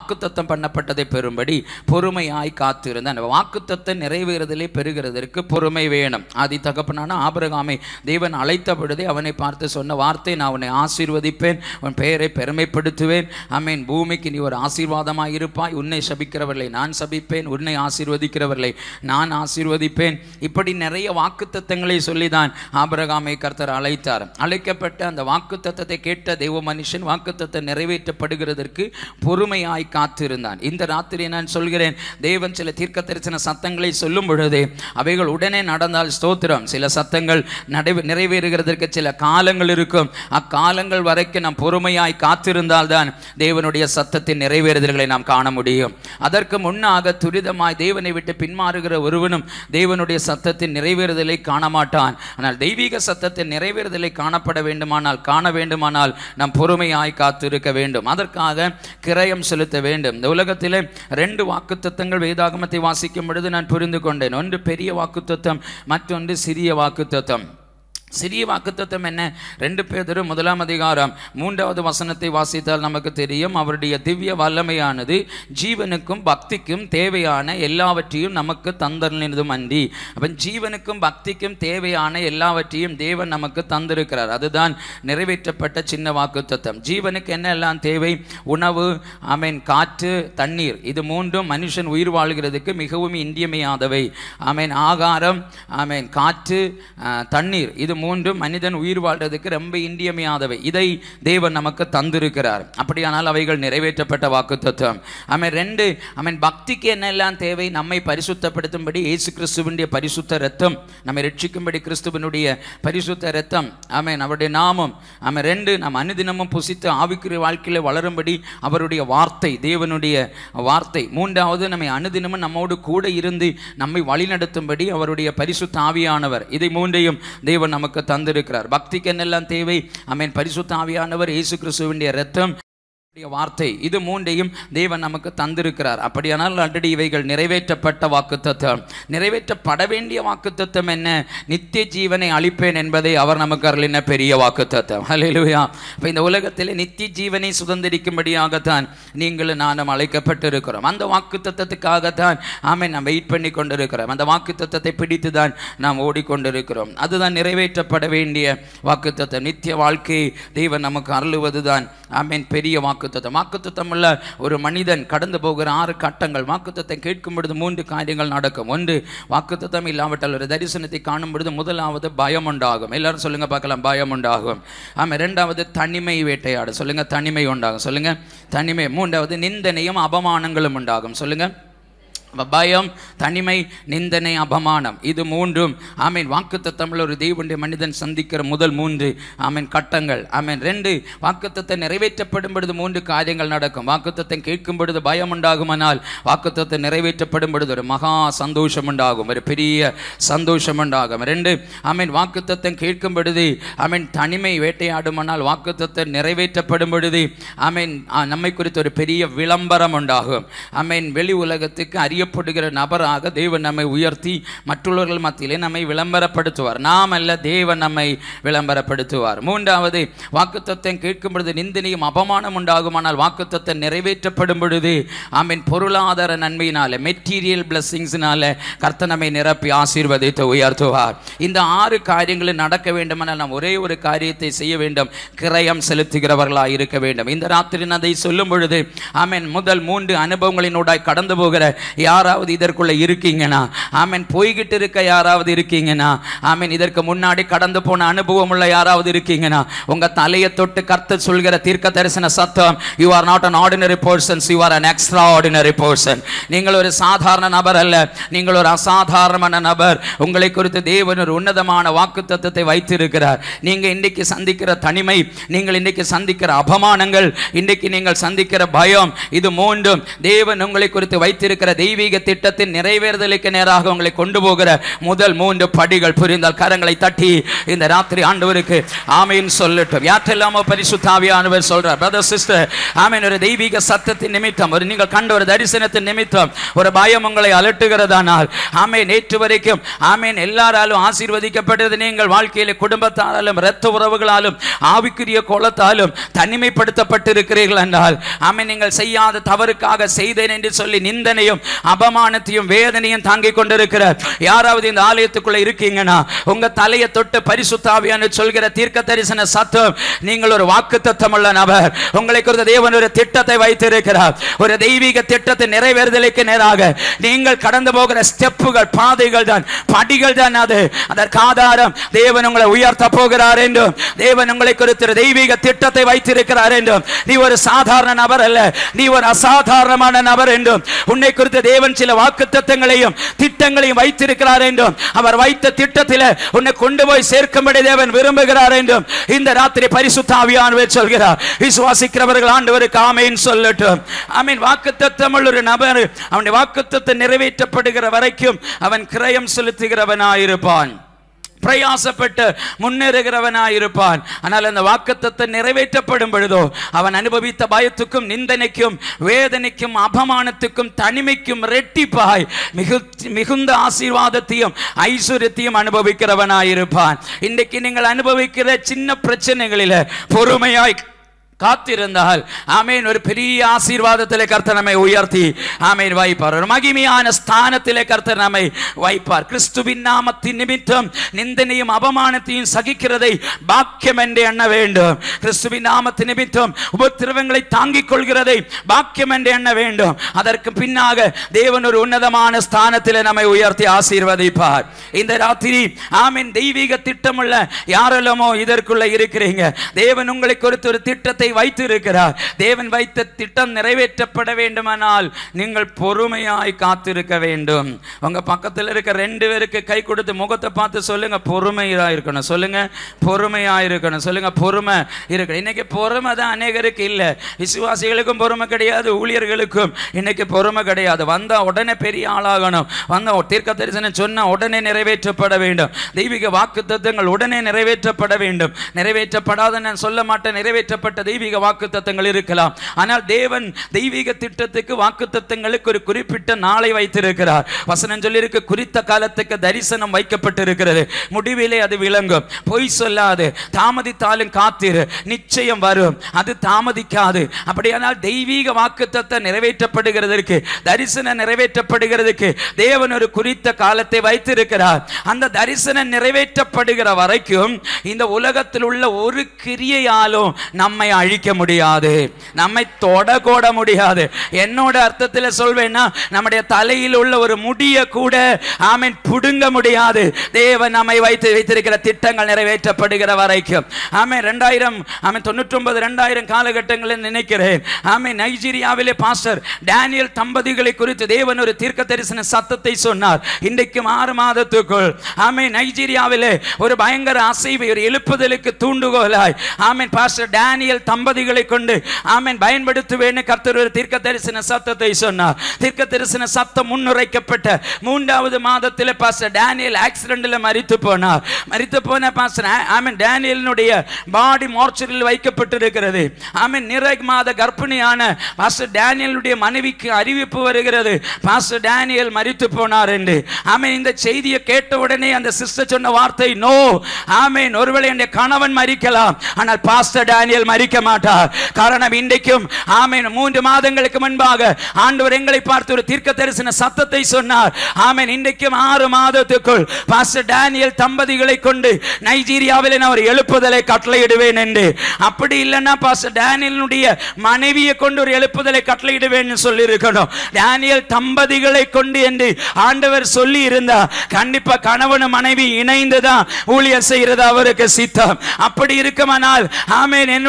வாக்குத்தத்தம் பண்ணப்பட்டதை பெறும்படி பொறுமையாய் காத்திருந்தான் வாக்குத்தத்தம் நிறைவேறுதலை பெறுகிறதற்கு பொறுமை வேணும் ஆதி தகப்பனான ஆபிரகாமை தேவன் அழைத்த பொழுதே அவனை பார்த்து சொன்ன வார்த்தை நான் உன்னை ஆசீர்வதிப்பேன் உன் பெயரை பெருமைப்படுத்துவேன் ஆமீன் பூமிக்கு நீ ஒரு ஆசீர்வாதமாய் இருப்பாய் உன்னை சபிக்கிறவர்களை நான் சபிப்பேன் உன்னை ஆசீர்வதிக்கிறவர்களை நான் ஆசீர்வதிப்பேன் இப்படி நிறைய வாக்குத்தத்தங்களை சொல்லிதான் ஆபிரகாமை கர்த்தர் அழைத்தார் அழைக்கப்பட்ட அந்த வாக்குத்தத்தத்தை கேட்ட தெய்வ மனுஷன் வாக்குத்தத்தம் நிறைவேற்றப்படுகிறதற்கு பொறுமையாய் காத்திருந்தான் இந்த ராத்திரி நான் சொல்கிறேன் தேவன் சில தீர்க்க தரிசன சத்தங்களை சொல்லும் பொழுது அவைகள் உடனே நடந்தால் ஸ்தோத்திரம் சில சத்தங்கள் நடை நிறைவேறுகிறதற்கு சில காலங்கள் இருக்கும் அக்காலங்கள் வரைக்கும் நாம் பொறுமையாய் காத்திருந்தால் தான் தேவனுடைய சத்தத்தின் நிறைவேறுதல்களை நாம் காண முடியும் அதற்கு முன்னாக துரிதமாய் தேவனை விட்டு பின்மாறுகிற ஒருவனும் தேவனுடைய சத்தத்தின் நிறைவேறுதலை காண மாட்டான் ஆனால் தெய்வீக சத்தத்தின் நிறைவேறுதலை காணப்பட வேண்டுமானால் காண வேண்டுமானால் நாம் பொறுமையாய் காத்திருக்க வேண்டும் அதற்காக கிரயம் செலுத்த வேண்டும் இந்த உலகத்திலே ரெண்டு வாக்குத்தத்தங்கள் வேதாகமத்தை வாசிக்கும் பொழுது நான் புரிந்து கொண்டேன் ஒன்று பெரிய வாக்குத்தத்தம் மற்றொன்று சிறிய வாக்குத்தத்தம் சிறிய வாக்குத்தத்தம் என்ன ரெண்டு பேதரு முதலாம் அதிகாரம் மூன்றாவது வசனத்தை வாசித்தால் நமக்கு தெரியும் அவருடைய திவ்ய வல்லமையானது ஜீவனுக்கும் பக்திக்கும் தேவையான எல்லாவற்றையும் நமக்கு தந்தறினதும் அன்றி அப்போ ஜீவனுக்கும் பக்திக்கும் தேவையான எல்லாவற்றையும் தேவன் நமக்கு தந்திருக்கிறார் அதுதான் நிறைவேற்றப்பட்ட சின்ன வாக்குத்தத்தம் ஜீவனுக்கு என்ன எல்லாம் தேவை உணவு ஆமீன் காற்று தண்ணீர் இது மூன்றும் மனுஷன் உயிர் வாழ்கிறதுக்கு மிகவும் இன்றியமையாதவை ஆமீன் ஆகாரம் ஆமீன் காற்று ஆ, தண்ணீர் இது மூன்றும் மனிதன் உயிர் வாழ்றதுக்கு ரொம்ப இன்றியமையாதவை இதை தேவன் நமக்கு தந்திருக்கிறார் அப்படியானால் அவைகள் நிறைவேற்றப்பட்ட வாக்குத்தத்தம் ஆமென் ரெண்டு ஆமென் பக்திக்கு என்னெல்லாம் தேவை நம்மை பரிசுத்தப்படுத்தும்படி இயேசு கிறிஸ்துவனுடைய பரிசுத்த ரத்தம் நம்மை ரட்சிக்கும்படி கிறிஸ்துவனுடைய பரிசுத்த ரத்தம் ஆமென் அவருடைய நாமம் ஆமென் ரெண்டு நாம் அனுதினமும் புசித்து ஆவிக்குரிய வாழ்க்கையில் வளரும்படி அவருடைய வார்த்தை தேவனுடைய வார்த்தை மூன்றாவது நம்மை அனுதினமும் நம்மோடு கூட இருந்து நம்மை வழிநடத்தும்படி அவருடைய பரிசுத்த ஆவியானவர் இதை மூன்றையும் தேவன் நமக்கு தந்திருக்கிறார் பக்திக்கு என்னெல்லாம் தேவை ஆமென் பரிசுத்த ஆவியானவர் இயேசு கிறிஸ்துவனுடைய ரத்தம் அவருடைய வார்த்தை இது மூன்றையும் தேவன் நமக்கு தந்திருக்கிறார் அப்படியானால் ஆல்ரெடி இவைகள் நிறைவேற்றப்பட்ட வாக்குத்தத்தம் நிறைவேற்றப்பட வேண்டிய வாக்குத்தத்தம் என்ன நித்திய ஜீவனை அளிப்பேன் என்பதை அவர் நமக்கு அருளின பெரிய வாக்குத்தத்தம் ஹalleluya இப்போ இந்த உலகத்தில் நித்திய ஜீவனை சுதந்திரிக்கும்படியாகத்தான் நீங்களும் நானும் அழைக்கப்பட்டிருக்கிறோம் அந்த வாக்குத்தத்தத்துக்காகத்தான் ஆமென் நாம் வெயிட் பண்ணி கொண்டிருக்கிறோம் அந்த வாக்குத்தத்தத்தை பிடித்து தான் நாம் ஓடிக்கொண்டிருக்கிறோம் அதுதான் நிறைவேற்றப்பட வேண்டிய வாக்குத்தத்தம் நித்திய வாழ்க்கையை தேவன் நமக்கு அருளுவதுதான் ஆமென் பெரிய வாக்குத்தத்தம் வாக்குத்தத்தம் உள்ள ஒரு மனிதன் கடந்து போகிற ஆறு கட்டங்கள் வாக்குத்தத்தம் கேட்கும் பொழுது மூன்று காரியங்கள் நடக்கும் ஒன்று வாக்குத்தத்தம் இல்லாவிட்டால் ஒரு தரிசனத்தை காணும் பொழுது முதலாவது பயம் உண்டாகும் எல்லாரும் சொல்லுங்க பார்க்கலாம் பயம் உண்டாகும் ஆமாம் இரண்டாவது தனிமை வேட்டையாடு சொல்லுங்க தனிமை உண்டாகும் சொல்லுங்க தனிமை மூன்றாவது நிந்தனையும் அபமானங்களும் உண்டாகும் சொல்லுங்க அப்ப பயம் தனிமை நிந்தனை அபமானம் இது மூன்றும் ஆமீன் வாக்குத்தத்தமிழ் ஒரு தெய்வனுடைய மனிதன் சந்திக்கிற முதல் மூன்று ஆமீன் கட்டங்கள் ஆமீன் ரெண்டு வாக்குத்தத்தை நிறைவேற்றப்படும் பொழுது மூன்று காரியங்கள் நடக்கும் வாக்குத்தத்தம் கேட்கும் பொழுது பயம் உண்டாகுமானால் வாக்குத்தத்தை நிறைவேற்றப்படும் பொழுது ஒரு மகா சந்தோஷம் உண்டாகும் ஒரு பெரிய சந்தோஷம் உண்டாகும் ரெண்டு ஆமீன் வாக்குத்தத்தம் கேட்கும் பொழுது ஆமீன் தனிமை வேட்டையாடுமானால் வாக்குத்தத்தை நிறைவேற்றப்படும் பொழுது ஆமீன் ஆ, நம்மை குறித்து ஒரு பெரிய விளம்பரம் உண்டாகும் ஆமீன் வெளி உலகத்துக்கு அறியப்படுகிற நபராக தேவன் நம்மை உயர்த்தி மற்றவர்கள் மத்தியிலே நம்மை விளம்பரப்படுத்துவார் நாம் அல்ல தேவன் நம்மை விளம்பரப்படுத்துவார் மூன்றாவது வாக்குத்தத்தம் கேட்கும் பொழுது நிந்தனையும் அபமானம் உண்டாகுமானால் வாக்குத்தத்தம் நிறைவேற்றப்படும் பொழுது ஆமீன் பொருளாதார நன்மையினால மெட்டீரியல் பிளஸ்ஸிங்ஸ்னால கர்த்தர் நம்மை நிரப்பி ஆசீர்வதித்து உயர்த்துவார் இந்த ஆறு காரியங்களும் நடக்க வேண்டுமானால் நாம் ஒரே ஒரு காரியத்தை செய்ய வேண்டும் கிரயம் செலுத்துகிறவர்களாக இருக்க வேண்டும் இந்த ராத்திரி நான் அதை சொல்லும் பொழுது ஆமென் முதல் மூன்று அனுபவங்களினூடாய் கடந்து போகிற யாராவது இதற்குள்ள இருக்கீங்கன்னா ஆமென் போய்கிட்டு இருக்க யாராவது இருக்கீங்கன்னா ஆமென் இதற்கு முன்னாடி கடந்து போன அனுபவம் உள்ள யாராவது இருக்கீங்கன்னா உங்க தலையை தொட்டு கர்த்தர் சொல்கிற தீர்க்க தரிசன சத்தம் you are not an ordinary persons you are an extraordinary person நீங்கள் ஒரு சாதாரண நபர் அல்ல நீங்கள் ஒரு அசாதாரணமான நபர் உங்களை குறித்து தேவன் ஒரு உன்னதமான வாக்குத்தத்தத்தை வைத்திருக்கிறார் நீங்க இன்னைக்கு சந்திக்கிற தனிமை நீங்கள் இன்னைக்கு சந்திக்கிற அபமானங்கள் இன்னைக்கு நீங்கள் சந்திக்கிற பயம் இது மூன்றும் தேவன் உங்களை குறித்து வைத்திருக்கிற தெய்வ தெய்வீக திட்டத்தின் நிறைவேறுதலுக்கு நேராக உங்களை கொண்டு போகிற முதல் மூன்று படிகள் புரிந்தால் கரங்களை தட்டி இந்த ராத்திரி ஆண்டவருக்கு ஆமீன் சொல்லட்டும் யாற்றெல்லாமோ பரிசுத்தாவியானவர் சொல்றார் பிரதர் சிஸ்டர் ஆமீன் ஒரு தெய்வீக சத்தத்தின் நிமித்தம் ஒரு நீங்கள் கண்ட ஒரு தரிசனத்தின் நிமித்தம் ஒரு பயம் உங்களை அலட்டுகிறதானால் ஆமீன் நேற்று வரைக்கும் ஆமீன் எல்லாராலும் ஆசீர்வதிக்கப்பட்டது நீங்கள் வாழ்க்கையில குடும்பத்தாராலும் இரத்த உறவுகளாலும் ஆவிக்குரிய கோலத்தாலும் தனிமைப்படுத்தப்பட்டிருக்கிறீர்கள் என்றால் ஆமீன் நீங்கள் செய்யாத தவறுக்காக செய்தேன் என்று சொல்லி நிந்தனையும் அபமானத்தையும் வேதனையும் தாங்கிக் கொண்டிருக்கிறார் யாராவது இந்த ஆலயத்துக்குள்ள இருக்கீங்கன்னா உங்க தலையை தொட்டு பரிசுத்தாவியான சொல்கிற தீர்க்க தரிசன சத்தம் நீங்கள் ஒரு வாக்கு உள்ள நபர் உங்களை குறித்த தேவன் ஒரு திட்டத்தை வைத்திருக்கிறார் ஒரு தெய்வீக திட்டத்தை நிறைவேறுதலுக்கு நேராக நீங்கள் கடந்து போகிற ஸ்டெப்புகள் பாதைகள் தான் படிகள் தான் அது அதற்கு ஆதாரம் தேவன் உங்களை உயர்த்த போகிறார் என்றும் தேவன் உங்களை குறித்த ஒரு தெய்வீக திட்டத்தை வைத்திருக்கிறார் என்றும் நீ ஒரு சாதாரண நபர் அல்ல நீ ஒரு அசாதாரணமான நபர் என்றும் உன்னை குறித்த தேவன் சில வாக்கு தத்தங்களையும் திட்டங்களையும் வைத்திருக்கிறார் என்றும் அவர் வைத்த திட்டத்தில் உன்னை கொண்டு போய் சேர்க்கும்படி தேவன் விரும்புகிறார் என்றும் இந்த ராத்திரி பரிசுத்த ஆவியானவர் சொல்கிறார் விசுவாசிக்கிறவர்கள் ஆண்டவருக்கு ஆமேன் சொல்லட்டும் ஆமீன் வாக்குத்தத்தம் உள்ள ஒரு நபர் அவனுடைய வாக்குத்தத்தம் நிறைவேற்றப்படுகிற வரைக்கும் அவன் கிரயம் செலுத்துகிறவனாயிருப்பான் பிரயாசப்பட்டு முன்னேறுகிறவனாயிருப்பான் ஆனால் அந்த வாக்குத்தத்தை நிறைவேற்றப்படும் பொழுதோ அவன் அனுபவித்த பயத்துக்கும் நிந்தனைக்கும் வேதனைக்கும் அபமானத்துக்கும் தனிமைக்கும் ரெட்டிப்பாய் மிகு மிகுந்த ஆசீர்வாதத்தையும் ஐஸ்வர்யத்தையும் அனுபவிக்கிறவனாயிருப்பான் இன்றைக்கு நீங்கள் அனுபவிக்கிற சின்ன பிரச்சனைகளில பொறுமையாய் காத்திருந்தால் ஆமேன் ஒரு பெரிய ஆசீர்வாதத்திலே கர்த்தர் நம்மை உயர்த்தி ஆமேன் வைப்பார் ஒரு மகிமையான ஸ்தானத்திலே கர்த்தர் நம்மை வைப்பார் கிறிஸ்துவின் நாமத்தின் நிமித்தம் நிந்தனையும் அபமானத்தையும் சகிக்கிறதை பாக்கியம் என்று எண்ண வேண்டும் கிறிஸ்துவின் நாமத்தின் நிமித்தம் உபத்திரவங்களை தாங்கிக் கொள்கிறதை பாக்கியம் என்று எண்ண வேண்டும் அதற்கு பின்னாக தேவன் ஒரு உன்னதமான ஸ்தானத்திலே நம்மை உயர்த்தி ஆசீர்வதிப்பார் இந்த ராத்திரி ஆமீன் தெய்வீக திட்டமுள்ள யாரெல்லாமோ இதற்குள்ள இருக்கிறீங்க தேவன் உங்களை குறித்து ஒரு திட்டத்தை வைத்து இருக்கிறார் தேவன் வைத்த திட்டம் நிறைவேற்றப்பட வேண்டுமானால் நீங்கள் பொறுமையாய் காத்திருக்க வேண்டும் உங்க பக்கத்தில் இருக்க ரெண்டு பேருக்கு கை கொடுத்து முகத்தை பார்த்து சொல்லுங்க பொறுமையா இருக்கணும் சொல்லுங்க பொறுமையா இருக்கணும் சொல்லுங்க பொறுமை இருக்கணும் இன்னைக்கு பொறுமை தான் அநேகருக்கு இல்லை விசுவாசிகளுக்கும் பொறுமை கிடையாது ஊழியர்களுக்கும் இன்னைக்கு பொறுமை கிடையாது வந்தா உடனே பெரிய ஆளாகணும் வந்த தீர்க்க தரிசனம் சொன்ன உடனே நிறைவேற்றப்பட வேண்டும் தெய்வீக வாக்கு தத்துவங்கள் உடனே நிறைவேற்றப்பட வேண்டும் நிறைவேற்றப்படாத நான் சொல்ல மாட்டேன் நிறைவேற்றப்பட்ட தெய்வீக வாக்கு தத்தங்கள் இருக்கலாம் ஆனால் தேவன் தெய்வீக திட்டத்துக்கு வாக்கு தத்தங்களுக்கு ஒரு குறிப்பிட்ட நாளை வைத்திருக்கிறார் வசனம் சொல்லியிருக்கு குறித்த காலத்துக்கு தரிசனம் வைக்கப்பட்டிருக்கிறது முடிவிலே அது விளங்கும் பொய் சொல்லாது தாமதித்தாலும் காத்திரு நிச்சயம் வரும் அது தாமதிக்காது அப்படியானால் தெய்வீக வாக்கு தத்தம் நிறைவேற்றப்படுகிறதற்கு தரிசனம் நிறைவேற்றப்படுகிறதுக்கு தேவன் ஒரு குறித்த காலத்தை வைத்திருக்கிறார் அந்த தரிசனம் நிறைவேற்றப்படுகிற வரைக்கும் இந்த உலகத்தில் உள்ள ஒரு கிரியையாலும் நம்மை அழிக்க முடியாது நம்மை தொட கூட முடியாது என்னோட அர்த்தத்தில் சொல்வேன்னா நம்முடைய தலையில் உள்ள ஒரு முடிய கூட ஆமீன் புடுங்க முடியாது தேவன் நம்மை வைத்து வைத்திருக்கிற திட்டங்கள் நிறைவேற்றப்படுகிற வரைக்கும் ஆமீன் ரெண்டாயிரம் ஆமீன் தொண்ணூற்றி ஒன்பது ரெண்டாயிரம் காலகட்டங்களில் நினைக்கிறேன் ஆமீன் நைஜீரியாவிலே பாஸ்டர் டேனியல் தம்பதிகளை குறித்து தேவன் ஒரு தீர்க்க தரிசன சத்தத்தை சொன்னார் இன்றைக்கும் ஆறு மாதத்துக்குள் ஆமீன் நைஜீரியாவிலே ஒரு பயங்கர அசைவை ஒரு எழுப்புதலுக்கு தூண்டுகோலாய் ஆமீன் பாஸ்டர் டேனியல் தம்பதிகளை கொண்டு ஆமீன் பயன்படுத்துவேன்னு கர்த்தர் ஒரு தீர்க்க தரிசன சத்தத்தை சொன்னார் தீர்க்க தரிசன சத்தம் முன்னுரைக்கப்பட்ட மூன்றாவது மாதத்தில் பாஸ்டர் டேனியல் ஆக்சிடென்ட்ல மரித்து போனார் மரித்து போன பாஸ்டர் ஆமீன் டேனியலினுடைய பாடி மார்ச்சரில் வைக்கப்பட்டிருக்கிறது ஆமீன் நிறை மாத கர்ப்பிணியான பாஸ்டர் டேனியலுடைய மனைவிக்கு அறிவிப்பு வருகிறது பாஸ்டர் டேனியல் மரித்து போனார் என்று ஆமீன் இந்த செய்தியை கேட்ட உடனே அந்த சிஸ்டர் சொன்ன வார்த்தை நோ ஆமீன் ஒருவேளை என்னுடைய கணவன் மரிக்கலாம் ஆனால் பாஸ்டர் டேனியல் மரிக்க மாட்டார் காரணம் இன்றைக்கும் ஆமீன் மூன்று மாதங்களுக்கு முன்பாக ஆண்டவர் எங்களை பார்த்து ஒரு தீர்க்க தரிசன சத்தத்தை சொன்னார் ஆமீன் இன்றைக்கும் ஆறு மாதத்துக்குள் பாஸ்டர் டேனியல் தம்பதிகளை கொண்டு நைஜீரியாவில் நான் ஒரு எழுப்புதலை கட்டளையிடுவேன் என்று அப்படி இல்லைன்னா பாஸ்டர் டேனியலுடைய மனைவியை கொண்டு ஒரு எழுப்புதலை கட்டளையிடுவேன் சொல்லி இருக்கணும் டேனியல் தம்பதிகளை கொண்டு என்று ஆண்டவர் சொல்லி இருந்தா கண்டிப்பா கணவன் மனைவி இணைந்து தான் ஊழியர் செய்யறது அவருக்கு சித்தம் அப்படி இருக்குமானால் ஆமேன் என்னுடைய கணவன்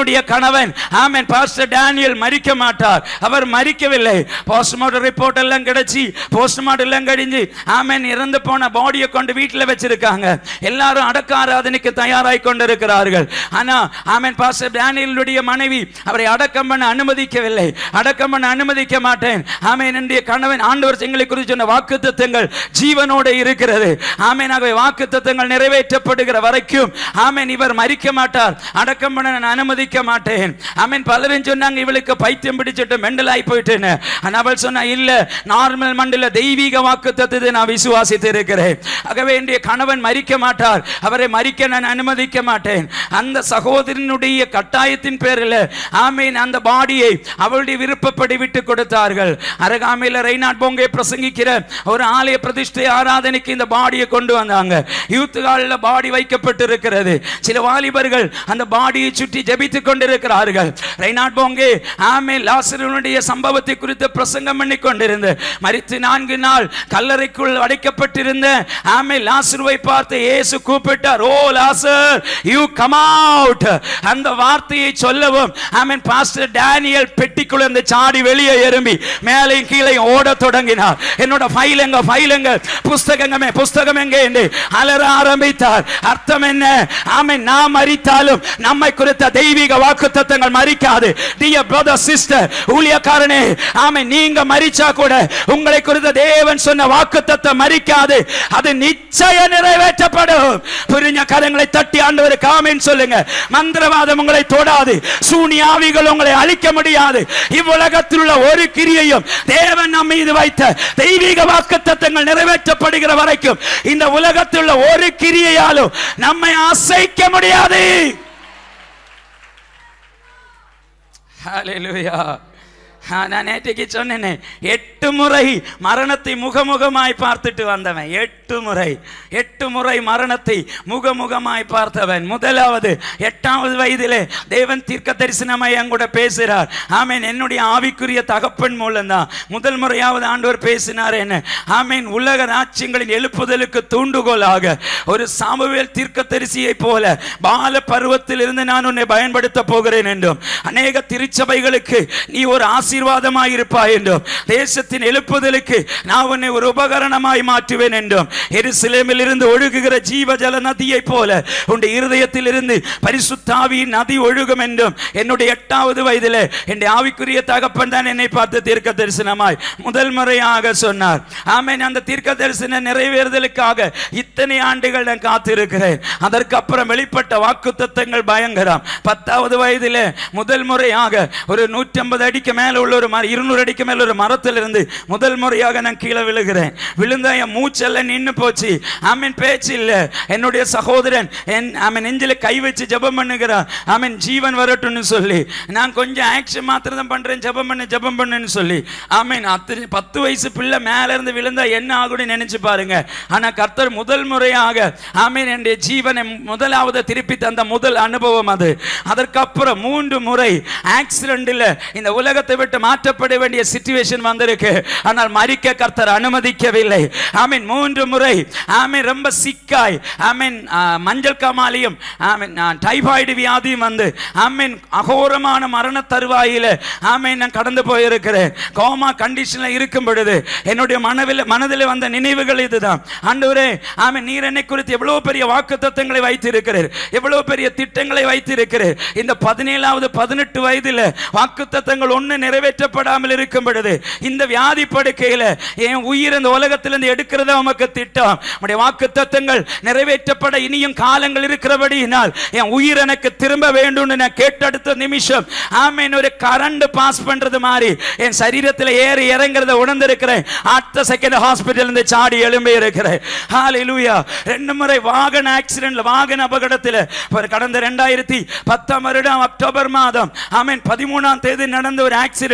கணவன் ஆமென் பாஸ்டர் டேனியல் மரிக்க மாட்டார் அவர் மரிக்கவில்லை போஸ்ட்மார்ட்டம் ரிப்போர்ட் எல்லாம் கிடைச்சி போஸ்ட்மார்ட்டம் எல்லாம் கழிஞ்சு ஆமென் இறந்து போன பாடியை கொண்டு வீட்டில் வச்சிருக்காங்க எல்லாரும் அடக்க ஆராதனைக்கு தயாராய் கொண்டிருக்கிறார்கள் ஆனா ஆமென் பாஸ்டர் டேனியலுடைய மனைவி அவரை அடக்கம் பண்ண அனுமதிக்கவில்லை அடக்கம் பண்ண அனுமதிக்க மாட்டேன் ஆமென் என்னுடைய கணவன் ஆண்டவர் எங்களை குறித்து சொன்ன வாக்கு தத்துவங்கள் ஜீவனோட இருக்கிறது ஆமென் ஆகவே வாக்கு தத்துவங்கள் நிறைவேற்றப்படுகிற வரைக்கும் ஆமென் இவர் மரிக்க மாட்டார் அடக்கம் பண்ண நான் அனுமதிக்க மாட்டேன் ஆமென் பலரும் சொன்னாங்க இவளுக்கு பைத்தியம் பிடிச்சிட்டு மெண்டல் ஆகி போயிட்டேன்னு ஆனா அவள் சொன்னா இல்ல நார்மல் மண்டல தெய்வீக வாக்கு தத்துவத்தை நான் விசுவாசித்து இருக்கிறேன் ஆகவே என்னுடைய கணவன் மரிக்க மாட்டார் அவரை மரிக்க நான் அனுமதிக்க மாட்டேன் அந்த சகோதரனுடைய கட்டாயத்தின் பேரில் ஆமீன் அந்த பாடியை அவளுடைய விருப்பப்படி விட்டு கொடுத்தார்கள் அருகாமையில் ரெய்னாட் போங்கே பிரசங்கிக்கிற ஒரு ஆலய பிரதிஷ்டை ஆராதனைக்கு இந்த பாடியை கொண்டு வந்தாங்க யூத் ஹாலில் பாடி வைக்கப்பட்டு இருக்கிறது சில வாலிபர்கள் அந்த பாடியை சுற்றி ஜெபித்துக் கொண்டிருக்கிறார்கள் ரெய்னாட் போங்கே ஆமே லாசருடைய சம்பவத்தை குறித்து பிரசங்கம் பண்ணி கொண்டிருந்து மரித்து நான்கு நாள் கல்லறைக்குள் அடைக்கப்பட்டிருந்த ஆமே லாசருவை பார்த்து இயேசு கூப்பிட்டார் ஓ லாசர் யூ கம் அவுட் அந்த வார்த்தையை சொல்லவும் ஆமென் பாஸ்டர் டேனியல் பெட்டிக்குள்ள இருந்து சாடி வெளியே எறும்பி மேலே கீழே ஓட தொடங்கினார் என்னோட ஃபைல் எங்க ஃபைல் எங்க புஸ்தகமே புஸ்தகம் எங்க என்று அலற ஆரம்பித்தார் அர்த்தம் என்ன ஆமென் நாம் மரித்தாலும் நம்மை குறித்த தெய்வீக வாக்குத்தத்தங்கள் மறிக்காது டியர் பிரதர் சிஸ்டர் ஊழியக்காரனே ஆமென் நீங்க மரிச்சா கூட உங்களை குறித்த தேவன் சொன்ன வாக்குத்தத்தம் மறிக்காது அது நிச்சயம் நிறைவேற்றப்படும் புரிஞ்ச கரங்களை தட்டி ஆண்டவருக்கு ஆமென் சொல்லுங்க மந்திரவாதம் உங்களை தொடாது சூனியாவிகள் உங்களை அழிக்க முடியாது இவ்வுலகத்தில் உள்ள ஒரு கிரியையும் தேவன் நம் மீது வைத்த தெய்வீக வாக்குத்தத்தங்கள் நிறைவேற்றப்படுகிற வரைக்கும் இந்த உலகத்தில் உள்ள ஒரு கிரியையாலும் நம்மை அசைக்க முடியாது ஹalleluya ஆ, நான் நேற்றைக்கு சொன்னேனே எட்டு முறை மரணத்தை முகமுகமாய் பார்த்துட்டு வந்தவன் எட்டு முறை எட்டு முறை மரணத்தை முகமுகமாய் பார்த்தவன் முதலாவது எட்டாவது வயதிலே தேவன் தீர்க்க தரிசனமாய் என் கூட பேசுகிறார் ஆமேன் என்னுடைய ஆவிக்குரிய தகப்பன் மூலம்தான் முதல் முறையாவது ஆண்டவர் பேசினார் என்ன ஆமேன் உலக ராஜ்யங்களின் எழுப்புதலுக்கு தூண்டுகோலாக ஒரு சாமுவேல் தீர்க்க தரிசியை போல பால பருவத்தில் இருந்து நான் உன்னை பயன்படுத்த போகிறேன் என்றும் அநேக திருச்சபைகளுக்கு நீ ஒரு ஆசீர்வாதமாய் இருப்பாய் என்றும் தேசத்தின் எழுப்புதலுக்கு நான் உன்னை ஒரு உபகரணமாய் மாற்றுவேன் என்றும் எருசலேமில் இருந்து ஒழுகுகிற ஜீவ ஜல நதியை போல உன்னுடைய இருதயத்தில் இருந்து பரிசுத்தாவியின் நதி ஒழுகும் என்றும் என்னுடைய எட்டாவது வயதிலே என்னுடைய ஆவிக்குரிய தகப்பன் தான் என்னை பார்த்து தீர்க்க தரிசனமாய் முதல் முறையாக சொன்னார் ஆமென் அந்த தீர்க்க தரிசன நிறைவேறுதலுக்காக இத்தனை ஆண்டுகள் நான் காத்திருக்கிறேன் அதற்கு அப்புறம் வெளிப்பட்ட வாக்கு தத்தங்கள் பயங்கரம் பத்தாவது வயதிலே முதல் முறையாக ஒரு நூற்றி ஐம்பது அடிக்கு மேல உள்ள ஒரு மரம் இருநூறு அடிக்கு மேல ஒரு மரத்தில் இருந்து முதல் முறையாக நான் கீழே விழுகிறேன் விழுந்தா என் மூச்செல்லாம் நின்னு போச்சு ஆமீன் பேச்சு இல்ல என்னுடைய சகோதரன் என் ஆமீன் நெஞ்சில கை வச்சு ஜெபம் பண்ணுகிறான் ஆமீன் ஜீவன் வரட்டும்னு சொல்லி நான் கொஞ்சம் ஆக்ஷன் மாத்திரம் தான் பண்றேன் ஜெபம் பண்ணு ஜெபம் பண்ணுன்னு சொல்லி ஆமீன் அத்தனை பத்து வயசு பிள்ளை மேல இருந்து விழுந்தா என்ன ஆகும்னு நினைச்சு பாருங்க ஆனா கர்த்தர் முதல் முறையாக ஆமீன் என்னுடைய ஜீவனை முதலாவது திருப்பி தந்த முதல் அனுபவம் அது அதற்கப்புறம் மூன்று முறை ஆக்சிடென்ட்ல இந்த உலகத்தை விட்டு மாற்றப்பட வேண்டிய சிச்சுவேஷன் வந்திருக்கு ஆனால் மறிக்க கர்த்தர் அனுமதிக்கவில்லை ஆமீன் மூன்று முறை ஆமீன் ரொம்ப சிக்காய் ஆமீன் ஆ, மஞ்சள் காமாலியும் ஆமீன் ஆ, டைபாய்டு வியாதியும் வந்து ஆமீன் அகோரமான மரண தருவாயில ஆமீன் நான் கடந்து போயிருக்கிறேன் கோமா கண்டிஷன்ல இருக்கும் பொழுது என்னுடைய மனதில் மனதில் வந்த நினைவுகள் இதுதான் ஆண்டவரே ஆமீன் நீர் என்னை குறித்து எவ்வளவு பெரிய வாக்கு தத்தங்களை வைத்திருக்கிறீர் எவ்வளவு பெரிய திட்டங்களை வைத்திருக்கிறீர் இந்த பதினேழாவது பதினெட்டு வயதில் வாக்கு தத்தங்கள் ஒன்று நிறைவேற்றப்படாமல் இருக்கும் பொழுது இந்த வியாதி படுக்கையில என் உயிர் இந்த உலகத்திலிருந்து எடுக்கிறத உமக்கு திட்டம் உடைய வாக்கு தத்தங்கள் நிறைவேற்றப்பட இனியும் காலங்கள் இருக்கிறபடியினால் என் உயிர் எனக்கு திரும்ப வேண்டும்னு நான் கேட்டடுத்த நிமிஷம் ஆமேன் ஒரு கரண்ட் பாஸ் பண்றது மாதிரி என் சரீரத்தில் ஏறி இறங்குறத உணர்ந்திருக்கிறேன் அடுத்த செகண்ட் ஹாஸ்பிட்டல் இருந்து சாடி எழும்பி இருக்கிறேன் ஹalleluya ரெண்டு முறை வாகன ஆக்சிடென்ட்ல வாகன அபகடத்தில் கடந்த ரெண்டாயிரத்தி பத்தாம் வருடம் அக்டோபர் மாதம் ஆமேன் பதிமூணாம் தேதி நடந்த ஒரு ஆக்சிடென்ட்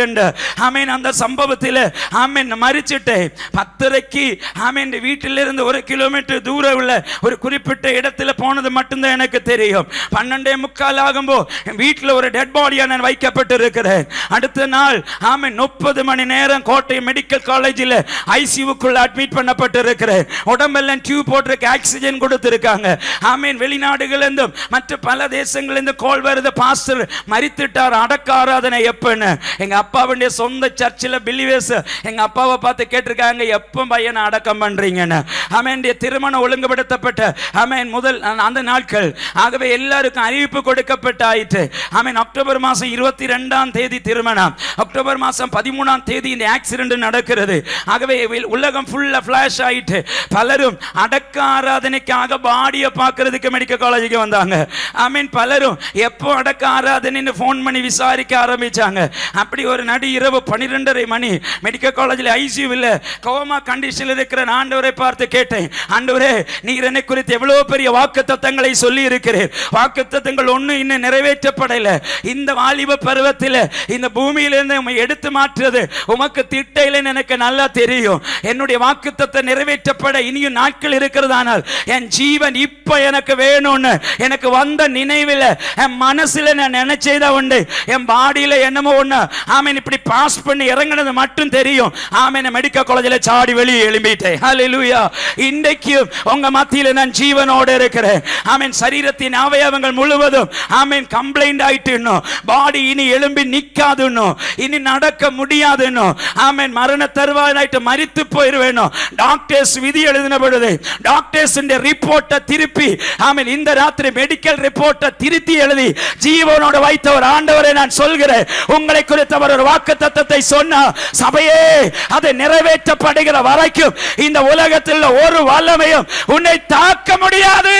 ஆக்சிடென்ட் ஆமீன் அந்த சம்பவத்தில் ஆமீன் மறிச்சிட்டு பத்தரைக்கு ஆமீன் வீட்டிலிருந்து ஒரு கிலோமீட்டர் தூரம் உள்ள ஒரு குறிப்பிட்ட இடத்துல போனது மட்டும்தான் எனக்கு தெரியும் பன்னெண்டே முக்கால் ஆகும்போ என் வீட்டில் ஒரு டெட் பாடியா நான் வைக்கப்பட்டு இருக்கிறேன் அடுத்த நாள் ஆமீன் முப்பது மணி நேரம் கோட்டை மெடிக்கல் காலேஜில் ஐசியூக்குள்ள அட்மிட் பண்ணப்பட்டு இருக்கிறேன் உடம்பெல்லாம் டியூப் போட்டிருக்கு ஆக்சிஜன் கொடுத்திருக்காங்க ஆமீன் வெளிநாடுகள் இருந்தும் மற்ற பல தேசங்கள் இருந்து கோல் வருது பாஸ்டர் மரித்துட்டார் அடக்க ஆராதனை எப்பன்னு எங்க அப்பாவுடைய சொந்த சர்ச்சில் பிலிவேஸ் எங்க அப்பாவை பார்த்து கேட்டிருக்காங்க எப்போ பையனை அடக்கம் பண்றீங்கன்னு ஆமேன் திருமணம் ஒழுங்குபடுத்தப்பட்ட ஆமேன் முதல் அந்த நாட்கள் ஆகவே எல்லாருக்கும் அறிவிப்பு கொடுக்கப்பட்ட ஆயிற்று ஆமேன் அக்டோபர் மாசம் இருபத்தி ரெண்டாம் தேதி திருமணம் அக்டோபர் மாசம் பதிமூணாம் தேதி இந்த ஆக்சிடென்ட் நடக்கிறது ஆகவே வில்- உலகம் ஃபுல்லா ஃபிளாஷ் ஆயிட்டு பலரும் அடக்க ஆராதனைக்காக பாடியை பார்க்கறதுக்கு மெடிக்கல் காலேஜுக்கு வந்தாங்க ஆமீன் பலரும் எப்போ அடக்க ஆராதனைன்னு ஃபோன் பண்ணி விசாரிக்க ஆரம்பிச்சாங்க அப்படி ஒரு நடு இரவு பன்னிரெண்டரை மணி மெடிக்கல் காலேஜில் ஐசியூவில் கோமா கண்டிஷனில் இருக்கிற நான் ஆண்டவரை பார்த்து கேட்டேன் ஆண்டவரே நீர் என்னை குறித்து எவ்வளவு பெரிய வாக்கு தத்தங்களை சொல்லி இருக்கிறீர் வாக்கு தத்தங்கள் ஒன்றும் இன்னும் நிறைவேற்றப்படல இந்த வாலிப பருவத்தில் இந்த பூமியிலிருந்து உம்மை எடுத்து மாற்றுறது உமக்கு திட்டையிலன்னு எனக்கு நல்லா தெரியும் என்னுடைய வாக்கு தத்தம் நிறைவேற்றப்பட இனியும் நாட்கள் இருக்கிறதானால் என் ஜீவன் இப்ப எனக்கு வேணும்னு எனக்கு வந்த நினைவில் என் மனசுல நான் நினைச்சேதா உண்டு என் பாடியில என்னமோ ஒண்ணு ஆமீன் இப்படி பாஸ் பண்ணி இறங்குனது மட்டும் தெரியும் ஆமீன் மெடிக்கல் காலேஜில் சாடி வெளியே எழும்பிட்டேன் ஹalleluya இன்றைக்கு உங்க மத்தியில நான் ஜீவனோடு இருக்கிறேன் ஆமீன் சரீரத்தின் அவயவங்கள் முழுவதும் ஆமீன் கம்ப்ளைண்ட் ஆயிட்டு இன்னும் பாடி இனி எழும்பி நிக்காது இன்னும் இனி நடக்க முடியாது இன்னும் ஆமீன் மரண தருவாயிட்டு மரித்து போயிருவேணும் டாக்டர்ஸ் விதி எழுதின பொழுது டாக்டர்ஸ் ரிப்போர்ட்டை திருப்பி ஆமீன் இந்த ராத்திரி மெடிக்கல் ரிப்போர்ட்டை திருத்தி எழுதி ஜீவனோடு வைத்த ஒரு ஆண்டவரை நான் சொல்கிறேன் உங்களை குறித்த அவர் ஒரு வாக்கு தத்தத்தை சொன்னா சபையே அது நிறைவேற்றப்படுகிற வரைக்கும் இந்த உலகத்தில் ஒரு வல்லமையும் உன்னை தாக்க முடியாது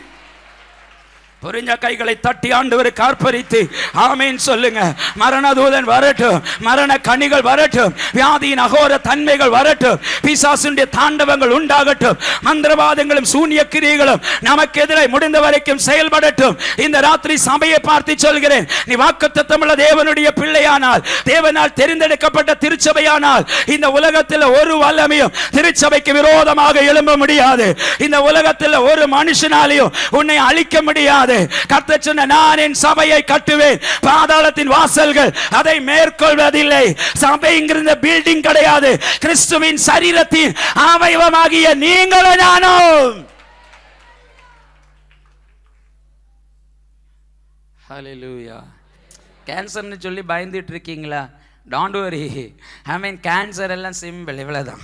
புரிஞ்ச கைகளை தட்டி ஆண்டவர் கார்ப்பரித்து ஆமீன் சொல்லுங்க மரணதூதன் வரட்டும் மரண கனிகள் வரட்டும் வியாதியின் அகோர தன்மைகள் வரட்டும் பிசாசுடைய தாண்டவங்கள் உண்டாகட்டும் மந்திரவாதங்களும் சூனிய கிரியைகளும் நமக்கு எதிராக முடிந்த வரைக்கும் செயல்படட்டும் இந்த ராத்திரி சபையை பார்த்து சொல்கிறேன் நீ வாக்குத்தத்தமுள்ள தேவனுடைய பிள்ளையானால் தேவனால் தெரிந்தெடுக்கப்பட்ட திருச்சபையானால் இந்த உலகத்தில் ஒரு வல்லமையும் திருச்சபைக்கு விரோதமாக எழும்ப முடியாது இந்த உலகத்தில் ஒரு மனுஷனாலையும் உன்னை அழிக்க முடியாது கர்த்தர் சொன்ன நான் என் சபையை கட்டுவேன் பாதாளத்தின் வாசல்கள் அதை மேற்கொள்வதில்லை சபைங்கிறது பில்டிங் கிடையாது கிறிஸ்துவின் சரீரத்தின் அவயவமாகிய நீங்களும் நானும் ஹalleluya கேன்சர்னு சொல்லி பயந்துட்டு இருக்கீங்களா டாண்ட் வரி ஐ மீன் கேன்சர் எல்லாம் சிம்பிள் இவ்வளவுதான்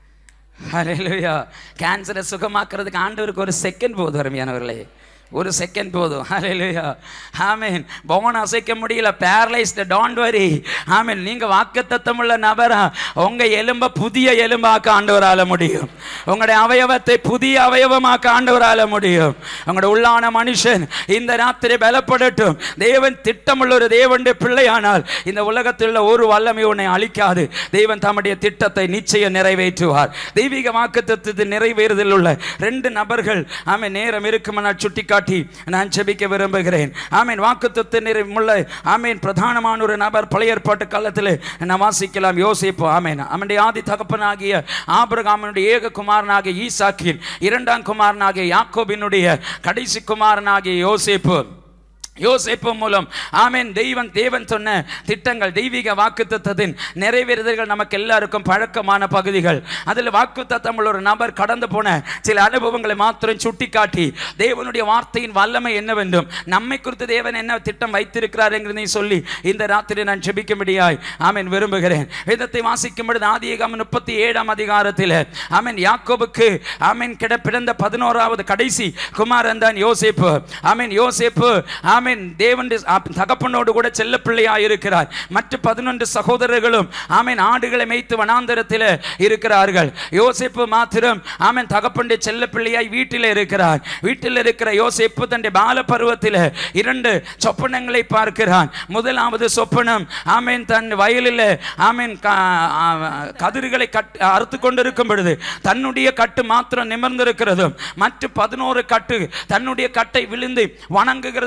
ஹalleluya கேன்சரை சுகமாக்குறதுக்கு ஆண்டவருக்கு ஒரு செகண்ட் போதும் அருமையானவர்களே ஒரு செகண்ட் போதும் ஹalleluya ஆமென் பவன் அசைக்க முடியல பேரலைஸ்ட் டாண்ட் வரி ஆமென் நீங்க வாக்குத்தத்தம் உள்ள நபரா உங்க எலும்ப புதிய எலும்பாக்க ஆண்டவரால முடியும் உங்களுடைய அவயவத்தை புதிய அவயவமாக்க ஆண்டவரால முடியும் உங்களுடைய உள்ளான மனுஷன் இந்த ராத்திரி பலப்படட்டும் தேவன் திட்டமுள்ள ஒரு தேவனுடைய பிள்ளையானால் இந்த உலகத்தில் உள்ள ஒரு வல்லமை உன்னை அழிக்காது தேவன் தம்முடைய திட்டத்தை நிச்சயம் நிறைவேற்றுவார் தெய்வீக வாக்குத்தத்தத்தை நிறைவேறுதல் உள்ள ரெண்டு நபர்கள் ஆமென் நேரம் இருக்குமானால் சுட்டிக்காட்டி நான் ஜெபிக்க விரும்புகிறேன் ஆமென் வாக்குத்தத்த நிறைவுள்ள ஆமென் பிரதானமான ஒரு நபர் பழைய ஏற்பாட்டு காலத்தில் நான் வாசிக்கலாம் யோசிப்போம் ஆமென் அவனுடைய ஆதி தகப்பனாகிய ஆபிரகாமனுடைய ஏக குமாரனாகிய ஈசாக்கின் இரண்டாம் குமாரனாகிய யாக்கோபினுடைய கடைசி குமாரனாகிய யோசேப்பு யோசேப்பு மூலம் ஆமென் தெய்வன் தேவன் சொன்ன திட்டங்கள் தெய்வீக வாக்குத்தத்தத்தின் நிறைவேறுதல்கள் நமக்கு எல்லாருக்கும் பழக்கமான பகுதிகள் அதில் வாக்குத்தத்தம் உள்ள ஒரு நபர் கடந்து போன சில அனுபவங்களை மாத்திரம் சுட்டிக்காட்டி தேவனுடைய வார்த்தையின் வல்லமை என்னவென்றும் நம்மை குறித்து தேவன் என்ன திட்டம் வைத்திருக்கிறார் என்கிறதை சொல்லி இந்த ராத்திரி நான் ஜெபிக்கும்படியாய் ஆமென் விரும்புகிறேன் வேதத்தை வாசிக்கும் பொழுது ஆதியகம் முப்பத்தி ஏழாம் அதிகாரத்தில் ஆமென் யாக்கோபுக்கு ஆமென் கிட பிறந்த பதினோராவது கடைசி குமாரன் தான் யோசேப்பு ஆமென் யோசேப்பு ஆமென் தேவனுடைய அப்- தகப்பனோடு கூட செல்ல பிள்ளையாக இருக்கிறார் மற்ற பதினொன்று சகோதரர்களும் ஆமென் ஆடுகளை மேய்த்து வனாந்தரத்தில் இருக்கிறார்கள் யோசேப்பு மாத்திரம் ஆமென் தகப்பனுடைய செல்ல பிள்ளையாய் வீட்டில் இருக்கிறார் வீட்டில் இருக்கிற யோசேப்பு தன்னுடைய பால பருவத்தில் இரண்டு சொப்பனங்களை பார்க்கிறான் முதலாவது சொப்பனம் ஆமென் தன் வயலில் ஆமென் க- ஆ, கதிர்களை கட் அறுத்து கொண்டிருக்கும் பொழுது தன்னுடைய கட்டு மாத்திரம் நிமிர்ந்திருக்கிறதும் மற்ற பதினோரு கட்டு தன்னுடைய கட்டை விழுந்து வணங்குகிறதுமான ஒரு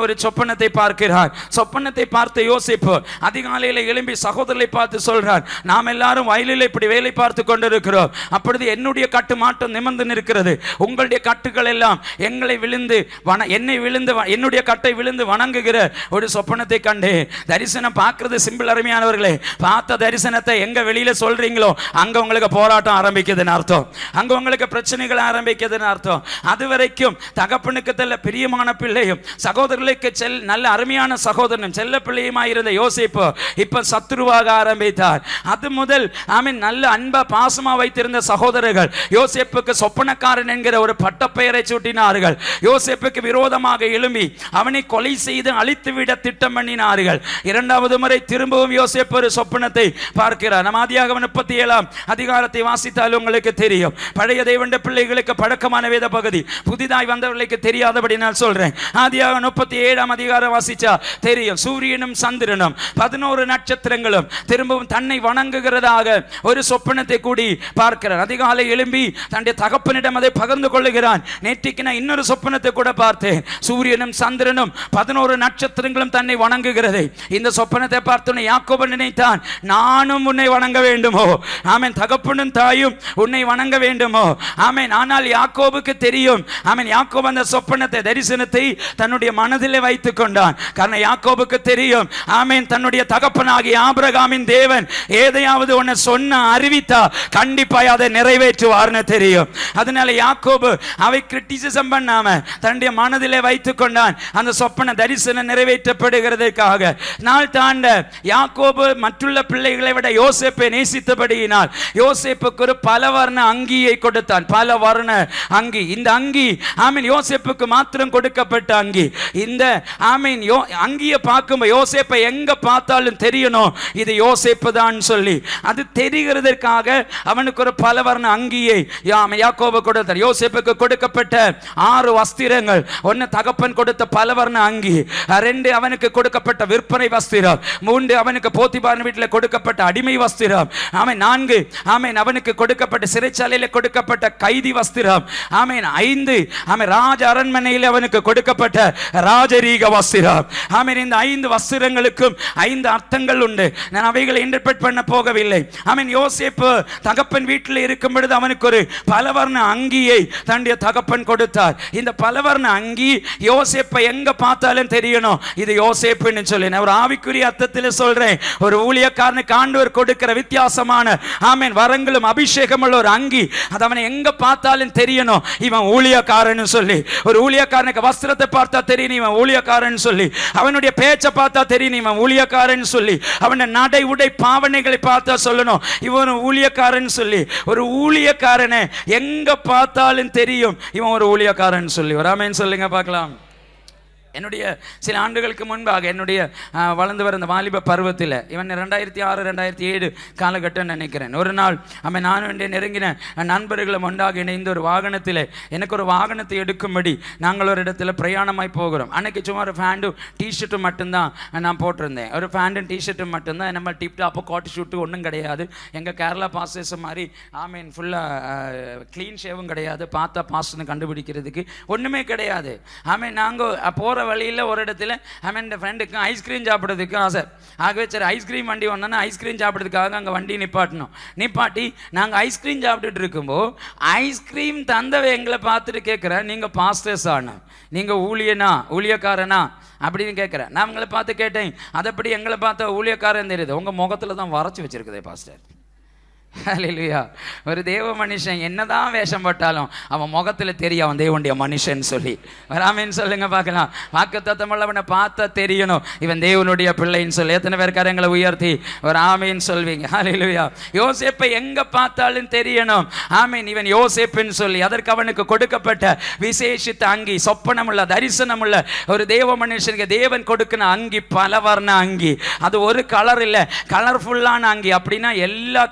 ஒரு சொப்பனத்தை பார்க்கிறார் சொப்பனத்தை பார்த்த யோசிப்பு அதிகாலையில் எழும்பி சகோதரரை பார்த்து சொல்றார் நாம் எல்லாரும் வயலில் இப்படி வேலை பார்த்து கொண்டிருக்கிறோம் அப்பொழுது என்னுடைய கட்டு மாட்டம் நிமிர்ந்து நிற்கிறது உங்களுடைய கட்டுகள் எல்லாம் எங்களை விழுந்து வன என்னை விழுந்து வ- என்னுடைய கட்டை விழுந்து வணங்குகிற ஒரு சொப்பனத்தை கண்டு தரிசனம் பார்க்கிறது சிம்பிள் அருமையானவர்களே பார்த்த தரிசனத்தை எங்க வெளியில சொல்றீங்களோ அங்க உங்களுக்கு போராட்டம் ஆரம்பிக்குதுன்னு அர்த்தம் அங்க உங்களுக்கு பிரச்சனைகள் ஆரம்பிக்குதுன்னு அர்த்தம் அது வரைக்கும் தகப்பனுக்கு தெல்ல பிரியமான பிள்ளையும் சகோதரர்களுக்கு செல் நல்ல அருமையான சகோதரனும் செல்ல பிள்ளையுமா இருந்த யோசிப்பு இப்ப சத்துருவாக ஆரம்பித்தார் அது முதல் ஆமீன் நல்ல அன்பா பாசமா வைத்திருந்த சகோதரர்கள் யோசேப்புக்கு சொப்பனக்காரன் என்கிற ஒரு பட்டப்பெயரை சூட்டினார்கள் யோசேப்புக்கு விரோதமாக எழும்பி அவனை கொலை செய்து அழித்துவிட திட்டம் பண்ணினார்கள் இரண்டாவது முறை திரும்பவும் யோசேப்பு ஒரு சொப்பனத்தை பார்க்கிறார் நம்ம ஆதியாகமம் முப்பத்தி ஏழாம் அதிகாரத்தை வாசித்தால் உங்களுக்கு தெரியும் பழைய தேவண்ட பிள்ளைகளுக்கு பழக்கமான வேத பகுதி புதிதாய் வந்தவர்களுக்கு தெரியாதபடி நான் சொல்றேன் ஆதியாக முப்பத்தி ஏழாம் அதிகாரம் வாசிச்சா தெரியும் சூரியனும் சந்திரனும் பதினோரு நட்சத்திரங்களும் திரும்பவும் தன்னை வணங்குகிறதாக ஒரு சொப்பனத்தை கூடி பார்க்கிறார் அதிகாலை எழும்பி தன்னுடைய தகப்பனிடம் அதை பகிர்ந்து கொள்ளுகிறான் நேற்றைக்கு நான் இன்னொரு சொப்பனத்தை கூட பார்த்தேன் சூரியனும் சந்திரனும் பதினோரு நட்சத்திரங்களும் தன்னை வணங்குகிறது இந்த சொப்பனத்தை பார்த்தோன்னே யாக்கோபு நினைத்தான் நானும் உன்னை வணங்க வேண்டுமோ ஆமென் தகப்பனும் தாயும் உன்னை வணங்க வேண்டுமோ ஆமென் ஆனால் யாக்கோபுக்கு தெரியும் ஆமென் யாக்கோபு அந்த சொப்பனத்தை தரிசனத்தை தன்னுடைய மனதிலே வைத்துக் கொண்டான் காரணம் யாக்கோபுக்கு தெரியும் ஆமென் தன்னுடைய தகப்பனாகிய ஆபிரகாமின் தேவன் ஏதையாவது உன்னை சொன்ன அறிவித்தா கண்டிப்பாய் அதை நிறைவேற்றுவார்னு தெரியும் அதனால யாக்கோபு அவை கிரிட்டிசிசம் பண்ணாம தன்னுடைய மனதிலே வைத்துக் கொண்டான் அந்த சொப்பன தரிசனம் நிறைவேற்றப்படுகிறதுக்காக நாள் தாண்ட யாக்கோபு மற்றுள்ள பிள்ளைகளை விட யோசேப்பை நேசித்தபடியினால் யோசேப்புக்கு ஒரு பல வர்ண அங்கியை கொடுத்தான் பல வர்ண அங்கி இந்த அங்கி ஆமீன் யோசேப்புக்கு மாத்திரம் கொடுக்கப்பட்ட அங்கி இந்த ஆமீன் யோ அங்கியை பார்க்கும்போது யோசேப்பை எங்க பார்த்தாலும் தெரியணும் இது யோசேப்பு தான் சொல்லி அது தெரிகிறதற்காக அவனுக்கு ஒரு பல வர்ண அங்கியை யாம யாக்கோபு கொடுத்தார் யோசேப்புக்கு கொடுக்கப்பட்ட ஆறு வஸ்திரங்கள் ஒன்னு தகப்பன் கொடுத்த பலவர்ண அங்கி ரெண்டு அவனுக்கு கொடுக்கப்பட்ட விற்பனை வஸ்திரம் மூன்று அவனுக்கு போத்திபான் வீட்டில் கொடுக்கப்பட்ட அடிமை வஸ்திரம் ஆமென் நான்கு ஆமென் அவனுக்கு கொடுக்கப்பட்ட சிறைச்சாலையில் கொடுக்கப்பட்ட கைதி வஸ்திரம் ஆமென் ஐந்து ஆமென் ராஜ அரண்மனையில் அவனுக்கு கொடுக்கப்பட்ட ராஜரீக வஸ்திரம் ஆமென் இந்த ஐந்து வஸ்திரங்களுக்கும் ஐந்து அர்த்தங்கள் உண்டு நான் அவைகளை இன்டர்பிரட் பண்ண போகவில்லை ஆமென் யோசேப்பு தகப்பன் வீட்டில் இருக்கும் பொழுது அவனுக்கு ஒரு பலவர்ண அங்கியை தன்னுடைய தகப்பன் கொடுத்தார் இந்த பலவர்ண அங்கி யோசேப்பை எங்க பார்த்தாலும் தெரியணும் இது யோசேப்புன்னு சொல்லி நான் ஒரு ஆவிக்குரிய அர்த்தத்தில் சொல்றேன் ஒரு ஊழியக்காரனுக்கு ஆண்டவர் கொடுக்கிற வித்தியாசமான ஆமென் வரங்களும் அபிஷேகம் உள்ள ஒரு அங்கி அது அவனை எங்க பார்த்தாலும் தெரியணும் இவன் ஊழியக்காரன்னு சொல்லி ஒரு ஊழியக்காரனுக்கு வஸ்திரத்தை பார்த்தா தெரியும் இவன் ஊழியக்காரன் சொல்லி அவனுடைய பேச்சை பார்த்தா தெரியும் இவன் ஊழியக்காரன் சொல்லி அவன நடை உடை பாவனைகளை பார்த்தா சொல்லணும் இவன் ஊழியக்காரன் சொல்லி ஒரு ஊழியக்காரனை எங்க பார்த்தாலும் தெரியும் இவன் ஒரு ஊழியக்காரன் சொல்லி ஒரு ஆமென் சொல்லுங்க பார்க்கலாம் என்னுடைய சில ஆண்டுகளுக்கு முன்பாக என்னுடைய ஆ, வளர்ந்து வர இந்த வாலிப பருவத்தில் இவன் ரெண்டாயிரத்தி ஆறு ரெண்டாயிரத்தி ஏழு காலகட்டம் நினைக்கிறேன் ஒரு நாள் அவன் நானும் என்னுடைய நெருங்கின நண்பர்களும் ஒன்றாக இணைந்து ஒரு வாகனத்தில் எனக்கு ஒரு வாகனத்தை எடுக்கும்படி நாங்கள் ஒரு இடத்துல பிரயாணமாய் போகிறோம் அன்னைக்கு சும்மா ஒரு ஃபேண்டும் டிஷர்ட்டும் மட்டும்தான் நான் போட்டிருந்தேன் ஒரு ஃபேண்டும் டிஷர்ட்டும் மட்டும்தான் நம்ம டிப் டாப்பு கோட் ஷூட்டு ஒன்றும் கிடையாது எங்கள் கேரளா பாஸ்டர்ஸ் மாதிரி ஆமீன் ஃபுல்லாக க்ளீன் ஷேவும் கிடையாது பார்த்தா பாஸ்ட்னு கண்டுபிடிக்கிறதுக்கு ஒன்றுமே கிடையாது ஆமீன் நாங்கள் போகிற வழியில் ஒரு இடத்துல ஆமீன் இந்த ஃப்ரெண்டுக்கு ஐஸ்கிரீம் சாப்பிட்றதுக்கு ஆசை ஆகவே சரி ஐஸ்கிரீம் வண்டி வந்தோன்னா ஐஸ்கிரீம் சாப்பிட்றதுக்காக அங்கே வண்டி நிப்பாட்டணும் நிப்பாட்டி நாங்கள் ஐஸ்கிரீம் சாப்பிட்டுட்டு இருக்கும்போது ஐஸ்கிரீம் தந்தவ எங்களை பார்த்துட்டு கேட்குறேன் நீங்கள் பாஸ்டர்ஸ் ஆனா நீங்கள் ஊழியனா ஊழியக்காரனா அப்படின்னு கேட்குறேன் நான் உங்களை பார்த்து கேட்டேன் அதைப்படி எங்களை பார்த்தா ஊழியக்காரன் தெரியுது உங்கள் முகத்தில் தான் வரைச்சி வச்சிருக்குதே பாஸ்டர் ஹalleluya ஒரு தேவ மனுஷன் என்னதான் வேஷம் போட்டாலும் அவன் முகத்துல தெரியும் அவன் தேவனுடைய மனுஷன் சொல்லி வராமேன்னு சொல்லுங்க பார்க்கலாம் வாக்கு உள்ளவனை பார்த்தா தெரியணும் இவன் தேவனுடைய பிள்ளைன்னு சொல்லி எத்தனை பேர் கரங்களை உயர்த்தி ஒரு ஆமீன் சொல்வீங்க ஹalleluya யோசேப்பை எங்க பார்த்தாலும் தெரியணும் ஆமீன் இவன் யோசேப்புன்னு சொல்லி அதற்கு அவனுக்கு கொடுக்கப்பட்ட விசேஷித்த அங்கி சொப்பனமுள்ள தரிசனமுள்ள ஒரு தேவ மனுஷனுக்கு தேவன் கொடுக்கிற அங்கி பல வர்ண அங்கி அது ஒரு கலர் இல்லை கலர்ஃபுல்லான அங்கி அப்படின்னா எல்லா கிருபை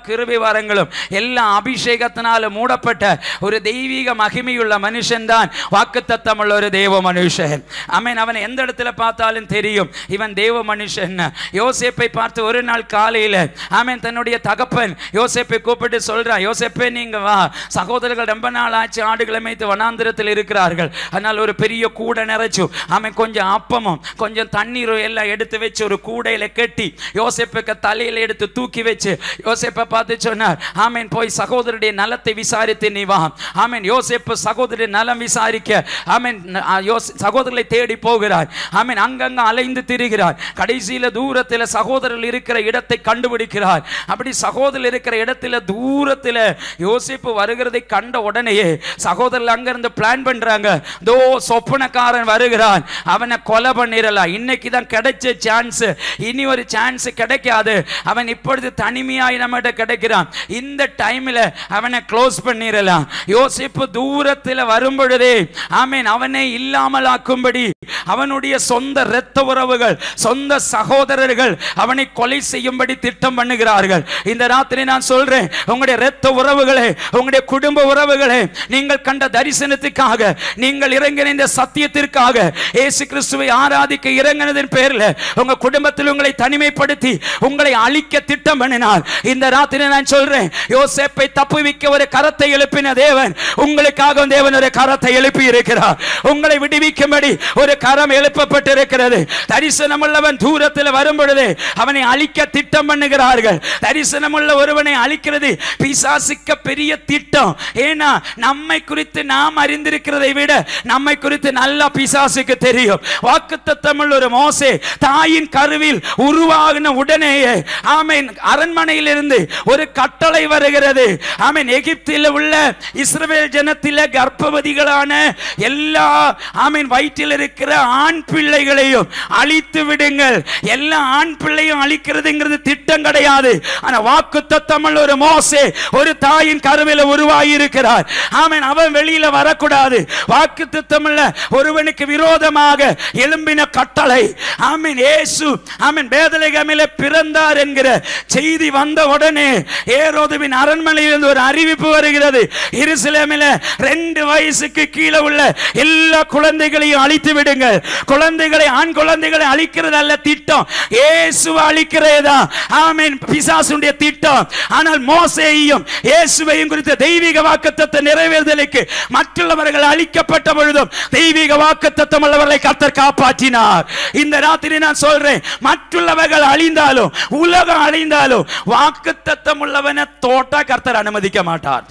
ஆசீர்வாதங்களும் எல்லா அபிஷேகத்தினால மூடப்பட்ட ஒரு தெய்வீக மகிமையுள்ள மனுஷன்தான் வாக்குத்தத்தமுள்ள ஒரு தேவ மனுஷன் ஆமென் அவன் எந்த இடத்துல பார்த்தாலும் தெரியும் இவன் தேவ மனுஷன் யோசேப்பை பார்த்து ஒரு நாள் காலையில ஆமென் தன்னுடைய தகப்பன் யோசேப்பை கூப்பிட்டு சொல்றான் யோசேப்பே நீங்க வா சகோதரர்கள் ரொம்ப நாள் ஆச்சு ஆடுகளை மேய்த்து வனாந்திரத்தில் இருக்கிறார்கள் அதனால் ஒரு பெரிய கூடை நிறைச்சு ஆமென் கொஞ்சம் அப்பமும் கொஞ்சம் தண்ணீரும் எல்லாம் எடுத்து வச்சு ஒரு கூடையில கட்டி யோசேப்புக்கு தலையில எடுத்து தூக்கி வச்சு யோசேப்பை பார்த்து சொன்னார் ஆமென் போய் சகோதரருடைய நலத்தை விசாரித்து நீ வா ஆமென் யோசேப்பு சகோதரருடைய நலம் விசாரிக்க ஆமென் ஆ, யோஸ் சகோதரர்களை தேடி போகிறார் ஆமென் அங்கங்க அலைந்து திரிகிறார் கடைசியில தூரத்தில் சகோதரர்கள் இருக்கிற இடத்தை கண்டுபிடிக்கிறார் அப்படி சகோதரர் இருக்கிற இடத்துல தூரத்தில் யோசிப்பு வருகிறதை கண்ட உடனேயே சகோதரர்கள் அங்கிருந்து பிளான் பண்றாங்க தோ சொப்பனக்காரன் வருகிறான் அவனை கொலை பண்ணிடலாம் இன்னைக்கு தான் கிடைச்ச சான்ஸ் இனி ஒரு சான்ஸ் கிடைக்காது அவன் இப்பொழுது தனிமையாய் நம்மகிட்ட கிடைக்கிறான் இந்த டைம்ல அவனை க்ளோஸ் பண்ணிடலாம் யோசிப்பு தூரத்தில் வரும் பொழுதே ஆமீன் அவனை இல்லாமலாக்கும்படி அவனுடைய சொந்த இரத்த உறவுகள் சொந்த சகோதரர்கள் அவனை கொலை செய்யும்படி திட்டம் பண்ணுகிறார்கள் இந்த ராத்திரி நான் சொல்றேன் உங்களுடைய இரத்த உறவுகளே உங்களுடைய குடும்ப உறவுகளே நீங்கள் கண்ட தரிசனத்துக்காக நீங்கள் இறங்கின இந்த சத்தியத்திற்காக இயேசு கிறிஸ்துவை ஆராதிக்க இறங்கினதின் பேரில் உங்க குடும்பத்தில் உங்களை தனிமைப்படுத்தி உங்களை அழிக்க திட்டம் பண்ணினார் இந்த ராத்திரி நான் சொல்றேன் யோசேப்பை தப்புவிக்க ஒரு கரத்தை எழுப்பின தேவன் உங்களுக்காக தேவன் ஒரு கரத்தை எழுப்பி இருக்கிறார் உங்களை விடுவிக்கும்படி ஒரு கரம் எழுப்பப்பட்டிருக்கிறது தரிசனம் உள்ளவன் தூரத்தில் வரும் பொழுது அவனை அழிக்க திட்டம் பண்ணுகிறார்கள் தரிசனம் உள்ள ஒருவனை அழிக்கிறது பிசாசுக்க பெரிய திட்டம் ஏன்னா நம்மை குறித்து நாம் அறிந்திருக்கிறதை விட நம்மை குறித்து நல்லா பிசாசுக்கு தெரியும் வாக்குத்தத்தமுள்ள ஒரு மோசே தாயின் கருவில் உருவாகின உடனேயே ஆமென் அரண்மனையிலிருந்து ஒரு கட்டளை வருகிறது ஆமென் எகிப்தில் உள்ள இஸ்ரவேல் ஜனத்தில கர்ப்பவதிகளான எல்லா ஆமென் வயிற்றில் இருக்கிற ஆண் பிள்ளைகளையும் அழித்து விடுங்கள் எல்லா ஆண் பிள்ளையும் அழிக்கிறதுங்கிறது திட்டம் கிடையாது ஆனா வாக்கு தத்தமல் ஒரு மோசே ஒரு தாயின் கருவில உருவாகி இருக்கிறார் ஆமென் அவன் வெளியில வரக்கூடாது வாக்கு தத்தமல்ல ஒருவனுக்கு விரோதமாக எழும்பின கட்டளை ஆமென் இயேசு ஆமென் பேதலேகமில பிறந்தார் என்கிற செய்தி வந்த உடனே ஏரோதுவின் அரண்மனையிலிருந்து ஒரு அறிவிப்பு வருகிறது எருசலேமில ரெண்டு வயசுக்கு கீழே உள்ள எல்லா குழந்தைகளையும் அழித்து விடுங்கள் குழந்தைகளை ஆண் குழந்தைகளை அழிக்கிறது அல்ல திட்டம் இயேசுவை அழிக்கிறதா ஆமென் பிசாசுடைய திட்டம் ஆனால் மோசேயையும் இயேசுவையும் குறித்த தெய்வீக வாக்குத்தத்தை நிறைவேறுதலுக்கு மറ്റുள்ளவர்கள் அழிக்கப்பட்ட பொழுதும் தெய்வீக வாக்குத்தத்தம் உள்ளவர்களை கர்த்தர் காப்பாற்றினார் இந்த ராத்திரி நான் சொல்றேன் மற்றுள்ளவர்கள் அழிந்தாலும் உலகம் அழிந்தாலும் வாக்குத்தத்தம் உள்ளவனை தோட்டா கர்த்தர் அனுமதிக்க மாட்டார்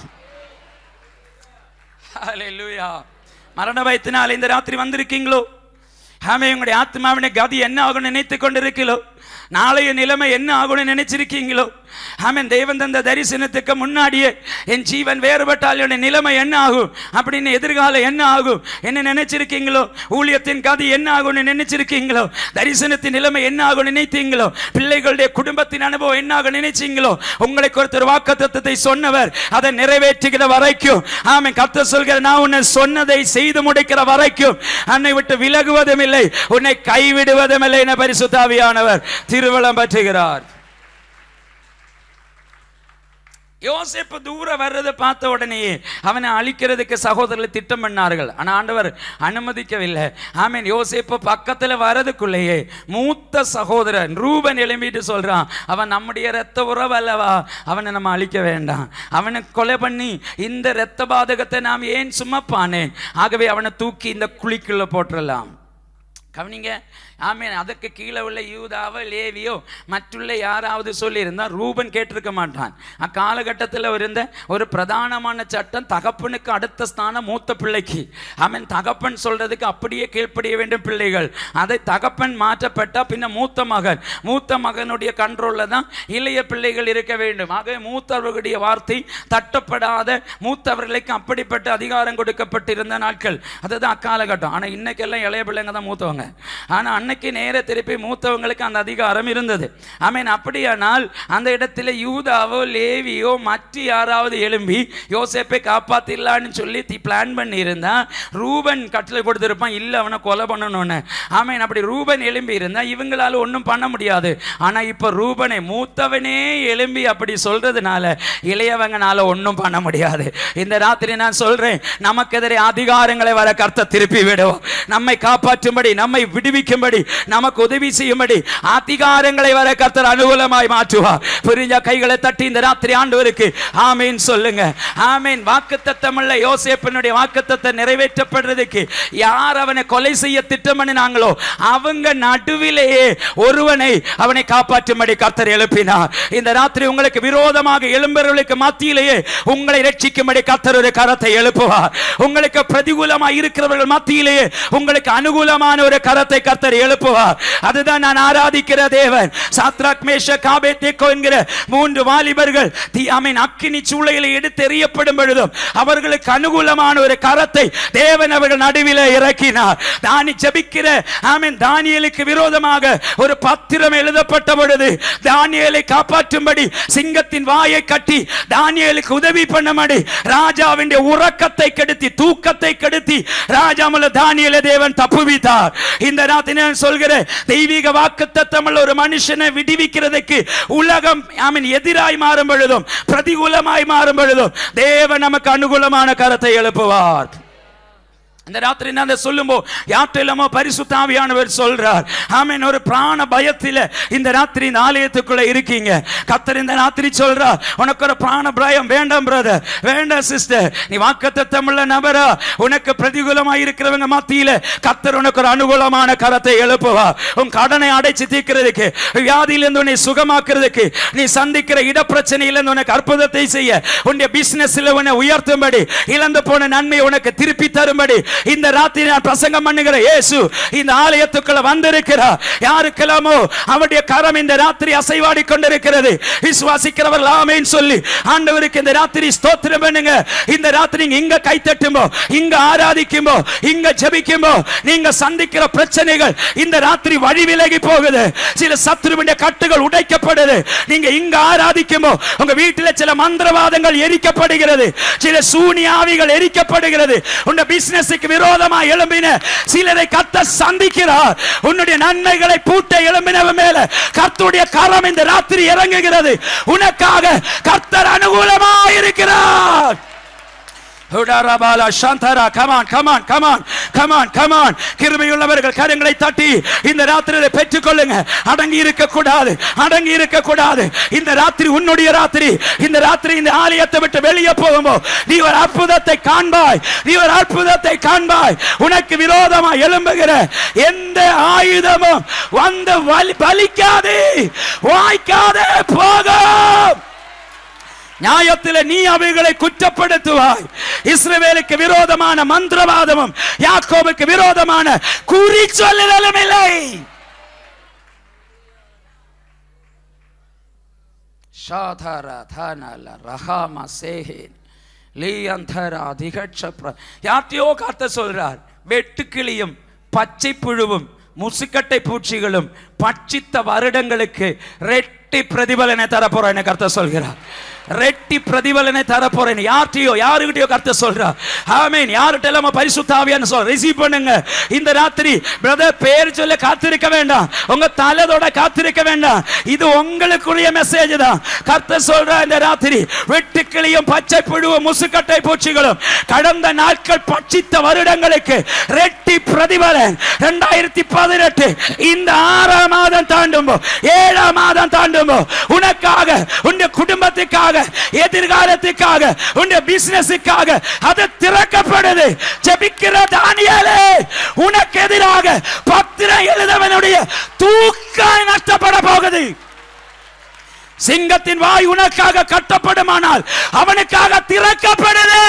ஹalleluya மரண பயத்தினால் இந்த ராத்திரி வந்திருக்கீங்களோ ஆமே உங்களுடைய ஆத்மாவின கதி என்ன ஆகும் நினைத்து கொண்டிருக்கீங்களோ நாளைய நிலைமை என்ன ஆகும்னு நினைச்சிருக்கீங்களோ ஆமென் தேவன் தந்த தரிசனத்துக்கு முன்னாடியே என் ஜீவன் வேறுபட்டால் என்னுடைய நிலைமை என்ன ஆகும் அப்படின்னு எதிர்காலம் என்ன ஆகும் என்ன நினைச்சிருக்கீங்களோ ஊழியத்தின் கதி என்ன ஆகும்னு நினைச்சிருக்கீங்களோ தரிசனத்தின் நிலைமை என்ன ஆகும் நினைத்தீங்களோ பிள்ளைகளுடைய குடும்பத்தின் அனுபவம் என்ன ஆகும் நினைச்சீங்களோ உங்களுக்கு ஒருத்தர் வாக்குத்தத்தத்தை சொன்னவர் அதை நிறைவேற்றுகிற வரைக்கும் ஆமென் கர்த்தர் சொல்கிற நான் உன்னை சொன்னதை செய்து முடிக்கிற வரைக்கும் அன்னை விட்டு விலகுவதும் இல்லை உன்னை கைவிடுவதும் இல்லை என பரிசுத்தாவியானவர் திருவளம் பற்றுகிறார் யோசேப்பு தூரம் வர்றதை பார்த்த உடனேயே அவனை அழிக்கிறதுக்கு சகோதரர்கள் திட்டம் பண்ணார்கள் ஆனா ஆண்டவர் அனுமதிக்கவில்லை ஆமீன் யோசேப்பு பக்கத்துல வரதுக்குள்ளேயே மூத்த சகோதரன் ரூபன் எழும்பிட்டு சொல்றான் அவன் நம்முடைய இரத்த உறவு அல்லவா அவனை நம்ம அழிக்க வேண்டாம் அவனை கொலை பண்ணி இந்த இரத்த பாதகத்தை நாம் ஏன் சுமப்பானேன் ஆகவே அவனை தூக்கி இந்த குழிக்குள்ள போட்டுடலாம் கவனிங்க ஆமீன் அதற்கு கீழே உள்ள யூதாவோ லேவியோ மற்றுள்ள யாராவது சொல்லியிருந்தா ரூபன் கேட்டிருக்க மாட்டான் அக்காலகட்டத்தில் இருந்த ஒரு பிரதானமான சட்டம் தகப்பனுக்கு அடுத்த ஸ்தானம் மூத்த பிள்ளைக்கு ஆமீன் தகப்பன் சொல்றதுக்கு அப்படியே கீழ்ப்படிய வேண்டும் பிள்ளைகள் அதை தகப்பன் மாற்றப்பட்டா பின்ன மூத்த மகன் மூத்த மகனுடைய கண்ட்ரோலில் தான் இளைய பிள்ளைகள் இருக்க வேண்டும் ஆகவே மூத்தவர்களுடைய வார்த்தை தட்டப்படாத மூத்தவர்களுக்கு அப்படிப்பட்ட அதிகாரம் கொடுக்கப்பட்டிருந்த நாட்கள் அதுதான் அக்காலகட்டம் ஆனால் இன்னைக்கெல்லாம் இளைய பிள்ளைங்க தான் மூத்தவங்க ஆனால் அன்னைக்கு நேர திருப்பி மூத்தவங்களுக்கு அந்த அதிகாரம் இருந்தது ஆமீன் அப்படியானால் அந்த இடத்துல யூதாவோ லேவியோ மற்ற யாராவது எழும்பி யோசேப்பை காப்பாத்திடலான்னு சொல்லி தி பிளான் பண்ணி இருந்தா ரூபன் கட்டளை கொடுத்திருப்பான் இல்ல அவனை கொலை பண்ணணும்னு ஆமீன் அப்படி ரூபன் எழும்பி இருந்தா இவங்களால ஒன்றும் பண்ண முடியாது ஆனா இப்ப ரூபனை மூத்தவனே எழும்பி அப்படி சொல்றதுனால இளையவங்கனால ஒன்றும் பண்ண முடியாது இந்த ராத்திரி நான் சொல்றேன் நமக்கு எதிரே அதிகாரங்களை வர கர்த்த திருப்பி விடுவோம் நம்மை காப்பாற்றும்படி நம்மை விடுவிக்கும்படி நமக்கு உதவி செய்யும்படி அதிகாரங்களை வர கர்த்தர் அனுகூலமாய் மாற்றுவார் புரிஞ்ச கைகளை தட்டி இந்த ராத்திரி ஆண்டவருக்கு ஆமீன் சொல்லுங்க ஆமீன் வாக்குத்தத்தமுள்ள யோசேப்பனுடைய வாக்குத்தத்தம் நிறைவேற்றப்படுறதுக்கு யார் அவனை கொலை செய்ய திட்டம் பண்ணினாங்களோ அவங்க நடுவிலேயே ஒருவனை அவனை காப்பாற்றும்படி கர்த்தர் எழுப்பினார் இந்த ராத்திரி உங்களுக்கு விரோதமாக எழும்பவர்களுக்கு மத்தியிலேயே உங்களை ரட்சிக்கும்படி கர்த்தர் ஒரு கரத்தை எழுப்புவார் உங்களுக்கு பிரதிகூலமாக இருக்கிறவர்கள் மத்தியிலேயே உங்களுக்கு அனுகூலமான ஒரு கரத்தை கர்த்தர் எழுப்புவார் அதுதான் நான் ஆராதிக்கிற தேவன் சாத்ராக் மேஷக் ஆபேத்நேகோ என்கிற மூன்று வாலிபர்கள் தீ ஆமீன் அக்கினி சூளையில எடுத்து எறியப்படும் பொழுதும் அவர்களுக்கு அனுகூலமான ஒரு கரத்தை தேவன் அவர்கள் நடுவில் இறக்கினார் தானி ஜெபிக்கிற ஆமீன் தானியேலுக்கு விரோதமாக ஒரு பத்திரம் எழுதப்பட்ட பொழுது தானியேலை காப்பாற்றும்படி சிங்கத்தின் வாயை கட்டி தானியேலுக்கு உதவி பண்ணும்படி ராஜாவின் உறக்கத்தை கெடுத்தி தூக்கத்தை கெடுத்தி ராஜாமல தானியேல தேவன் தப்புவித்தார் இந்த ராத்திரி நான் சொல்கிற தெய்வீக வாக்குத்தத்தமுள்ள ஒரு மனுஷனை விடுவிக்கிறதுக்கு உலகம் ஆமீன் எதிராய் மாறும் பொழுதும் பிரதிகூலமாய் மாறும் பொழுதும் தேவன் நமக்கு அனுகூலமான கரத்தை எழுப்புவார் இந்த ராத்திரி நான் அதை சொல்லும்போது யாற்றிலமோ பரிசுத்தாவியானவர் சொல்றார் ஆமென் ஒரு பிராண பயத்தில் இந்த ராத்திரி இந்த ஆலயத்துக்குள்ள இருக்கீங்க கத்தர் இந்த ராத்திரி சொல்றார் உனக்கு ஒரு பிராண பயம் வேண்டாம் பிரதர் வேண்டாம் சிஸ்டர் நீ வாக்குத்தத்தமுள்ள நபரா உனக்கு பிரதிகூலமா இருக்கிறவங்க மத்தியில கத்தர் உனக்கு ஒரு அனுகூலமான கரத்தை எழுப்புவா உன் கடனை அடைச்சு தீர்க்கிறதுக்கு வியாதியிலிருந்து உன்னை சுகமாக்குறதுக்கு நீ சந்திக்கிற இடப்பிரச்சனையிலிருந்து உனக்கு அற்புதத்தை செய்ய உன்னுடைய பிசினஸ்ல உன்னை உயர்த்தும்படி இழந்து போன நன்மை உனக்கு திருப்பி தரும்படி இந்த ராத்திரி நான் பிரசங்கம் பண்ணுகிற இயேசு இந்த ஆலயத்துக்குள்ள வந்திருக்கிறார் யாருக்கெல்லாமோ அவருடைய கரம் இந்த ராத்திரி அசைவாடி கொண்டிருக்கிறது விசுவாசிக்கிறவர்கள் ஆமென் சொல்லி ஆண்டவருக்கு இந்த ராத்திரி ஸ்தோத்திரம் பண்ணுங்க இந்த ராத்திரி நீங்க இங்க கை தட்டும்போ இங்க ஆராதிக்கும்போ இங்க ஜெபிக்கும்போ நீங்க சந்திக்கிற பிரச்சனைகள் இந்த ராத்திரி வழி விலகி போகுது சில சத்துருவின் கட்டுகள் உடைக்கப்படுது நீங்க இங்க ஆராதிக்கும்போ உங்க வீட்டில் சில மந்திரவாதங்கள் எரிக்கப்படுகிறது சில சூனியாவிகள் எரிக்கப்படுகிறது உங்க பிசினஸுக்கு விரோதமா எழும்பின சிலரை கத்த சந்திக்கிறார் உன்னுடைய நன்மைகளை பூட்ட எழும்பினவன் மேல கர்த்தருடைய கரம் இந்த ராத்திரி இறங்குகிறது உனக்காக கர்த்தர் அனுகூலமா இருக்கிறார் உடாரபாலா சாந்தரா come on come on come on come on come on கிருபையுள்ளவர்கள் கரங்களை தட்டி இந்த ராத்திரியை பெற்றுக்கொள்ளுங்க அடங்கி இருக்க கூடாது அடங்கி இருக்க கூடாது இந்த ராத்திரி உன்னுடைய ராத்திரி இந்த ராத்திரி இந்த ஆலயத்தை விட்டு வெளியே போகும்போது நீ ஒரு அற்புதத்தை காண்பாய் நீ ஒரு அற்புதத்தை காண்பாய் உனக்கு விரோதமா எழும்புகிற எந்த ஆயுதமும் வந்து வலி பலிக்காது வாய்க்காதே போகும் நியாயத்தில் நீ அவைகளை குற்றப்படுத்துவாய் இஸ்ரவேலுக்கு விரோதமான மந்திரவாதமும் யாக்கோபுக்கு விரோதமான குறி சொல்லுதலும் இல்லை ஷாதாரா தானல ரஹாமா சேஹேன் லீயந்தரா திகட்ச பிர யார்ட்டையோ காத்த சொல்றார் வெட்டுக்கிளியும் பச்சை புழுவும் முசுக்கட்டை பூச்சிகளும் பட்சித்த வருடங்களுக்கு ரெட்டி பிரதிபலனை தரப்போறேன் கர்த்த சொல்கிறார் ரெட்டி பிரதிபலனை தரப்போறேன் யார்கிட்டயோ யாருகிட்டயோ கர்த்த சொல்றா ஆமீன் யார்கிட்ட இல்லாம பரிசுத்தாவியான்னு சொல்ற ரிசீவ் பண்ணுங்க இந்த ராத்திரி பிரதர் பேர் சொல்ல காத்திருக்க வேண்டாம் உங்க தலைதோட காத்திருக்க வேண்டாம் இது உங்களுக்குரிய மெசேஜ் தான் கர்த்த சொல்ற இந்த ராத்திரி வெட்டுக்கிளியும் பச்சை புழுவும் முசுக்கட்டை பூச்சிகளும் கடந்த நாட்கள் பட்சித்த வருடங்களுக்கு ரெட்டி பிரதிபலன் ரெண்டாயிரத்தி பதினெட்டு இந்த ஆறாம் மாதம் தாண்டும் ஏழாம் மாதம் தாண்டும் உனக்காக உன் குடும்பத்துக்காக எதிர்காலத்துக்காக உன் பிசினஸுக்காக அது திறக்கப்படுது ஜெபிக்கிற தானியலே உனக்கு எதிராக பத்திரம் எழுதவனுடைய தூக்கம் நஷ்டப்பட போகுது சிங்கத்தின் வாய் உனக்காக கட்டப்படுமானால் அவனுக்காக திறக்கப்படுது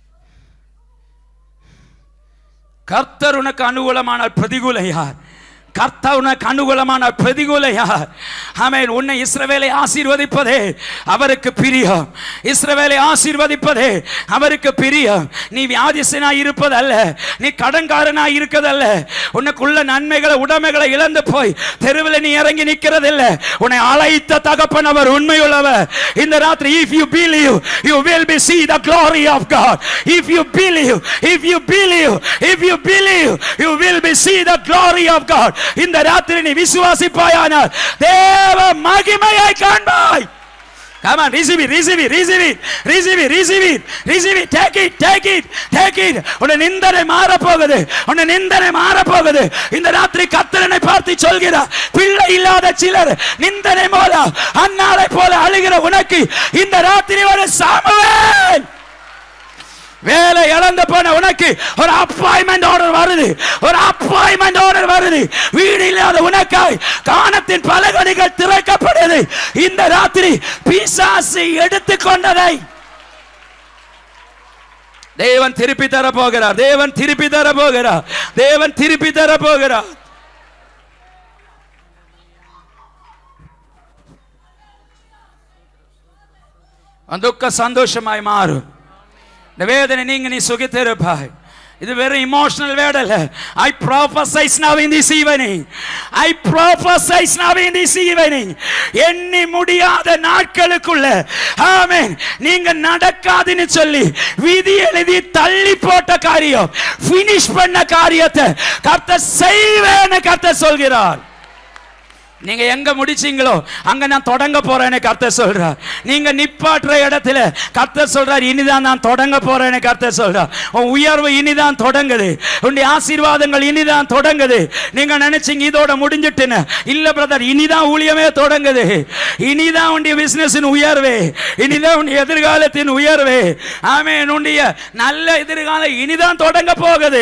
கர்த்தர் உனக்கு அனுகூலமானால் பிரதிகூல யார் கர்த்தா உனக்கு அனுகூலமான பிரதிகூலையா ஆமென் உன்னை இஸ்ரவேலை ஆசீர்வதிப்பதே அவருக்கு பிரியம் இஸ்ரவேலை ஆசீர்வதிப்பதே அவருக்கு பிரியம் நீ வியாதிசனாய் இருப்பதல்ல நீ கடன்காரனாய் இருக்கதல்ல உனக்குள்ள நன்மைகளை உடைமைகளை இழந்து போய் தெருவில் நீ இறங்கி நிற்கிறதில்ல உன்னை அழைத்த தகப்பன் அவர் உண்மையுள்ளவர் இந்த ராத்திரி if you believe you will be see the glory of God if you believe if you believe if you believe you will be see the glory of God இந்த ராத்திரி நீ விசுவாசிப்பாயானால் தேவ மகிமையை காண்பாய் Come on, receive it, receive it, receive it, receive it, receive it, receive it, take it, take it, take it. உன்னை நிந்தனை மாற போகுது உன்னை நிந்தனை மாற போகுது இந்த ராத்திரி கத்தரனை பார்த்து சொல்கிறார் பிள்ளை இல்லாத சிலர் நிந்தனை போல அன்னாலை போல அழுகிற உனக்கு இந்த ராத்திரி ஒரு சாமுவேல் வேலை இழந்து போன உனக்கு ஒரு அப்பாயின்மெண்ட் ஆர்டர் வருது ஒரு அப்பாயின்மெண்ட் ஆர்டர் வருது வீடு இல்லாத உனக்காய் காணத்தின் பலகணிகள் திறக்கப்படுது இந்த ராத்திரி பிசாசு எடுத்துக்கொண்டதை தேவன் திருப்பி தர போகிறார் தேவன் திருப்பி தர போகிறார் தேவன் திருப்பி தர போகிறார் அந்த துக்க சந்தோஷமாய் மாறும் இந்த வேதனை நீங்க நீ சுகித்திருப்பாய் இது வெறும் இமோஷனல் வேர்ட் அல்ல I prophesy now in this evening I prophesy now in this evening எண்ணி முடியாத நாட்களுக்குள்ள ஆமென் நீங்க நடக்காதுன்னு சொல்லி விதி எழுதி தள்ளி போட்ட காரியம் ஃபினிஷ் பண்ண காரியத்தை கர்த்தர் செய்வேன்னு கர்த்தர் சொல்கிறார் நீங்க எங்க முடிச்சீங்களோ அங்க நான் தொடங்க போறேன்னு கர்த்தர் சொல்றார் நீங்க நிப்பாட்டுற இடத்துல கர்த்தர் சொல்றார் இனிதான் நான் தொடங்க போறேன்னு கர்த்தர் சொல்றார் உன் உயர்வு இனிதான் தொடங்குது உன்னுடைய ஆசீர்வாதங்கள் இனிதான் தொடங்குது நீங்க நினைச்சீங்க இதோட முடிஞ்சிட்டுன்னு இல்ல பிரதர் இனிதான் ஊழியமே தொடங்குது இனிதான் உன்னுடைய பிசினஸின் உயர்வு இனிதான் உன்னுடைய எதிர்காலத்தின் உயர்வு ஆமே உன்னுடைய நல்ல எதிர்காலம் இனிதான் தொடங்க போகுது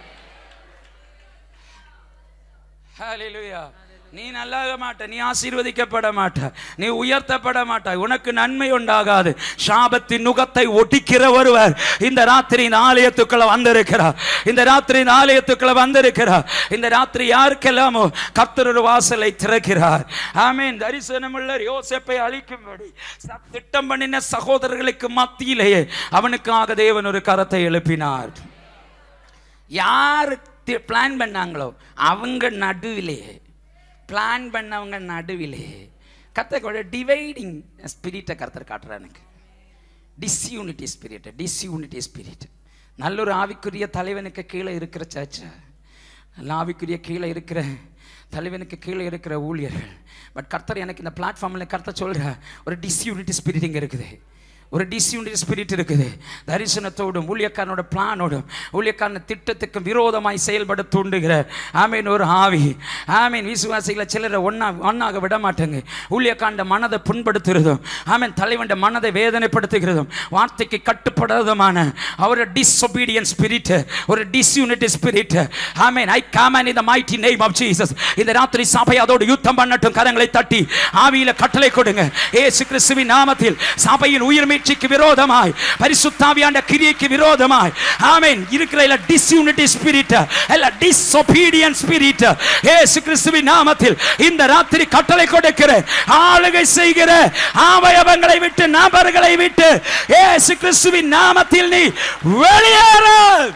Hallelujah. நீ நல்லாக மாட்ட நீ ஆசீர்வதிக்கப்பட மாட்ட நீ உயர்த்தப்பட மாட்டாய் உனக்கு நன்மை உண்டாகாது சாபத்தின் நுகத்தை ஒட்டிக்கிற ஒருவர் இந்த ராத்திரி இந்த ஆலயத்துக்குள்ள வந்திருக்கிறார் இந்த ராத்திரி இந்த ஆலயத்துக்குள்ள வந்திருக்கிறார் இந்த ராத்திரி யாருக்கெல்லாமோ கர்த்தர் ஒரு வாசலை திறக்கிறார் ஆமென் தரிசனமுள்ள யோசேப்பை அழிக்கும்படி ச- திட்டம் பண்ணின சகோதரர்களுக்கு மத்தியிலேயே அவனுக்காக தேவன் ஒரு கரத்தை எழுப்பினார் யார் பிளான் பண்ணாங்களோ அவங்க நடுவிலே பிளான் பண்ணவங்க நடுவிலே கத்தர் டிவைடிங் ஸ்பிரிட்டை கர்த்தர் காட்டுறார் எனக்கு டிஸ்யூனிட்டி ஸ்பிரிட் டிஸ்யூனிட்டி ஸ்பிரிட் நல்ல ஒரு ஆவிக்குரிய தலைவனுக்கு கீழே இருக்கிற சர்ச்சை நல்ல ஆவிக்குரிய கீழே இருக்கிற தலைவனுக்கு கீழே இருக்கிற ஊழியர்கள் பட் கர்த்தர் எனக்கு இந்த பிளாட்ஃபார்மில் கர்த்தர் சொல்கிற ஒரு டிஸ்யூனிட்டி ஸ்பிரிட் இங்கே இருக்குது ஒரு டிஸ்யூனிட்டி ஸ்பிரிட் இருக்குது தரிசனத்தோடும் ஊழியக்காரனோட பிளானோடும் ஊழியக்காரன திட்டத்துக்கு விரோதமாய் செயல்பட தூண்டுகிற ஆமீன் ஒரு ஆவி ஆமீன் விசுவாசிகளை சிலரை ஒன்னா ஒன்னாக விட மாட்டேங்க ஊழியக்காண்ட மனதை புண்படுத்துறதும் ஆமீன் தலைவன் மனதை வேதனைப்படுத்துகிறதும் வார்த்தைக்கு கட்டுப்படாதமான அவரோட டிஸ்ஒபீடியன் ஸ்பிரிட் ஒரு டிஸ்யூனிட்டி ஸ்பிரிட் ஆமீன் ஐ காமன் இந்த மைட்டி நேம் ஆஃப் ஜீசஸ் இந்த ராத்திரி சபை அதோடு யுத்தம் பண்ணட்டும் கரங்களை தட்டி ஆவியில கட்டளை கொடுங்க ஏசு கிறிஸ்துவின் நாமத்தில் சபையின் உயிர் மீட்சிக்கு விரோதமாய் பரிசுத்தாவியாண்ட கிரியைக்கு விரோதமாய் ஆமென் இருக்கிற இல்ல டிஸ்யூனிட்டி ஸ்பிரிட் இல்ல டிஸ்ஒபீடியன் ஸ்பிரிட் ஏசு கிறிஸ்துவின் நாமத்தில் இந்த ராத்திரி கட்டளை கொடுக்கிற ஆளுகை செய்கிற அவயவங்களை விட்டு நபர்களை விட்டு ஏசு கிறிஸ்துவின் நாமத்தில் நீ வெளியேற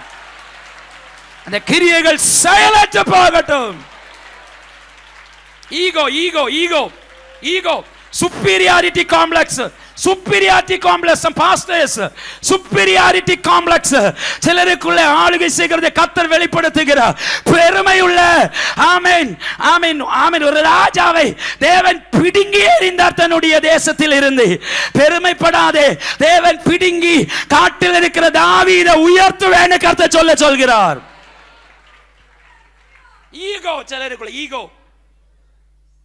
அந்த கிரியைகள் செயலற்று போகட்டும் ego ego ego ego superiority complex superiority complex pastors superiority complex சிலருக்குள்ள ஆளுகை செய்கிறதை கத்தர் வெளிப்படுத்துகிறார் பெருமை உள்ள ஆமென் ஆமென் ஆமென் ஒரு ராஜாவை தேவன் பிடுங்கி எறிந்தார் தன்னுடைய தேசத்தில் இருந்து பெருமைப்படாதே தேவன் பிடுங்கி காட்டில் இருக்கிற தாவீதை உயர்த்துவேன்னு கர்த்தர் சொல்ல சொல்கிறார் ஈகோ சிலருக்குள்ள ஈகோ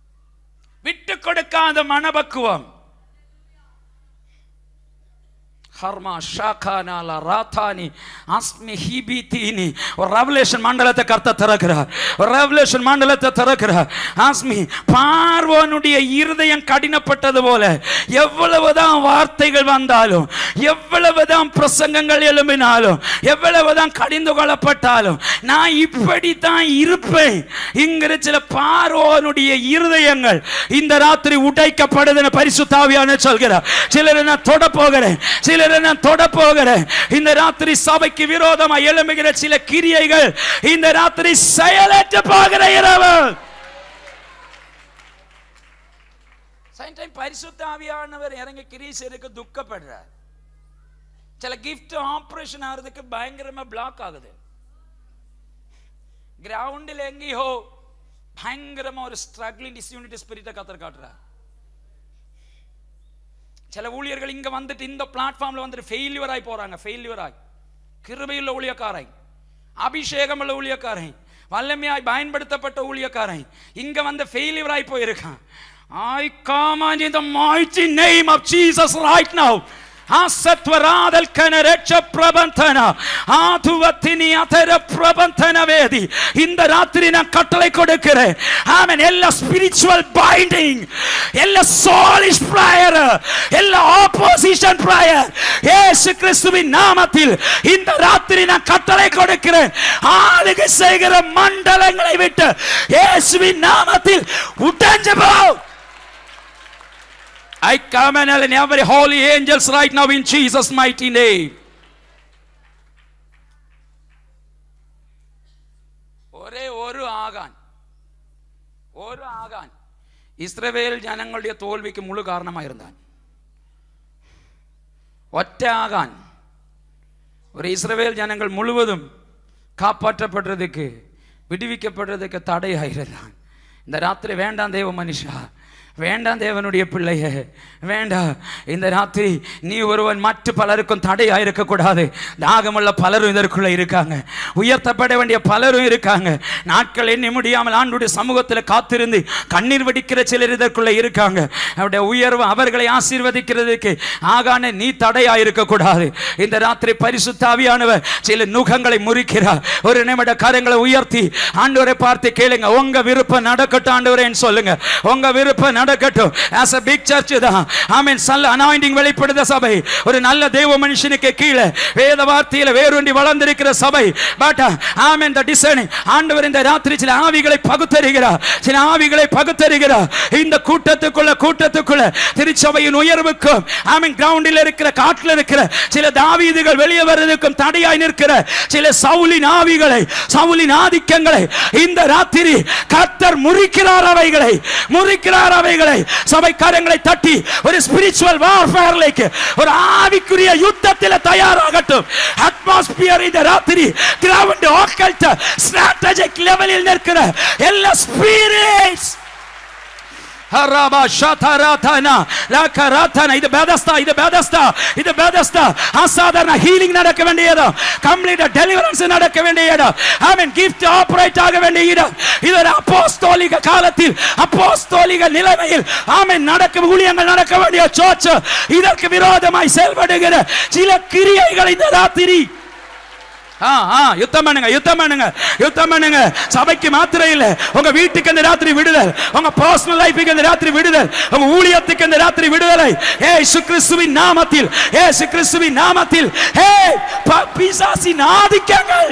விட்டு கொடுக்காத மனபக்குவம் ஹர்மா ஷாகானால ராத்தானி அஸ்மி ஹிபிதீனி ஒரு ரெவலேஷன் மண்டலத்தை கர்த்த திறக்கிறார் ஒரு ரெவலேஷன் மண்டலத்தை திறக்கிறார் அஸ்மி பார்வோனுடைய இருதயம் கடினப்பட்டது போல எவ்வளவுதான் வார்த்தைகள் வந்தாலும் எவ்வளவுதான் பிரசங்கங்கள் எழும்பினாலும் எவ்வளவுதான் கடிந்து கொள்ளப்பட்டாலும் நான் இப்படித்தான் இருப்பேன் இங்கிற சில பார்வோனுடைய இருதயங்கள் இந்த ராத்திரி உடைக்கப்படுதுன்னு பரிசுத்தாவியான சொல்கிறார் சிலரை நான் தொட போகிறேன் சிலரை நான் தொட போகிறேன் இந்த ராத்திரி சபைக்கு விரோதமா எழும்புகிற சில கிரியைகள் இந்த ராத்திரி செயலற்ற போகிற இரவு சைன் பரிசுத்தாவியானவர் இறங்கி கிரீசருக்கு துக்கப்படுறார் சில கிஃப்ட் ஆபரேஷன் ஆகிறதுக்கு பயங்கரமா பிளாக் ஆகுது கிரவுண்டில் எங்கேயோ பயங்கரமா ஒரு ஸ்ட்ரகிளிங் டிஸ்யூனிட்டி ஸ்பிரிட்டை கத்தர் காட்டுறார் சில ஊழியர்கள் இங்க வந்துட்டு இந்த பிளாட்ஃபார்ம்ல வந்துட்டு ஃபெயில்யூர் ஆகி போறாங்க ஃபெயில்யூர் ஆகி கிருபையுள்ள ஊழியக்காரை அபிஷேகம் உள்ள ஊழியக்காரை வல்லமையாய் பயன்படுத்தப்பட்ட ஊழியக்காரை இங்க வந்து ஃபெயில்யூர் ஆகி போயிருக்கான் I command in the mighty name of Jesus right now. ಆಸತ್ವರಾದಲ್ ಕನರಕ್ಷ ಪ್ರಬಂಧನ ஆதுவத்தினி அதர பிரபந்தன வேதி இந்த ராத்திரி நான் கட்டளை கொடுக்கிறேன் ஆமென் எல்லா ஸ்பிரிச்சுவல் பைண்டிங் எல்லா சோலிஷ் பிரேயர் எல்லா ஆப்போசிஷன் பிரேயர் இயேசு கிறிஸ்துவின் நாமத்தில் இந்த ராத்திரி நான் கட்டளை கொடுக்கிறேன் ஆளுகை செய்கிற மண்டலங்களை விட்டு இயேசுவின் நாமத்தில் உடைஞ்சு போ I command and every holy angels right now in Jesus' mighty name. ஒரே ஒரு ஆகான் ஒரு ஆகான் இஸ்ரவேல் ജനങ്ങളുടെ തോൽവിക്ക് മുഴു കാരണമായിരുന്നാൻ ഒറ്റ ആകാൻ ஒரு இஸ்ரவேல் ஜனங்கள் முழுவதும் காப்பாற்றப்படுறதுக்கு விடுவிக்கப்படுறதுக்கு தடையாயிருந்தான் இந்த ராத்திரி வேண்டாம் தேவ மனுஷா வேண்டாம் தேவனுடைய பிள்ளைய வேண்டாம் இந்த ராத்திரி நீ ஒருவன் மற்ற பலருக்கும் தடையா இருக்கக்கூடாது தாகமுள்ள பலரும் இதற்குள்ள இருக்காங்க உயர்த்தப்பட வேண்டிய பலரும் இருக்காங்க நாட்கள் எண்ணி முடியாமல் ஆண்டுடைய சமூகத்தில் காத்திருந்து கண்ணீர் வடிக்கிற சிலர் இதற்குள்ள இருக்காங்க அவருடைய உயர்வு அவர்களை ஆசீர்வதிக்கிறதுக்கு ஆகான நீ தடையா இருக்கக்கூடாது இந்த ராத்திரி பரிசுத்தாவியானவர் சில நுகங்களை முறிக்கிறார் ஒரு நிமிட கரங்களை உயர்த்தி ஆண்டவரை பார்த்து கேளுங்க உங்க விருப்பம் நடக்கட்டும் ஆண்டவரேன்னு சொல்லுங்க உங்க விருப்பம் நடக்கட்டும் as a big church தான் ஆமென் நல்ல அனாயிண்டிங் வெளிப்படுத்த சபை ஒரு நல்ல தேவ மனுஷனுக்கு கீழே வேத வார்த்தையில வேரூன்றி வளர்ந்திருக்கிற சபை பட் ஆமென் த டிசைனிங் ஆண்டவர் இந்த ராத்திரி சில ஆவிகளை பகுத்தருகிறார் சில ஆவிகளை பகுத்தருகிறார் இந்த கூட்டத்துக்குள்ள கூட்டத்துக்குள்ள திருச்சபையின் உயர்வுக்கும் ஆமென் கிரவுண்டில் இருக்கிற காட்டில் இருக்கிற சில தாவீதுகள் வெளியே வருவதற்கும் தடையாய் நிற்கிற சில சவுலின் ஆவிகளை சவுலின் ஆதிக்கங்களை இந்த ராத்திரி கர்த்தர் முறிக்கிறார் அவைகளை முறிக்கிறார் அவைகளை சபைக்காரங்களை தட்டி ஒரு ஸ்பிரிச்சுவல் வார்ஃபேர்லைக்கு ஒரு ஆவிக்குரிய யுத்தத்தில் தயாராகட்டும் அட்மாஸ்பியர் இந்த ராத்திரி கிரவுண்ட் ஆக்கல்ட் ஸ்ட்ராட்டஜிக் லெவலில் நிற்கிற எல்லா ஸ்பிரிட்ஸ் ஹராபா ஷதராதனா லகராதனா இது பெதஸ்தா இது பெதஸ்தா இது பெதஸ்தா அசாதாரண ஹீலிங் நடக்க வேண்டிய இடம் கம்ப்ளீட் டெலிவரன்ஸ் நடக்க வேண்டிய இடம் ஐ மீன் கிஃப்ட் ஆபரேட் ஆக வேண்டிய இடம் இது ஒரு அப்போஸ்தோலிக காலத்தில் அப்போஸ்தோலிக நிலைமையில் ஆமென் நடக்க ஊழியங்கள் நடக்க வேண்டிய சர்ச் இதற்கு விரோதமாய் செயல்படுகிற சில கிரியைகள் இந்த ராத்திரி ஆ ஆ யுத்தம் பண்ணுங்க யுத்தம் பண்ணுங்க யுத்தம் பண்ணுங்க சபைக்கு மாத்திரம் இல்ல உங்க வீட்டுக்கு இந்த ராத்திரி விடுதல் உங்க பர்சனல் லைஃபுக்கு இந்த ராத்திரி விடுதல் உங்க ஊழியத்துக்கு இந்த ராத்திரி விடுதலை ஏசு கிறிஸ்துவின் நாமத்தில் ஏசு கிறிஸ்துவின் நாமத்தில் ஹே ப- பிசாசின் ஆதிக்கங்கள்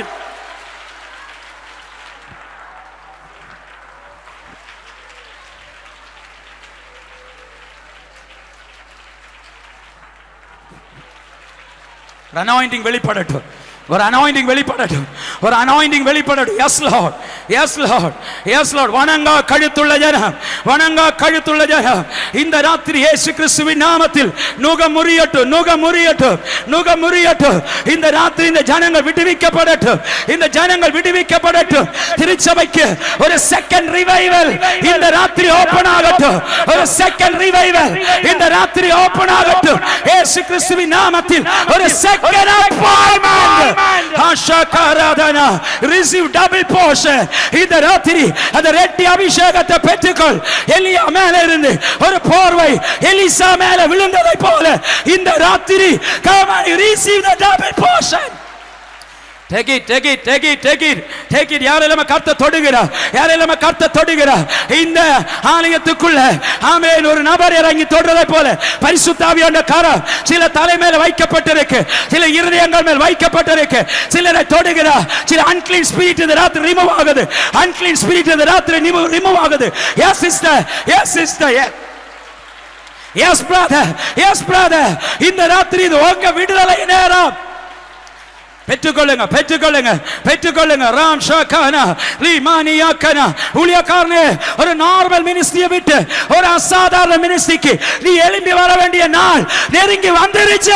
அனாயிண்டிங் வெளிப்படட்டும் ஒரு அனாயிண்டிங் வெளிப்படட்டும் ஒரு அனாயிண்டிங் வெளிப்படட்டும் yes Lord yes Lord yes Lord வணங்கா கழுத்துள்ள ஜனம் வணங்கா கழுத்துள்ள ஜனம் இந்த ராத்திரி இயேசு கிறிஸ்துவின் நாமத்தில் நுக முறியட்டும் நுக முறியட்டும் நுக முறியட்டும் இந்த ராத்திரி இந்த ஜனங்கள் விடுவிக்கப்படட்டும் இந்த ஜனங்கள் விடுவிக்கப்படட்டும் திருச்சபைக்கு ஒரு செகண்ட் ரிவைவல் இந்த ராத்திரி ஓபன் ஆகட்டும் ஒரு செகண்ட் ரிவைவல் இந்த ராத்திரி ஓபன் ஆகட்டும் இயேசு கிறிஸ்துவின் நாமத்தில் ஒரு செகண்ட் அப்பாயின்மெண்ட் ஆஷாகாராதனா ரிசீவ் டபுள் போர்ஷன் இந்த ராத்திரி அந்த ரெட்டி அபிஷேகத்தை பெற்றுக்கொள் எலியா மேல இருந்து ஒரு போர்வை எலிசா மேல விழுந்ததை போல இந்த ராத்திரி come on you receive the double portion Take it, take it, take it, take it, take it. யாரெல்லாம் கர்த்த தொடுகிறார் யாரெல்லாம் கர்த்த தொடுகிறார் இந்த ஆலயத்துக்குள்ள ஆமென் ஒரு நபர் இறங்கி தொடுறதை போல பரிசுத்தாவியான கரம் சில தலை மேல வைக்கப்பட்டிருக்கு சில இருதயங்கள் மேல் வைக்கப்பட்டிருக்கு சிலரை தொடுகிறார் சில அன்கிளீன் ஸ்பிரிட் இந்த ராத்திரி ரிமூவ் ஆகுது அன்கிளீன் ஸ்பிரிட் இந்த ராத்திரி ரிமூவ் ஆகுது yes sister yes sister yes brother yes brother இந்த ராத்திரி இது உங்க விடுதலை நேரம் பெற்றுக்கொள்ளுங்க பெற்றுக்கொள்ளுங்க பெற்றுக்கொள்ளுங்க ராம் ஷாக்கானா லீமானியாக்கனா ஊழியக்காரனே ஒரு நார்மல் மினிஸ்ட்ரியை விட்டு ஒரு அசாதாரண மினிஸ்ட்ரிக்கு நீ எழும்பி வர வேண்டிய நாள் நெருங்கி வந்துருச்சு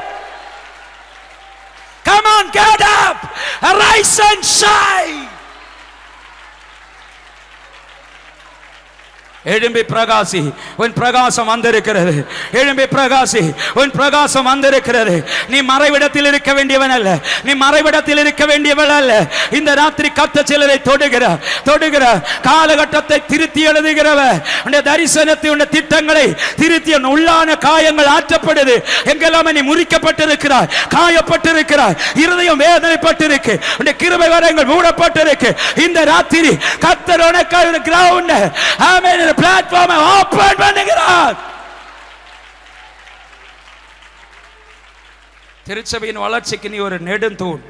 Come on, get up! Arise and shine! எழும்பி பிரகாசி உன் பிரகாசம் வந்திருக்கிறது எழும்பி பிரகாசி உன் பிரகாசம் வந்திருக்கிறது நீ மறைவிடத்தில் இருக்க வேண்டியவன் அல்ல நீ மறைவிடத்தில் இருக்க வேண்டியவள் அல்ல இந்த ராத்திரி கத்த சிலரை தொடுகிற தொடுகிற காலகட்டத்தை திருத்தி எழுதுகிறவ உன்னுடைய தரிசனத்தை உன்னுடைய திட்டங்களை திருத்தி உன் உள்ளான காயங்கள் ஆற்றப்படுது எங்கெல்லாமே நீ முறிக்கப்பட்டிருக்கிறாய் காயப்பட்டிருக்கிறாய் இருதயம் வேதனைப்பட்டிருக்கு உன்னுடைய கிருபை வரங்கள் மூடப்பட்டிருக்கு இந்த ராத்திரி கத்தர் உனக்கு ஒரு கிரவுண்ட் ஆமென் பிளாட்ஃபார்மை ஓபன் பண்ணுகிறார் திருச்சபையின் வளர்ச்சிக்கு நீ ஒரு நெடுந்தூண்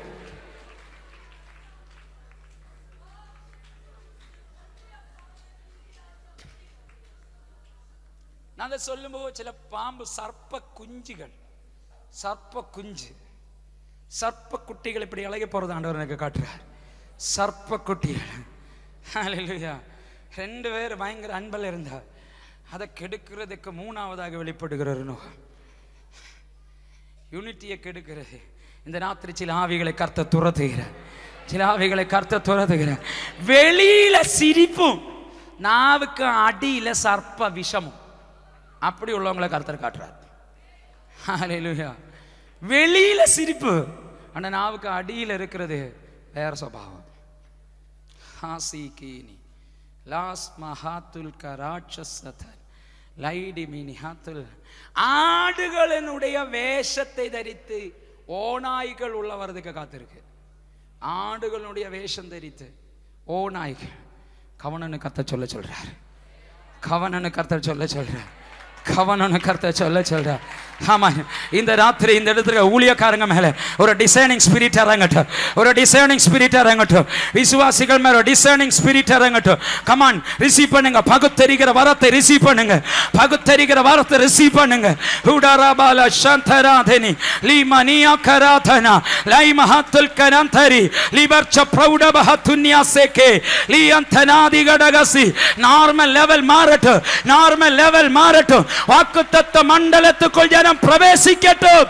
நான் அதை சொல்லும்போது சில பாம்பு சர்ப்ப குஞ்சுகள் சர்ப்ப குஞ்சு சர்ப்ப குட்டிகள் இப்படி இழகி போறது ஆண்டவர் எனக்கு காட்டுறார் சர்ப்ப குட்டிகள் ஹalleluya ரெண்டு பேர் பயங்கர அன்பில் இருந்தார் அதை கெடுக்கிறதுக்கு மூணாவதாக வெளிப்படுகிறார் நோகம் யூனிட்டியை கெடுக்கிறது இந்த ராத்திரி சில ஆவிகளை கர்த்த துரத்துகிறார் சில ஆவிகளை கர்த்த துரத்துகிறார் வெளியில சிரிப்பும் நாவுக்கு அடியில சர்ப்ப விஷமும் அப்படி உள்ளவங்களை கர்த்தர் காட்டுறார் ஹalleluya வெளியில சிரிப்பு ஆனா நாவுக்கு அடியில இருக்கிறது வேற சுபாவம் ஹாசி கீனி லாஸ் மஹாத்துல் கராட்சசதன் லைடி மீனி ஹாத்துல் ஆடுகளினுடைய வேஷத்தை தரித்து ஓநாய்கள் உள்ள வரதுக்கு காத்திருக்கு ஆடுகளுடைய வேஷம் தரித்து ஓநாய்கள் கவனன்னு கத்த சொல்ல சொல்றார் கவனன்னு கர்த்தர் சொல்ல சொல்றார் கவனன்னு கர்த்தர் சொல்ல சொல்றார் ஆமா இந்த ராத்திரி இந்த இடத்துல ஊழியக்காரங்க மேல ஒரு டிசைனிங் ஸ்பிரிட் இறங்கட்டும் ஒரு டிசைனிங் ஸ்பிரிட் இறங்கட்டும் விசுவாசிகள் மேல ஒரு டிசைனிங் ஸ்பிரிட் இறங்கட்டும் கமான் ரிசீவ் பண்ணுங்க பகுத்தறிகிற வரத்தை ரிசீவ் பண்ணுங்க பகுத்தறிகிற வரத்தை ரிசீவ் பண்ணுங்க ஹுடாராபால சந்தராதனி லீமனியா கராதனா லை மஹத்துல் கரந்தரி லிபர்ச்ச பிரௌடபஹ துன்யாசேகே லியந்தனாதி கடகசி நார்மல் லெவல் மாறட்டும் நார்மல் லெவல் மாறட்டும் வாக்குத்தத்த மண்டலத்துக்குள் ஜனம் பிரவேசிக்கட்டும்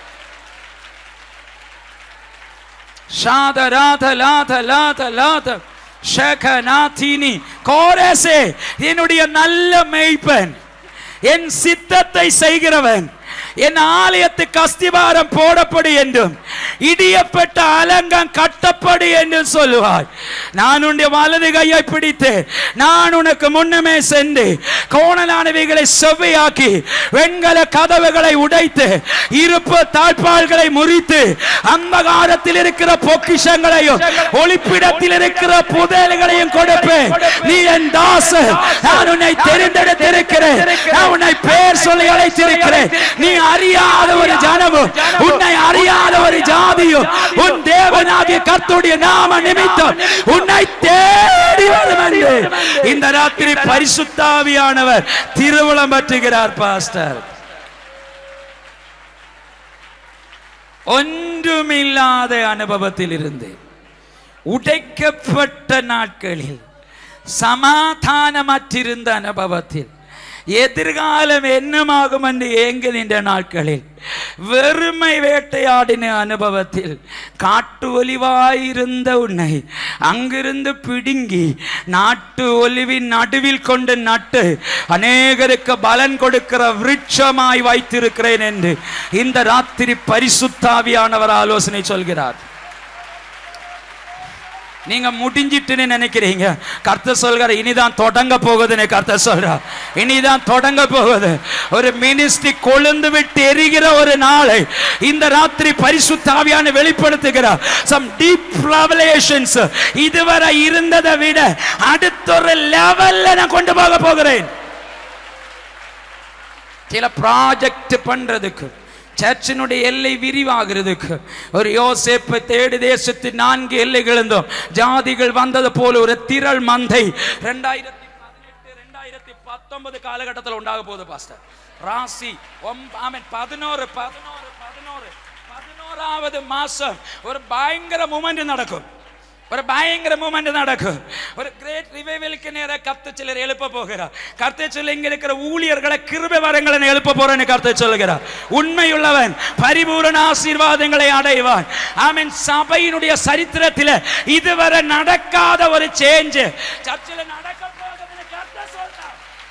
ஷாத ராத லாத லாத லாத ஷகநாதினி கோரேசே என்னுடைய நல்ல மெய்ப்பன் என் சித்தத்தை செய்கிறவன் என் ஆலயத்துக்கு அஸ்திபாரம் போடப்படு என்றும் இடியப்பட்ட அலங்கம் கட்டப்படு என்றும் சொல்லுவார் நான் உன்னுடைய வலது கையை பிடித்து நான் உனக்கு முன்னமே சென்று கோணலானவைகளை செவ்வையாக்கி வெண்கல கதவுகளை உடைத்து இருப்பு தாழ்பால்களை முறித்து அந்தகாரத்தில் இருக்கிற பொக்கிஷங்களையும் ஒளிப்பிடத்தில் இருக்கிற புதையல்களையும் கொடுப்பேன் நீ என் தாச நான் உன்னை தெரிந்தெடுத்திருக்கிறேன் நான் உன்னை பேர் சொல்லி அழைத்திருக்கிறேன் நீ அறியாத ஒரு ஜனமும் உன்னை அறியாத ஒரு ஜாதியும் உன் தேவனாகிய கர்த்தருடைய நாம நிமித்தம் உன்னை தேடி வரும் என்று இந்த ராத்திரி பரிசுத்தாவியானவர் திருவுளம் பற்றுகிறார் பாஸ்டர் ஒன்றுமில்லாத அனுபவத்தில் இருந்து உடைக்கப்பட்ட நாட்களில் சமாதானமற்றிருந்த அனுபவத்தில் எதிர்காலம் என்னமாகும் என்று ஏங்குகின்ற நாட்களில் வெறுமை வேட்டையாடின அனுபவத்தில் காட்டு ஒலிவாயிருந்த உன்னை அங்கிருந்து பிடுங்கி நாட்டு ஒலிவின் நடுவில் கொண்டு நட்டு அநேகருக்கு பலன் கொடுக்கிற விருட்சமாய் வைத்திருக்கிறேன் என்று இந்த ராத்திரி பரிசுத்தாவியானவர் ஆலோசனை சொல்கிறார் நீங்க முடிஞ்சிட்டுன்னு நினைக்கிறீங்க கர்த்தர் சொல்கிற இனிதான் தொடங்க போகுதுன்னு கர்த்தர் சொல்றார் இனிதான் தொடங்க போகுது ஒரு மினிஸ்ட்ரி கொழுந்து விட்டு எரிகிற ஒரு நாளை இந்த ராத்திரி பரிசுத்தாவியான வெளிப்படுத்துகிறார் சம் டீப் ரெவலேஷன்ஸ் இதுவரை இருந்ததை விட அடுத்த ஒரு லெவல்ல நான் கொண்டு போக போகிறேன் சில ப்ராஜெக்ட் பண்றதுக்கு சர்ச்சினுடைய எல்லை விரிவாகிறதுக்கு ஒரு யோசேப்பு தேடு தேசத்தின் நான்கு எல்லைகள் இருந்தோம் ஜாதிகள் வந்தது போல ஒரு திரள் மந்தை ரெண்டாயிரத்தி பதினெட்டு ரெண்டாயிரத்தி பத்தொன்பது காலகட்டத்தில் உண்டாக போகுது பாஸ்டர் ராசி ஒம்ப- ஆமென் பதினோரு பதினோரு பதினோரு பதினோராவது மாசம் ஒரு பயங்கர மூமெண்ட் நடக்கும் ஒரு பயங்கர மூமெண்ட் நடக்கும் ஒரு கிரேட் ரிவைவலுக்கு நேர கர்த்த சிலர் எழுப்ப போகிறார் கர்த்த சொல்ல இங்க இருக்கிற ஊழியர்களை கிருபை வரங்களை நான் எழுப்ப போறேன்னு கர்த்த சொல்லுகிறார் உண்மையுள்ளவன் பரிபூரண ஆசீர்வாதங்களை அடைவான் ஆமென் சபையினுடைய சரித்திரத்தில் இதுவரை நடக்காத ஒரு சேஞ்ச் சர்ச்சில் நடக்க போகுதுன்னு கர்த்த சொல்றார்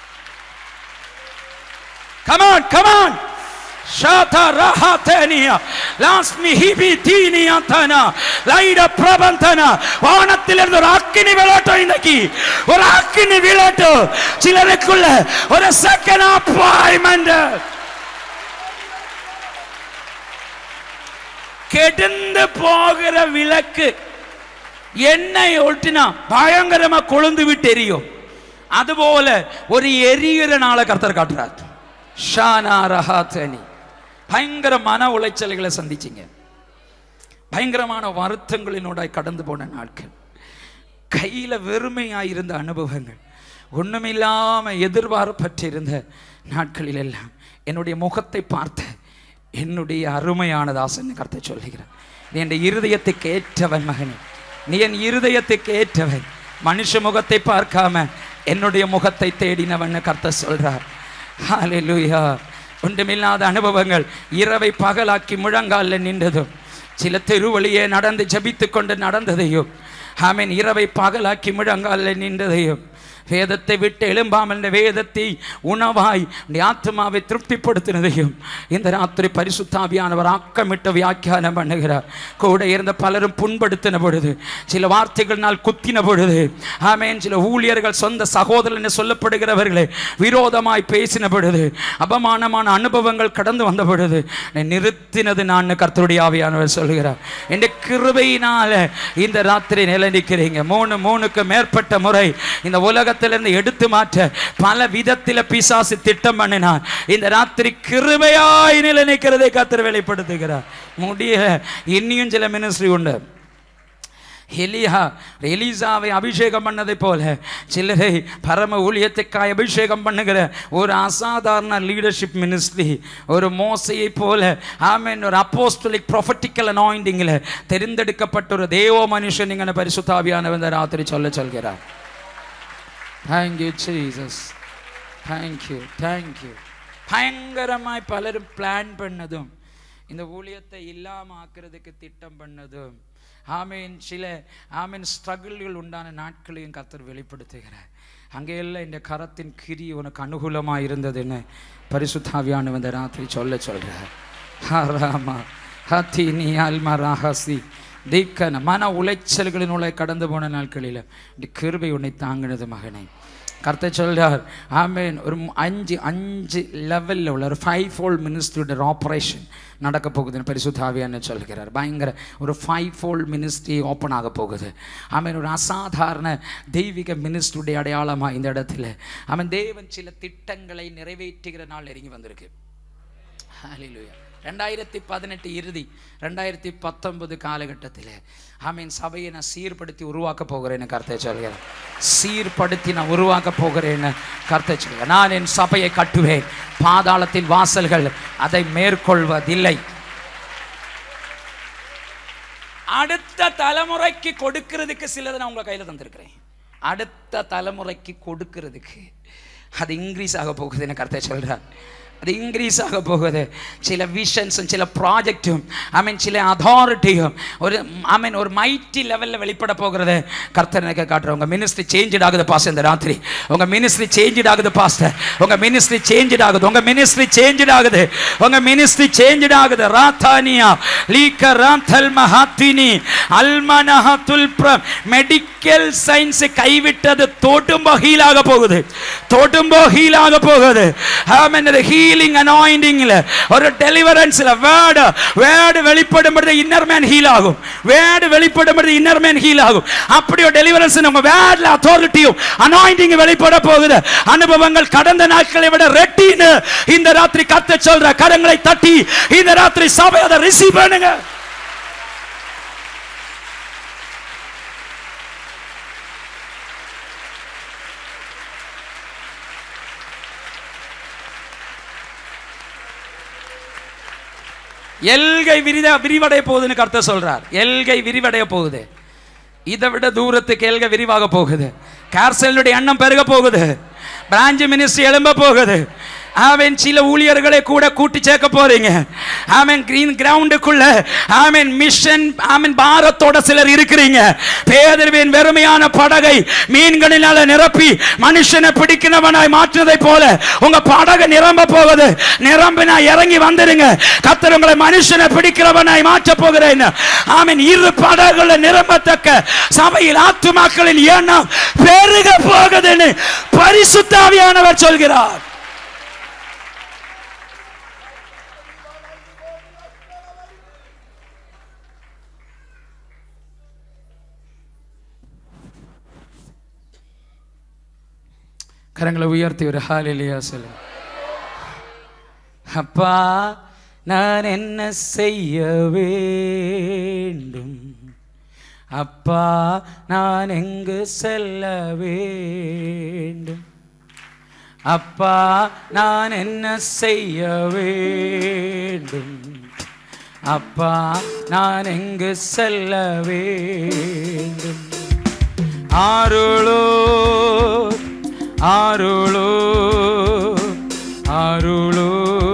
Come on, come on. Shata rahatania. Lasmi hibi tinia tana. லைட பிரபந்தனா வானத்திலிருந்து ஒரு அக்கினி விளையாட்டம் இன்னைக்கு ஒரு அக்கினி விளையாட்டம் சிலருக்குள்ள ஒரு செகண்ட் அப்பாயின்மெண்ட் கெடுந்து போகிற விளக்கு எண்ணெய் ஒட்டினா பயங்கரமா கொழுந்து விட்டு எரியும் அதுபோல ஒரு எரிகிற நாளை கர்த்தர் காட்டுறார் ஷானா ரஹாத்தனி பயங்கர மன உளைச்சல்களை சந்திச்சிங்க பயங்கரமான வருத்தங்களினோட கடந்து போன நாட்கள் கையில வெறுமையாய் இருந்த அனுபவங்கள் ஒண்ணுமில்லாம எதிர்பார்ப்பற்றிருந்த நாட்களில் எல்லாம் என்னுடைய முகத்தை பார்த்த என்னுடைய அருமையான தாசன் கருத்தை சொல்லுகிறேன் நீ என் இருதயத்துக்கு ஏற்றவன் மகனே நீ என் இருதயத்துக்கு ஏற்றவன் மனுஷ முகத்தை பார்க்காம என்னுடைய முகத்தை தேடினவன் கர்த்த சொல்றார் ஹalleluya ஒன்றுமில்லாத அனுபவங்கள் இரவை பகலாக்கி முழங்காலில் நின்றதும் சில தெருவழியே நடந்து ஜபித்து கொண்டு நடந்ததையும் ஆமீன் இரவை பகலாக்கி முழங்காலில் நின்றதையும் வேதத்தை விட்டு எழும்பாமல் இந்த வேதத்தை உணவாய் உன்னுடைய ஆத்மாவை திருப்திப்படுத்தினதையும் இந்த ராத்திரி பரிசுத்தாவியானவர் ஆக்கமிட்டு வியாக்கியானம் பண்ணுகிறார் கூட இருந்த பலரும் புண்படுத்தின பொழுது சில வார்த்தைகள்னால் குத்தின பொழுது ஆமேன் சில ஊழியர்கள் சொந்த சகோதரன் என்று சொல்லப்படுகிறவர்களே விரோதமாய் பேசின பொழுது அபமானமான அனுபவங்கள் கடந்து வந்த பொழுது என்னை நிறுத்தினது நான் கர்த்தருடைய ஆவியானவர் சொல்கிறார் என் கிருபையினால இந்த ராத்திரி நிலை நிற்கிறீங்க மூணு மூணுக்கு மேற்பட்ட முறை இந்த உலகத்திலிருந்து எடுத்து மாற்ற பல விதத்தில் பிசாசு திட்டம் பண்ணினார் இந்த ராத்திரி கிருபையாய் நிலை நிற்கிறதை கர்த்தர் வெளிப்படுத்துகிறார் முடிய இன்னியும் சில மினிஸ்ட்ரி உண்டு எலியா எலிசாவை அபிஷேகம் பண்ணதை போல சிலரை பரம ஊழியத்துக்காய் அபிஷேகம் பண்ணுகிற ஒரு அசாதாரண லீடர்ஷிப் மினிஸ்ட்ரி ஒரு மோசையை போல ஆமென் ஒரு அப்போஸ்டலிக் ப்ரொஃபட்டிக்கல் அனாயிண்டிங்கில் தெரிந்தெடுக்கப்பட்ட ஒரு தேவ மனுஷன் இங்கே பரிசுத்தாவியானவர் இந்த ராத்திரி சொல்ல சொல்கிறார் தேங்க்யூ ஜீசஸ் தேங்க்யூ தேங்க்யூ பயங்கரமாய் பலரும் பிளான் பண்ணதும் இந்த ஊழியத்தை இல்லாம ஆக்குறதுக்கு திட்டம் பண்ணதும் ஆமீன் சில ஆமீன் ஸ்ட்ரகிள்கள் உண்டான நாட்களையும் கர்த்தர் வெளிப்படுத்துகிறார் அங்கெல்லாம் இந்த கரத்தின் கிரி உனக்கு அனுகூலமாக இருந்ததுன்னு பரிசுத்தாவியான இந்த ராத்திரி சொல்ல சொல்கிறார் ஹராமா ஹத்தி நீ அல்மா ராஹசி தீக்கன மன உளைச்சல்களினுள்ள கடந்து போன நாட்களில் இந்த கிருபை உன்னை தாங்கினது மகனே கர்த்த சொல்றார் ஆமேன் ஒரு மு- அஞ்சு அஞ்சு லெவலில் உள்ள ஒரு ஃபைவ் ஃபோல்ட் மினிஸ்ட்ரியோட ஆப்ரேஷன் நடக்க போகுதுன்னு பரிசுத்தாவியான்னு சொல்கிறார் பயங்கர ஒரு ஃபைவ் ஃபோல்ட் மினிஸ்ட்ரி ஓப்பன் ஆக போகுது ஆமேன் ஒரு அசாதாரண தெய்வீக மினிஸ்ட்ரியுடைய அடையாளமாக இந்த இடத்துல அவன் தேவன் சில திட்டங்களை நிறைவேற்றுகிற நாள் நெருங்கி வந்திருக்கு ஹalleluya ரெண்டாயிரத்தி பதினெட்டு இறுதி ரெண்டாயிரத்தி பத்தொன்பது காலகட்டத்தில் ஆமீன் சபையை நான் சீர்படுத்தி உருவாக்க போகிறேன்னு கருத்தை சொல்கிறேன் சீர்படுத்தி நான் உருவாக்க போகிறேன்னு கருத்தை சொல்கிறேன் நான் என் சபையை கட்டுவேன் பாதாளத்தின் வாசல்கள் அதை மேற்கொள்வதில்லை அடுத்த தலைமுறைக்கு கொடுக்கிறதுக்கு சிலதை நான் உங்க கையில் தந்திருக்கிறேன் அடுத்த தலைமுறைக்கு கொடுக்கிறதுக்கு அது இன்க்ரீஸ் ஆக போகுதுன்னு கருத்தை சொல்றார் அது இன்க்ரீஸ் ஆக போகுது சில விஷன்ஸும் சில ப்ராஜெக்டும் ஐ மீன் சில அதாரிட்டியும் ஒரு ஐ மீன் ஒரு மைட்டி லெவலில் வெளிப்பட போகிறது கர்த்தர் எனக்கு காட்டுறோம் உங்கள் மினிஸ்ட்ரி சேஞ்சு ஆகுது பாஸ்டர் இந்த ராத்திரி உங்கள் மினிஸ்ட்ரி சேஞ்சு ஆகுது பாஸ்டர் உங்கள் மினிஸ்ட்ரி சேஞ்சு ஆகுது உங்கள் மினிஸ்ட்ரி சேஞ்சு ஆகுது உங்கள் மினிஸ்ட்ரி சேஞ்சு ஆகுது ராத்தானியா லீக்க ராந்தல் மஹாத்தினி அல்மனஹத்துல் பிரம் மெடிக்கல் சயின்ஸ் கைவிட்டது தோட்டும்போ ஹீலாக போகுது தோட்டும்போ ஹீலாக போகுது ஆமென் ஹீலிங் அனாயிண்டிங்ல ஒரு டெலிவரன்ஸ்ல வேர்டு வேர்டு வெளிப்படும் பொழுது இன்னர் மேன் ஹீல் ஆகும் வேர்டு வெளிப்படும் பொழுது இன்னர் மேன் ஹீல் ஆகும் அப்படி ஒரு டெலிவரன்ஸ் நம்ம வேர்ட்ல அத்தாரிட்டியும் அனாயிண்டிங் வெளிப்பட போகுது அனுபவங்கள் கடந்த நாட்களை விட ரெட்டின்னு இந்த ராத்திரி கத்த சொல்ற கரங்களை தட்டி இந்த ராத்திரி சபை அதை ரிசீவ் பண்ணுங்க எல்கை விரித விரிவடைய போகுதுன்னு கர்த்தர் சொல்றார் எல்கை விரிவடைய போகுது இதை விட தூரத்துக்கு எல்கை விரிவாக போகுது கார்சலுடைய எண்ணம் பெருக போகுது பிரான்ச் மினிஸ்ட்ரி எழும்ப போகுது ஆமென் சில ஊழியர்களை கூட கூட்டி சேர்க்க போறீங்க ஆமென் கிரீன் கிரவுண்டுக்குள்ள ஆமென் மிஷன் ஆமென் பாரத்தோட சிலர் இருக்கிறீங்க பேதர்வின் வெறுமையான படகை மீன்களினால நிரப்பி மனுஷனை பிடிக்கிறவனாய் மாற்றினதை போல உங்க படகு நிரம்ப போகுது நிரம்பினா இறங்கி வந்துருங்க கத்தர் உங்களை மனுஷனை பிடிக்கிறவனாய் மாற்ற போகிறேன் ஆமென் இரு படகுல நிரம்பத்தக்க சபையில் ஆத்துமாக்களின் எண்ணம் பெருக போகுதுன்னு பரிசுத்தாவியானவர் சொல்கிறார் கரங்களை உயர்த்தி ஒரு ஹாலிலியா சொல்லு அப்பா நான் என்ன செய்ய வேண்டும் அப்பா நான் எங்கு செல்ல வேண்டும் அப்பா நான் என்ன செய்ய வேண்டும் அப்பா நான் எங்கு செல்ல வேண்டும் ஆருளோ ஆருளோ ஆருளோ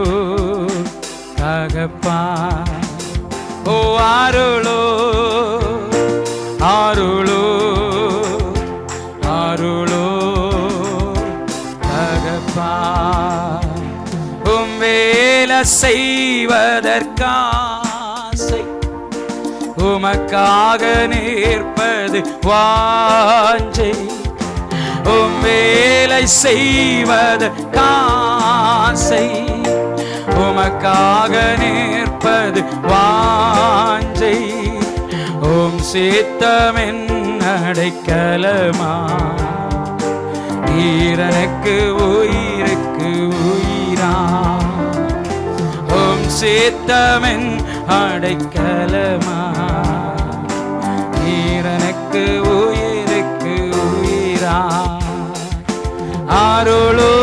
தகப்பா ஓ ஆருளோ ஆருளோ ஆருளோ தகப்பா உம் வேலை செய்வதற்காசை உமக்காக நிற்பது வாஞ்சை உம் வேலை செய்வது காசை உமக்காக நிற்பது வாஞ்சை உம் சித்தமென் அடைக்கலமா ஈரனுக்கு உயிருக்கு உயிரா உம் சித்தமென் அடைக்கலமா ஈரனுக்கு உயிருக்கு உயிரா ஆருளோ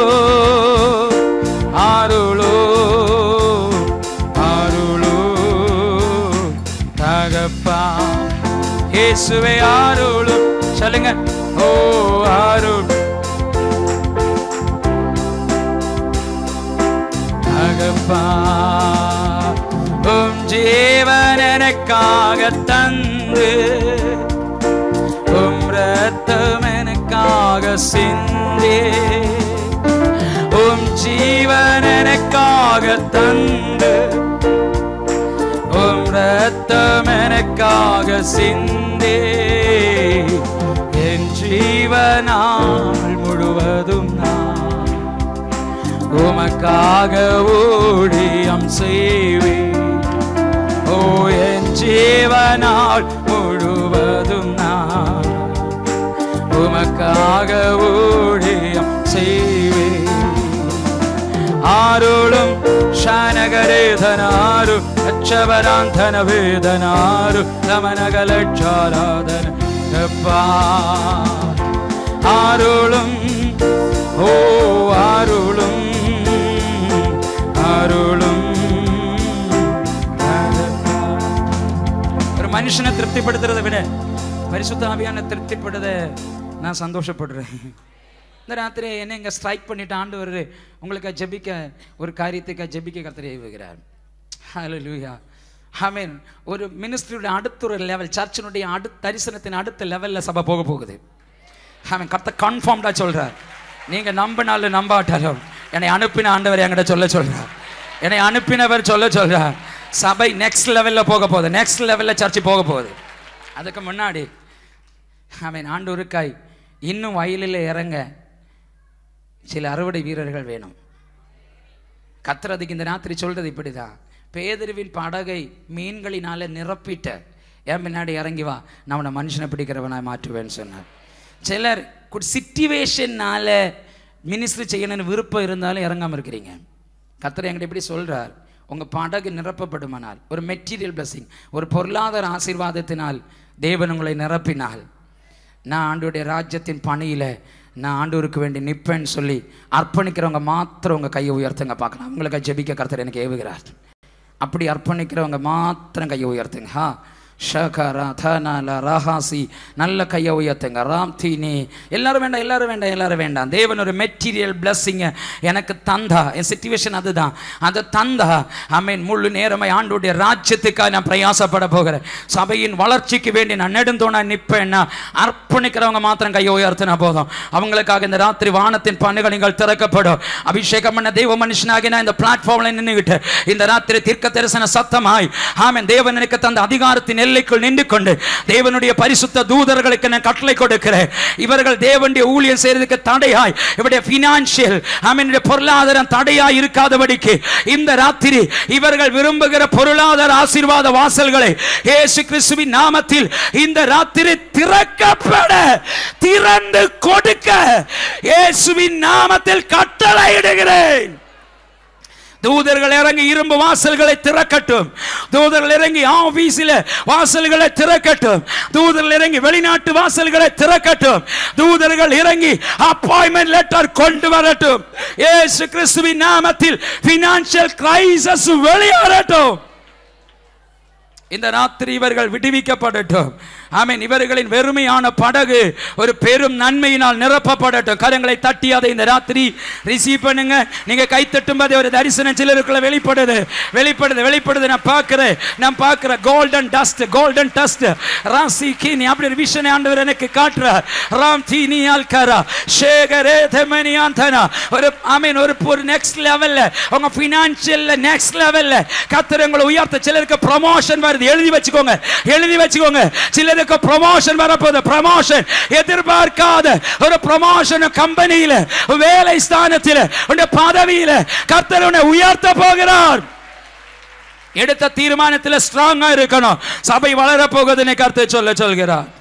ஆருளோ ஆருளோ தகப்பா இயேசுவே ஆருளோ சொல்லுங்க ஓ ஆருள் தகப்பா உம் ஜீவன் எனக்காக தந்து உம் ரத்தம் எனக்காக சிந்தி உம் ஜீவன் எனக்காக தந்து உம் ரத்தம் எனக்காக சிந்தி என் ஜீவனால் முழுவதும் நான் உமக்காக ஊழியம் செய்வேன் ஓ என் ஜீவனால் முழுவதும் நான் உமக்காக ஊழியம் செய்வேன் ആരോളും ശാനകരേധനാരു അക്ഷവരാന്ധന വേദനാരു രമനകലക്ഷാരാധന ആരോളും ഓ ആരോളും ആരോളും ஒரு மனுஷனை திருப்திப்படுத்துறதை விட பரிசுத்த ஆவியான திருப்திப்படுத நான் சந்தோஷப்படுறேன் இந்த ராத்திரி என்ன இங்கே ஸ்ட்ரைக் பண்ணிட்டு ஆண்டு வருது உங்களுக்கு ஜெபிக்க ஒரு காரியத்துக்கு ஜெபிக்க கர்த்தர் ஏவுகிறார் ஹalleluya ஆமென் ஒரு மினிஸ்ட்ரியுடைய அடுத்த ஒரு லெவல் சர்ச்சினுடைய அடுத்த தரிசனத்தின் அடுத்த லெவலில் சபை போக போகுது ஆமென் கர்த்த கன்ஃபார்ம்டா சொல்றார் நீங்க நம்பினாலும் நம்பாட்டாலும் என்னை அனுப்பின ஆண்டவர் என்கிட்ட சொல்ல சொல்றார் என்னை அனுப்பினவர் சொல்ல சொல்றார் சபை நெக்ஸ்ட் லெவலில் போக போகுது நெக்ஸ்ட் லெவலில் சர்ச்சு போக போகுது அதுக்கு முன்னாடி ஆமென் ஆண்டவருக்காய் இன்னும் வயலில் இறங்க சில அறுவடை வீரர்கள் வேணும் கத்துறதுக்கு இந்த ராத்திரி சொல்றது இப்படிதான் பேதருவின் படகை மீன்களினால நிரப்பிட்ட என் பின்னாடி இறங்கி வா நான் உன்னை மனுஷனை பிடிக்கிறவனாய் மாற்றுவேன்னு சொன்னார் சிலர் சிச்சுவேஷன்னால மினிஸ்ட்ரி செய்யணும்னு விருப்பம் இருந்தாலும் இறங்காம இருக்கிறீங்க கத்தர் என்கிட்ட இப்படி சொல்றார் உங்க படகு நிரப்பப்படுமானால் ஒரு மெட்டீரியல் blessing ஒரு பொருளாதார ஆசீர்வாதத்தினால் தேவன் உங்களை நிரப்பினால் நான் ஆண்டோடைய ராஜ்யத்தின் பணியில நான் ஆண்டவருக்கு வேண்டி நிற்பேன்னு சொல்லி அர்ப்பணிக்கிறவங்க மாத்திரம் உங்க கையை உயர்த்துங்க பார்க்கலாம் உங்களுக்கு ஜெபிக்க கர்த்தர் எனக்கு ஏவுகிறார் அப்படி அர்ப்பணிக்கிறவங்க மாத்திரம் கையை உயர்த்துங்க ஹா ஷகரா தனல ரஹாசி நல்ல கையை உயர்த்துங்க ராம் தீனி எல்லாரும் வேண்டாம் எல்லாரும் வேண்டாம் எல்லாரும் வேண்டாம் தேவன் ஒரு மெட்டீரியல் பிளஸ்ஸிங்க எனக்கு தந்தா என் சுச்சுவேஷன் அதுதான் அதை தந்தா அமீன் முழு நேரமாய் ஆண்டுடைய ராஜ்யத்துக்காக நான் பிரயாசப்பட போகிறேன் சபையின் வளர்ச்சிக்கு வேண்டி நான் நெடுந்தோணா நிற்பேன்னா அர்ப்பணிக்கிறவங்க மாத்திரம் கையை உயர்த்தினா போதும் அவங்களுக்காக இந்த ராத்திரி வானத்தின் பணிகள் திறக்கப்படும் அபிஷேகம் பண்ண தெய்வ மனுஷனாகி நான் இந்த பிளாட்ஃபார்ம்ல நின்றுகிட்டு இந்த ராத்திரி தீர்க்க தரிசன சத்தமாய் ஆமென் தேவன் எனக்கு தந்த அதிகாரத்தின் எல்லைக்குள் நின்று கொண்டு தேவனுடைய பரிசுத்த தூதர்களுக்கு நான் கட்டளை கொடுக்கிறேன் இவர்கள் தேவனுடைய ஊழியம் செய்யறதுக்கு தடையாய் இவருடைய பினான்சியல் ஆமென் பொருளாதாரம் தடையாய் இருக்காதபடிக்கு இந்த ராத்திரி இவர்கள் விரும்புகிற பொருளாதார ஆசீர்வாத வாசல்களை இயேசு கிறிஸ்துவின் நாமத்தில் இந்த ராத்திரி திறக்கப்பட திறந்து கொடுக்க இயேசுவின் நாமத்தில் கட்டளையிடுகிறேன் தூதர்கள் இறங்கி இரும்பு வாசல்களை திறக்கட்டும் தூதர்கள் இறங்கி ஆபீஸில் வாசல்களை திறக்கட்டும் தூதர்கள் இறங்கி வெளிநாட்டு வாசல்களை திறக்கட்டும் தூதர்கள் இறங்கி அப்பாயின்மெண்ட் லெட்டர் கொண்டு வரட்டும் இயேசு கிறிஸ்துவின் நாமத்தில் பினான்சியல் கிரைசஸ் வெளியேறட்டும் இந்த ராத்திரி இவர்கள் விடுவிக்கப்படட்டும் ஆமென் இவர்களின் வெறுமையான படகு ஒரு பெரும் நன்மையினால் நிரப்பப்படட்டும் கரங்களை தட்டி அதை இந்த ராத்திரி ரிசீவ் பண்ணுங்க நீங்க கை தட்டும் போது ஒரு தரிசனம் சிலருக்குள்ள வெளிப்படுது வெளிப்படுது வெளிப்படுது நான் பார்க்கிறேன் நான் பார்க்கிறேன் கோல்டன் டஸ்ட் கோல்டன் டஸ்ட் ராசி கீனி அப்படி ஒரு விஷனை ஆண்டவர் எனக்கு காட்டுறார் ராம் தீனி ஆல்காரா ஷேகரே தெமனியாந்தனா ஒரு ஆமீன் ஒரு ஒரு நெக்ஸ்ட் லெவல்ல உங்க ஃபினான்ஷியல்ல நெக்ஸ்ட் லெவல்ல கத்தர் உங்களை உயர்த்த சிலருக்கு ப்ரமோஷன் வருது எழுதி வச்சுக்கோங்க எழுதி வச்சுக்கோங்க சிலருக்கு ப்ரமோஷன் வரப்போகுது ப்ரமோஷன் எதிர்பார்க்காத ஒரு ப்ரமோஷன் கம்பெனியில வேலை ஸ்தானத்தில் உடைய பதவியில கர்த்தர் உன்னை உயர்த்த போகிறார் எடுத்த தீர்மானத்தில் ஸ்ட்ராங்கா இருக்கணும் சபை வளர போகுதுன்னு கர்த்தர் சொல்ல சொல்கிறார்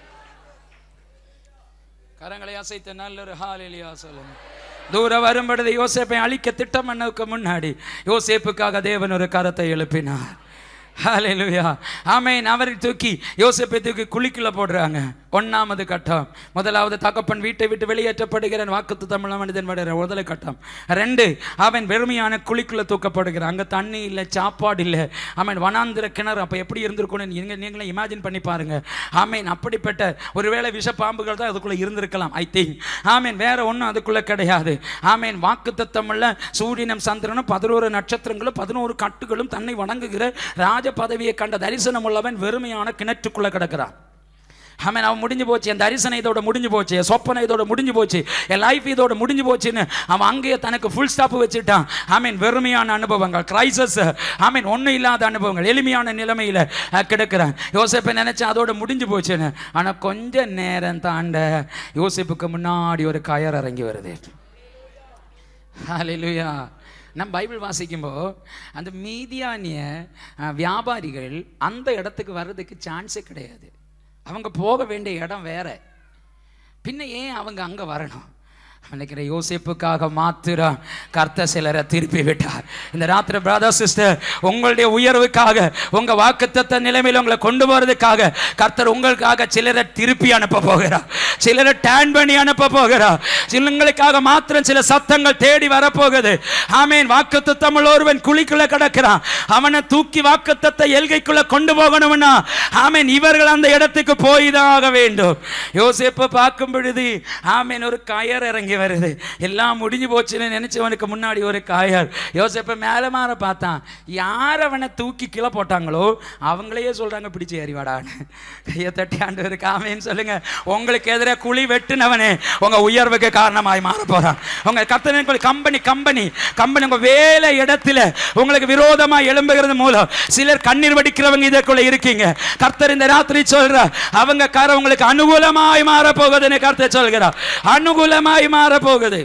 கரங்களை அசைத்த நல்ல ஒரு ஹாலிலியா சொல்லுங்க தூர வரும்பொழுது யோசேப்பை அழிக்க திட்டம் பண்ணவுக்கு முன்னாடி யோசேப்புக்காக தேவன் ஒரு கரத்தை எழுப்பினார் ஹalleluya ஆமென் அவரை தூக்கி யோசேப்பை தூக்கி குழிக்குள்ள போடுறாங்க ஒண்ணாமது கட்டம் முதலாவது தகப்பன் வீட்டை விட்டு வெளியேற்றப்படுகிறான் வாக்குத்து தமிழ் மனிதன் வடுற முதல கட்டம் ரெண்டு அவன் வெறுமையான குழிக்குள்ள தூக்கப்படுகிறான் அங்க தண்ணி இல்லை சாப்பாடு இல்லை அவன் வனாந்திர கிணறு அப்ப எப்படி இருந்திருக்கணும் நீங்க நீங்களே இமேஜின் பண்ணி பாருங்க ஆமேன் அப்படிப்பட்ட ஒருவேளை விஷ பாம்புகள் தான் அதுக்குள்ள இருந்திருக்கலாம் ஐ திங்க் ஆமேன் வேற ஒன்றும் அதுக்குள்ள கிடையாது ஆமேன் வாக்கு தத்தமுள்ள சூரியனும் சந்திரனும் பதினோரு நட்சத்திரங்களும் பதினோரு கட்டுகளும் தன்னை வணங்குகிற ராஜ பதவியை கண்ட தரிசனம் உள்ளவன் வெறுமையான கிணற்றுக்குள்ள கிடக்கிறான் ஆமென் அவன் முடிஞ்சு போச்சு என் தரிசனம் இதோட முடிஞ்சு போச்சு என் சொப்பனை இதோட முடிஞ்சு போச்சு என் லைஃப் இதோட முடிஞ்சு போச்சுன்னு அவன் அங்கேயே தனக்கு ஃபுல் ஸ்டாப் வச்சுட்டான் ஆமீன் வெறுமையான அனுபவங்கள் கிரைசஸ் ஆமீன் ஒன்றும் இல்லாத அனுபவங்கள் எளிமையான நிலைமையில் கிடக்கிறான் யோசிப்பை நினைச்சேன் அதோட முடிஞ்சு போச்சுன்னு ஆனால் கொஞ்ச நேரம் தாண்ட யோசிப்புக்கு முன்னாடி ஒரு கயர் இறங்கி வருது ஹalleluya நம்ம பைபிள் வாசிக்கும்போது அந்த மீதியானிய அஹ், வியாபாரிகள் அந்த இடத்துக்கு வர்றதுக்கு சான்ஸே கிடையாது அவங்க போக வேண்டிய இடம் வேற பின்ன ஏன் அவங்க அங்க வரணும் நினைக்கிற யோசிப்புக்காக மாத்திரம் கர்த்த சிலரை திருப்பி விட்டார் இந்த ராத்திரி பிரதர் சிஸ்டர் உங்களுடைய உயர்வுக்காக உங்க வாக்குத்தத்த நிலைமையில் உங்களை கொண்டு போறதுக்காக கர்த்தர் உங்களுக்காக சிலரை திருப்பி அனுப்ப போகிறார் சிலரை டேன் பண்ணி அனுப்ப போகிறார் சிலங்களுக்காக மாத்திரம் சில சத்தங்கள் தேடி வரப்போகுது ஆமேன் வாக்குத்தத்தம் உள்ள ஒருவன் குழிக்குள்ள கிடக்கிறான் அவனை தூக்கி வாக்குத்தத்தை எல்கைக்குள்ள கொண்டு போகணும்னா ஆமேன் இவர்கள் அந்த இடத்துக்கு போய் தான் ஆக வேண்டும் யோசேப்பை பார்க்கும் பொழுது ஆமேன் ஒரு கயர் இறங்கி வருது எல்லாம் முடிஞ்சு போச்சுன்னு நினைச்சவனுக்கு முன்னாடி ஒரு கயர் யோசேப்பை மேலே மாற பார்த்தான் யார் அவனை தூக்கி கீழே போட்டாங்களோ அவங்களையே சொல்றாங்க பிடிச்சு ஏறிவாடான்னு கையை தட்டி ஆண்டவருக்கு ஆமேன்னு சொல்லுங்க உங்களுக்கு எதிராக குழி வெட்டுனவனே உங்க உயர்வுக்கு காரணமாய் மாற போறான் உங்க கத்தனை கம்பெனி கம்பெனி கம்பெனி உங்க வேலை இடத்துல உங்களுக்கு விரோதமா எழும்புகிறது மூலம் சிலர் கண்ணீர் வடிக்கிறவங்க இதற்குள்ள இருக்கீங்க கர்த்தர் இந்த ராத்திரி சொல்ற அவங்க கார உங்களுக்கு அனுகூலமாய் மாற போகுதுன்னு கர்த்தர் சொல்கிறார் அனுகூலமாய் மாற போகுது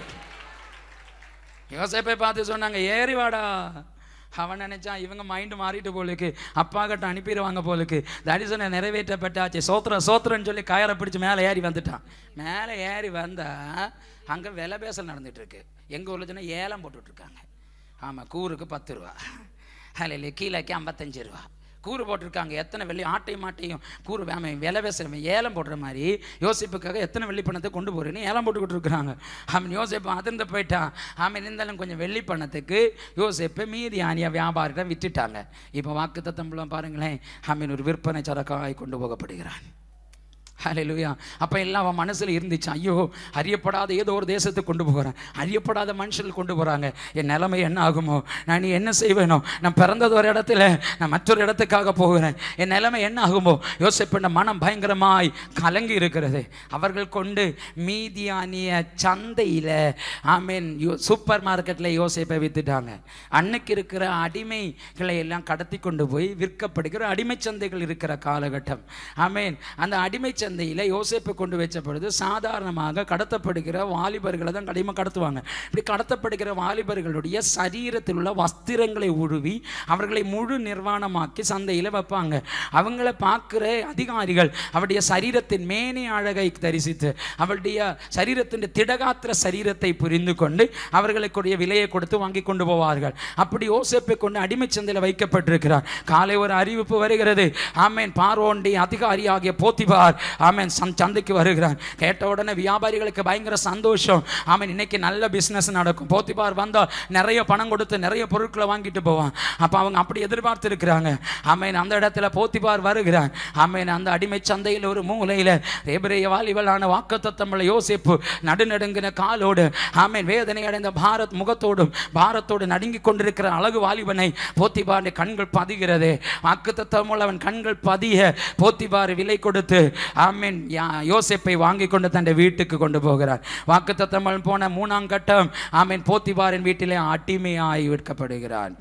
யோசேப்பை பார்த்து சொன்னாங்க ஏறி வாடா அவன் நினைச்சான் இவங்க மைண்டு மாறிட்டு போலுக்கு அப்பா கிட்ட அனுப்பிடுவாங்க போலுக்கு தரிசனை நிறைவேற்றப்பட்டாச்சு சோத்திரம் சோத்திரம்னு சொல்லி கயரை பிடிச்சு மேலே ஏறி வந்துட்டான் மேலே ஏறி வந்தா அங்கே விலை பேசல் நடந்துட்டு இருக்கு எங்கள் ஊரில் சொன்னால் ஏலம் போட்டுட்டு இருக்காங்க ஆமாம் கூருக்கு பத்து ரூபா அதில் கீழேக்கு ஐம்பத்தஞ்சு ரூபா கூறு போட்டிருக்காங்க எத்தனை வெள்ளி ஆட்டையும் மாட்டையும் கூறு வேம விலை பேசுகிறவன் ஏலம் போடுற மாதிரி யோசிப்புக்காக எத்தனை வெள்ளி பணத்தை கொண்டு போகிறேன்னு ஏலம் போட்டுக்கிட்டு இருக்கிறாங்க அவன் யோசிப்பு அதிர்ந்து போயிட்டான் அவன் இருந்தாலும் கொஞ்சம் வெள்ளி பணத்துக்கு யோசிப்பை மீதி ஆனியா வியாபாரிடம் விட்டுட்டாங்க இப்போ வாக்கு தத்தம்பளம் பாருங்களேன் அவன் ஒரு விற்பனை சரக்காய் கொண்டு போகப்படுகிறான் ஹalleluya அப்போ எல்லாம் அவன் மனசில் இருந்துச்சு ஐயோ அறியப்படாத ஏதோ ஒரு தேசத்துக்கு கொண்டு போகிறேன் அறியப்படாத மனுஷர்கள் கொண்டு போகிறாங்க என் நிலைமை என்ன ஆகுமோ நான் நீ என்ன செய்வேனோ நான் பிறந்தது ஒரு இடத்துல நான் மற்றொரு இடத்துக்காக போகிறேன் என் நிலைமை என்ன ஆகுமோ யோசிப்பின் மனம் பயங்கரமாய் கலங்கி இருக்கிறது அவர்கள் கொண்டு மீதியானிய சந்தையில் ஆமீன் யோ சூப்பர் மார்க்கெட்டில் யோசிப்பை வித்துட்டாங்க அன்னைக்கு இருக்கிற அடிமைகளை எல்லாம் கடத்தி கொண்டு போய் விற்கப்படுகிற அடிமை சந்தைகள் இருக்கிற காலகட்டம் ஆமீன் அந்த அடிமை சந்தையில் யோசேப்பை கொண்டு வச்ச பொழுது சாதாரணமாக கடத்தப்படுகிற வாலிபர்களை தான் கடிமை கடத்துவாங்க இப்படி கடத்தப்படுகிற வாலிபர்களுடைய சரீரத்தில் உள்ள வஸ்திரங்களை உருவி அவர்களை முழு நிர்வாணமாக்கி சந்தையில் வைப்பாங்க அவங்கள பார்க்குற அதிகாரிகள் அவருடைய சரீரத்தின் மேனி அழகை தரிசித்து அவருடைய சரீரத்தின் திடகாத்திர சரீரத்தை புரிந்து கொண்டு அவர்களுக்குடைய விலையை கொடுத்து வாங்கி கொண்டு போவார்கள் அப்படி யோசேப்பை கொண்டு அடிமை சந்தையில் வைக்கப்பட்டிருக்கிறார் காலை ஒரு அறிவிப்பு வருகிறது ஆமேன் பார்வோண்டி அதிகாரி ஆகிய போத்திபார் ஆமேன் சந் சந்தைக்கு வருகிறான் கேட்ட உடனே வியாபாரிகளுக்கு பயங்கர சந்தோஷம் ஆமேன் இன்னைக்கு நல்ல பிஸ்னஸ் நடக்கும் போத்திபார் வந்தால் நிறைய பணம் கொடுத்து நிறைய பொருட்களை வாங்கிட்டு போவான் அப்போ அவங்க அப்படி எதிர்பார்த்து இருக்கிறாங்க ஆமேன் அந்த இடத்துல போத்திபார் வருகிறான் ஆமேன் அந்த அடிமை சந்தையில் ஒரு மூலையில் எபிரேய வாலிபலான வாக்குத்தத்தமிழ் யோசிப்பு நடுநடுங்கின காலோடு ஆமேன் வேதனை அடைந்த பாரத் முகத்தோடும் பாரத்தோடு நடுங்கி கொண்டிருக்கிற அழகு வாலிபனை போத்திபாருடைய கண்கள் பதிகிறது வாக்குத்தத்தமுள்ள அவன் கண்கள் பதிய போத்திபார் விலை கொடுத்து ஆமீன் யா- யோசேப்பை வாங்கி கொண்டு தன் வீட்டுக்கு கொண்டு போகிறார் வாக்குத்தத்தமிழ் போன மூணாம் கட்டம் ஆமீன் போத்திபாரின் வீட்டிலே அடிமையாய் விற்கப்படுகிறான்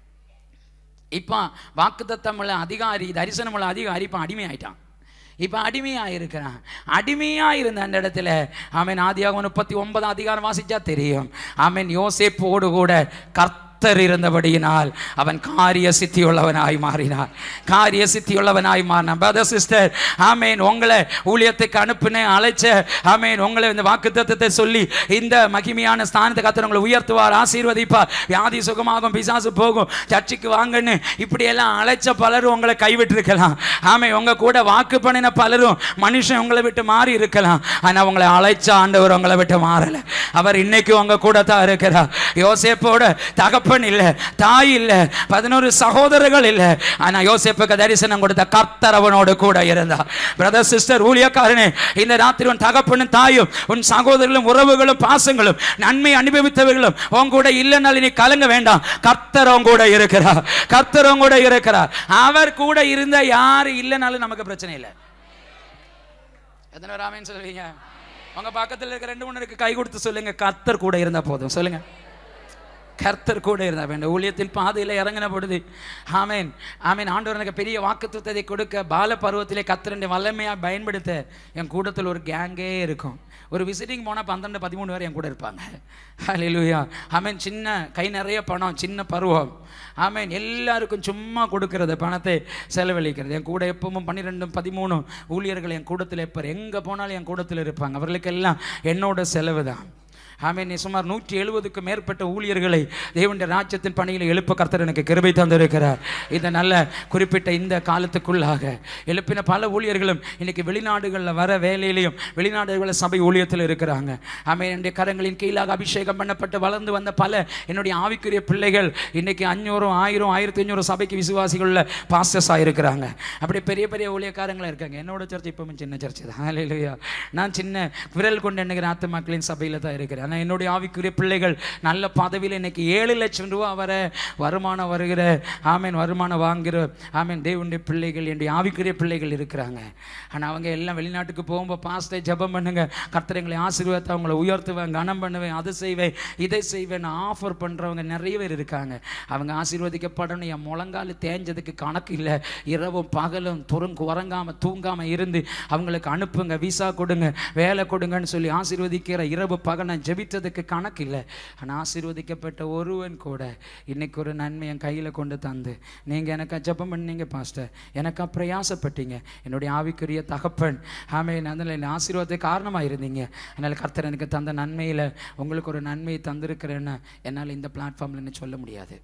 இப்போ வாக்குத்தத்தமுள்ள அதிகாரி தரிசனமுள்ள அதிகாரி இப்போ அடிமை ஆயிட்டான் இப்போ அடிமையாக இருக்கிறான் அடிமையாக இருந்த அந்த இடத்துல ஆமீன் ஆதியாகமம் முப்பத்தி ஒன்பதாம் அதிகாரம் வாசிச்சா தெரியும் ஆமீன் யோசேப்போடு கூட கர்த்தர் இருந்தபடியினால் அவன் காரிய சித்தியுள்ளவனாய் மாறினான் காரிய சித்தியுள்ளவனாய் மாறினான் பிரதர் சிஸ்டர் ஆமேன் உங்களை ஊழியத்துக்கு அனுப்புனேன் அழைச்ச ஆமேன் உங்களை இந்த வாக்குத்தத்தத்தை சொல்லி இந்த மகிமையான ஸ்தானத்தை கத்தர் உங்களை உயர்த்துவார் ஆசீர்வதிப்பார் வியாதி சுகமாகும் பிசாசு போகும் சர்ச்சுக்கு வாங்கன்னு இப்படியெல்லாம் அழைச்ச பலரும் உங்களை கைவிட்டிருக்கலாம் ஆமே உங்க கூட வாக்கு பண்ணின பலரும் மனுஷன் உங்களை விட்டு மாறி இருக்கலாம் ஆனா உங்களை அழைச்ச ஆண்டவர் உங்களை விட்டு மாறல அவர் இன்னைக்கு உங்க கூட தான் இருக்கிறார் யோசேப்போட தகப்பன் இல்லை தாய் இல்லை பதினோரு சகோதரர்கள் இல்லை ஆனா யோசேப்புக்கு தரிசனம் கொடுத்த கர்த்தர் அவனோடு கூட இருந்தார் பிரதர் சிஸ்டர் ஊழியக்காரனே இந்த ராத்திரி உன் தகப்பனும் தாயும் உன் சகோதரர்களும் உறவுகளும் பாசங்களும் நன்மை அனுபவித்தவர்களும் உன் கூட இல்லைனாலும் நீ கலங்க வேண்டாம் கர்த்தர் உன் கூட இருக்கிறார் கர்த்தர் உன் கூட இருக்கிறார் அவர் கூட இருந்த யாரு இல்லைனாலும் நமக்கு பிரச்சனை இல்லை எத்தனை ராமேன்னு சொல்லுவீங்க உங்க பக்கத்துல இருக்க ரெண்டு மூணு இருக்கு கை கொடுத்து சொல்லுங்க கர்த்தர் கூட இருந்தா போதும் சொல்லுங்க கர்த்தர் கூட இருந்தா வேண்டும் ஊழியத்தின் பாதையில் இறங்கின பொழுது ஆமேன் ஆமேன் ஆண்டவர் எனக்கு பெரிய வாக்குத்தத்தை கொடுக்க பால பருவத்திலே கர்த்தருடைய வல்லமையாக பயன்படுத்த என் கூட்டத்தில் ஒரு கேங்கே இருக்கும் ஒரு விசிட்டிங் போனால் பன்னெண்டு பதிமூணு பேர் என் கூட இருப்பாங்க ஹalleluya ஆமேன் சின்ன கை நிறைய பணம் சின்ன பருவம் ஆமேன் எல்லாருக்கும் சும்மா கொடுக்கறது பணத்தை செலவழிக்கிறது என் கூட எப்பவும் பன்னிரெண்டும் பதிமூணும் ஊழியர்கள் என் கூடத்தில் இருப்பார் எங்கே போனாலும் என் கூடத்தில் இருப்பாங்க அவர்களுக்கெல்லாம் என்னோட செலவு தான் ஆமென் நீ சுமார் நூற்றி எழுபதுக்கும் மேற்பட்ட ஊழியர்களை தேவனுடைய ராஜ்யத்தின் பணியில் எழுப்ப கர்த்தர் எனக்கு கிருபை தந்திருக்கிறார் இந்த நல்ல குறிப்பிட்ட இந்த காலத்துக்குள்ளாக எழுப்பின பல ஊழியர்களும் இன்னைக்கு வெளிநாடுகளில் வர வேலையிலையும் வெளிநாடுகளில் சபை ஊழியத்தில் இருக்கிறாங்க ஆமென் என்னுடைய கரங்களின் கீழாக அபிஷேகம் பண்ணப்பட்டு வளர்ந்து வந்த பல என்னுடைய ஆவிக்குரிய பிள்ளைகள் இன்னைக்கு அஞ்சூறும் ஆயிரம் ஆயிரத்தி அஞ்சூறு சபைக்கு விசுவாசிகளில் பாஸ்டர்ஸ் ஆயிருக்கிறாங்க அப்படி பெரிய பெரிய ஊழியக்காரங்களா இருக்காங்க என்னோட சர்ச் இப்பவும் சின்ன சர்ச் தான் ஹalleluya. நான் சின்ன விரல் கொண்டு எண்ணுகிற ஆத்துமாக்களின் சபையில் தான் இருக்கிறேன் ஆனால் என்னுடைய ஆவிக்குரிய பிள்ளைகள் நல்ல பதவியில் இன்னைக்கு ஏழு லட்சம் ரூபா வர வருமானம் வருகிற ஆமீன் வருமானம் வாங்குகிற ஆமீன் தேவனுடைய பிள்ளைகள் என்னுடைய ஆவிக்குரிய பிள்ளைகள் இருக்கிறாங்க ஆனால் அவங்க எல்லாம் வெளிநாட்டுக்கு போகும்போது பாஸ்டை ஜெபம் பண்ணுங்க கர்த்தர் எங்களை ஆசீர்வாதத்தை அவங்களை உயர்த்துவேன் கனம் பண்ணுவேன் அதை செய்வேன் இதை செய்வேன் ஆஃபர் பண்ணுறவங்க நிறைய பேர் இருக்காங்க அவங்க ஆசீர்வதிக்கப்படணும் என் முழங்கால் தேஞ்சதுக்கு கணக்கு இல்லை இரவும் பகலும் துறங்கு உறங்காம தூங்காம இருந்து அவங்களுக்கு அனுப்புங்க விசா கொடுங்க வேலை கொடுங்கன்னு சொல்லி ஆசீர்வதிக்கிற இரவு பகல் நான் ஜெபித்ததுக்கு கணக்கு இல்லை ஆனால் ஆசீர்வதிக்கப்பட்ட ஒருவன் கூட இன்னைக்கு ஒரு நன்மை என் கையில் கொண்டு தந்து நீங்கள் எனக்கு ஜெபம் பண்ணீங்க பாஸ்டர் எனக்கா பிரயாசப்பட்டீங்க என்னுடைய ஆவிக்குரிய தகப்பன் ஆமே அதில் என்ன ஆசீர்வாதத்துக்கு காரணமாக இருந்தீங்க அதனால் கர்த்தர் எனக்கு தந்த நன்மையில் உங்களுக்கு ஒரு நன்மையை தந்திருக்கிறேன்னு என்னால் இந்த பிளாட்ஃபார்மில் என்ன சொல்ல முடியாது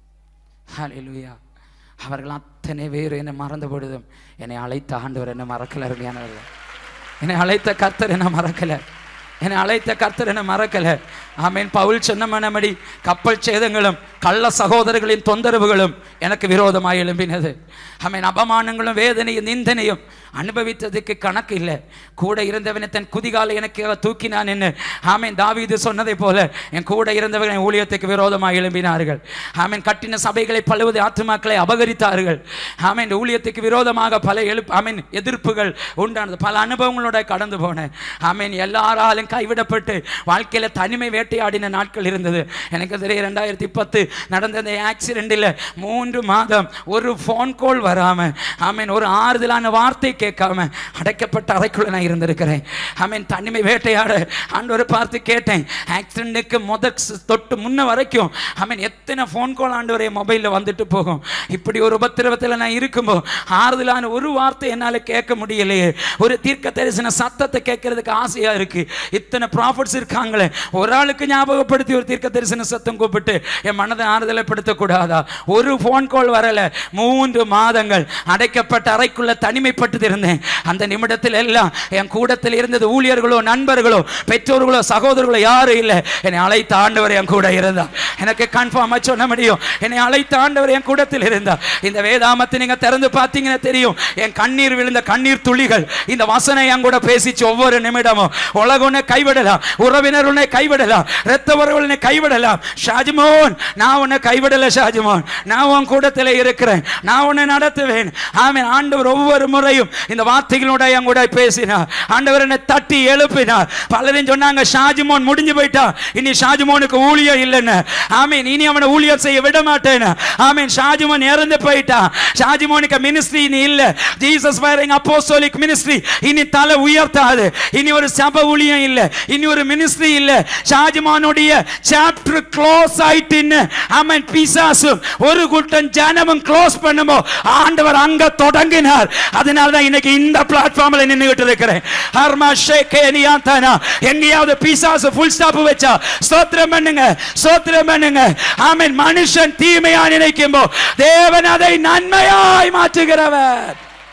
ஹalleluya அவர்கள் அத்தனை பேர் என்னை மறந்த பொழுதும் என்னை அழைத்த ஆண்டவர் என்னை மறக்கல அருமையானவர்கள் என்னை அழைத்த கர்த்தர் என்ன மறக்கல என்னை அழைத்த கர்த்தர் என்ன மறக்கல ஆமேன் பவுல் சொன்ன மனமடி கப்பல் சேதங்களும் கள்ள சகோதரர்களின் தொந்தரவுகளும் எனக்கு விரோதமாய் எழும்பினது ஆமேன் அபமானங்களும் வேதனையும் நிந்தனையும் அனுபவித்ததுக்கு கணக்கு இல்லை கூட இருந்தவனை தன் குதிகாலை எனக்கு அவ தூக்கினான் என்று ஆமேன் தாவீது சொன்னதை போல என் கூட இருந்தவர்கள் என் ஊழியத்துக்கு விரோதமாக எழும்பினார்கள் ஆமேன் கட்டின சபைகளை பழுவது ஆத்துமாக்களை அபகரித்தார்கள் ஆமேன் ஊழியத்துக்கு விரோதமாக பல எழுப்பு ஆமேன் எதிர்ப்புகள் உண்டானது பல அனுபவங்களோட கடந்து போனேன் ஆமேன் எல்லாராலும் கைவிடப்பட்டு வாழ்க்கையில தனிமை வேட்டையாடின நாட்கள் இருந்தது எனக்கு தெரியும் ரெண்டாயிரத்தி பத்து நடந்த அந்த ஆக்சிடென்ட்டில் மூன்று மாதம் ஒரு ஃபோன் கால் வராம ஆமேன் ஒரு ஆறுதலான வார்த்தை கேட்காம அடைக்கப்பட்ட அறைக்குள்ள நான் இருந்திருக்கிறேன் ஆமேன் தனிமை வேட்டையாட ஆண்டவரை பார்த்து கேட்டேன் ஆக்சிடென்ட்டுக்கு முத ஸ்- தொட்டு முன்ன வரைக்கும் ஆமேன் எத்தனை ஃபோன் கால் ஆண்டவரே மொபைலில் வந்துட்டு போகும் இப்படி ஒரு உபத்திரவத்தில் நான் இருக்கும்போது ஆறுதலான ஒரு வார்த்தை என்னால் கேட்க முடியலையே ஒரு தீர்க்க தரிசன சத்தத்தை கேட்கறதுக்கு ஆசையா இருக்கு இத்தனை ப்ராஃபிட்ஸ் இருக்காங்களே ஒரு ஆளுக்கு ஞாபகப்படுத்தி ஒரு தீர்க்க தரிசன சத்தம் கூப்பிட்டு என் மனதை ஆறுதலைப்படுத்தக்கூடாதா ஒரு ஃபோன் கால் வரல மூன்று மாதங்கள் அடைக்கப்பட்ட அறைக்குள்ள தனிமைப்பட்டு இருந்தேன் அந்த நிமிடத்தில் எல்லாம் என் கூடத்தில் இருந்தது ஊழியர்களோ நண்பர்களோ பெற்றோர்களோ சகோதரர்களோ யாரும் இல்லை என்னை அழைத்த ஆண்டவர் என் கூட இருந்தார் எனக்கு கன்ஃபார்மாக சொல்ல முடியும் என்னை அழைத்த ஆண்டவர் என் கூடத்தில் இருந்தார் இந்த வேதாமத்தை நீங்க திறந்து பார்த்தீங்கன்னா தெரியும் என் கண்ணீர் விழுந்த கண்ணீர் துளிகள் இந்த வசனம் என் கூட பேசிச்சு ஒவ்வொரு நிமிடமும் உலகம் உன்னை கைவிடலாம் உறவினர் உன்னை கைவிடலாம் இரத்த உறவுகள் உன்னை கைவிடலாம் ஷாஜிமோன் நான் உன்னை கைவிடல ஷாஜிமோன் நான் உன் கூடத்தில் இருக்கிறேன் நான் உன்னை நடத்துவேன் ஆமென் ஆண்டவர் ஒவ்வொரு முறையும் இந்த வார்த்தைகளோட என் கூட பேசினார் ஆண்டவர் என்னை தட்டி எழுப்பினார் பலரும் சொன்னாங்க ஷாஜிமோன் முடிஞ்சு போயிட்டா இனி ஷாஜிமோனுக்கு ஊழியம் இல்லைன்னு ஆமீன் இனி அவனை ஊழியம் செய்ய விட மாட்டேன்னு ஆமீன் ஷாஜிமோன் இறந்து போயிட்டான் ஷாஜிமோனுக்கு மினிஸ்ட்ரி இனி இல்ல ஜீசஸ் ஃபயரிங் அப்போஸ்தலிக் மினிஸ்ட்ரி இனி தலை உயர்த்தாது இனி ஒரு சபை ஊழியம் இல்ல இனி ஒரு மினிஸ்ட்ரி இல்ல ஷாஜிமானுடைய சாப்டர் க்ளோஸ் ஆயிட்டுன்னு ஆமென் பிசாசும் ஒரு கூட்டம் ஜனமும் க்ளோஸ் பண்ணுமோ ஆண்டவர் அங்க தொடங்கினார் அதனால தான் இன்னைக்கு இந்த பிளாட்ஃபார்ம்ல நின்னுகிட்டு இருக்கிறேன் ஹர்மா ஷேகே நியாந்தானா எங்கேயாவது பிசாசு ஃபுல் ஸ்டாப் வச்சா ஸ்தோத்திரம் பண்ணுங்க ஸ்தோத்திரம் பண்ணுங்க ஆமென் மனுஷன் தீமையா நினைக்கும்போ தேவன் அதை நன்மையாய் மாற்றுகிறவர்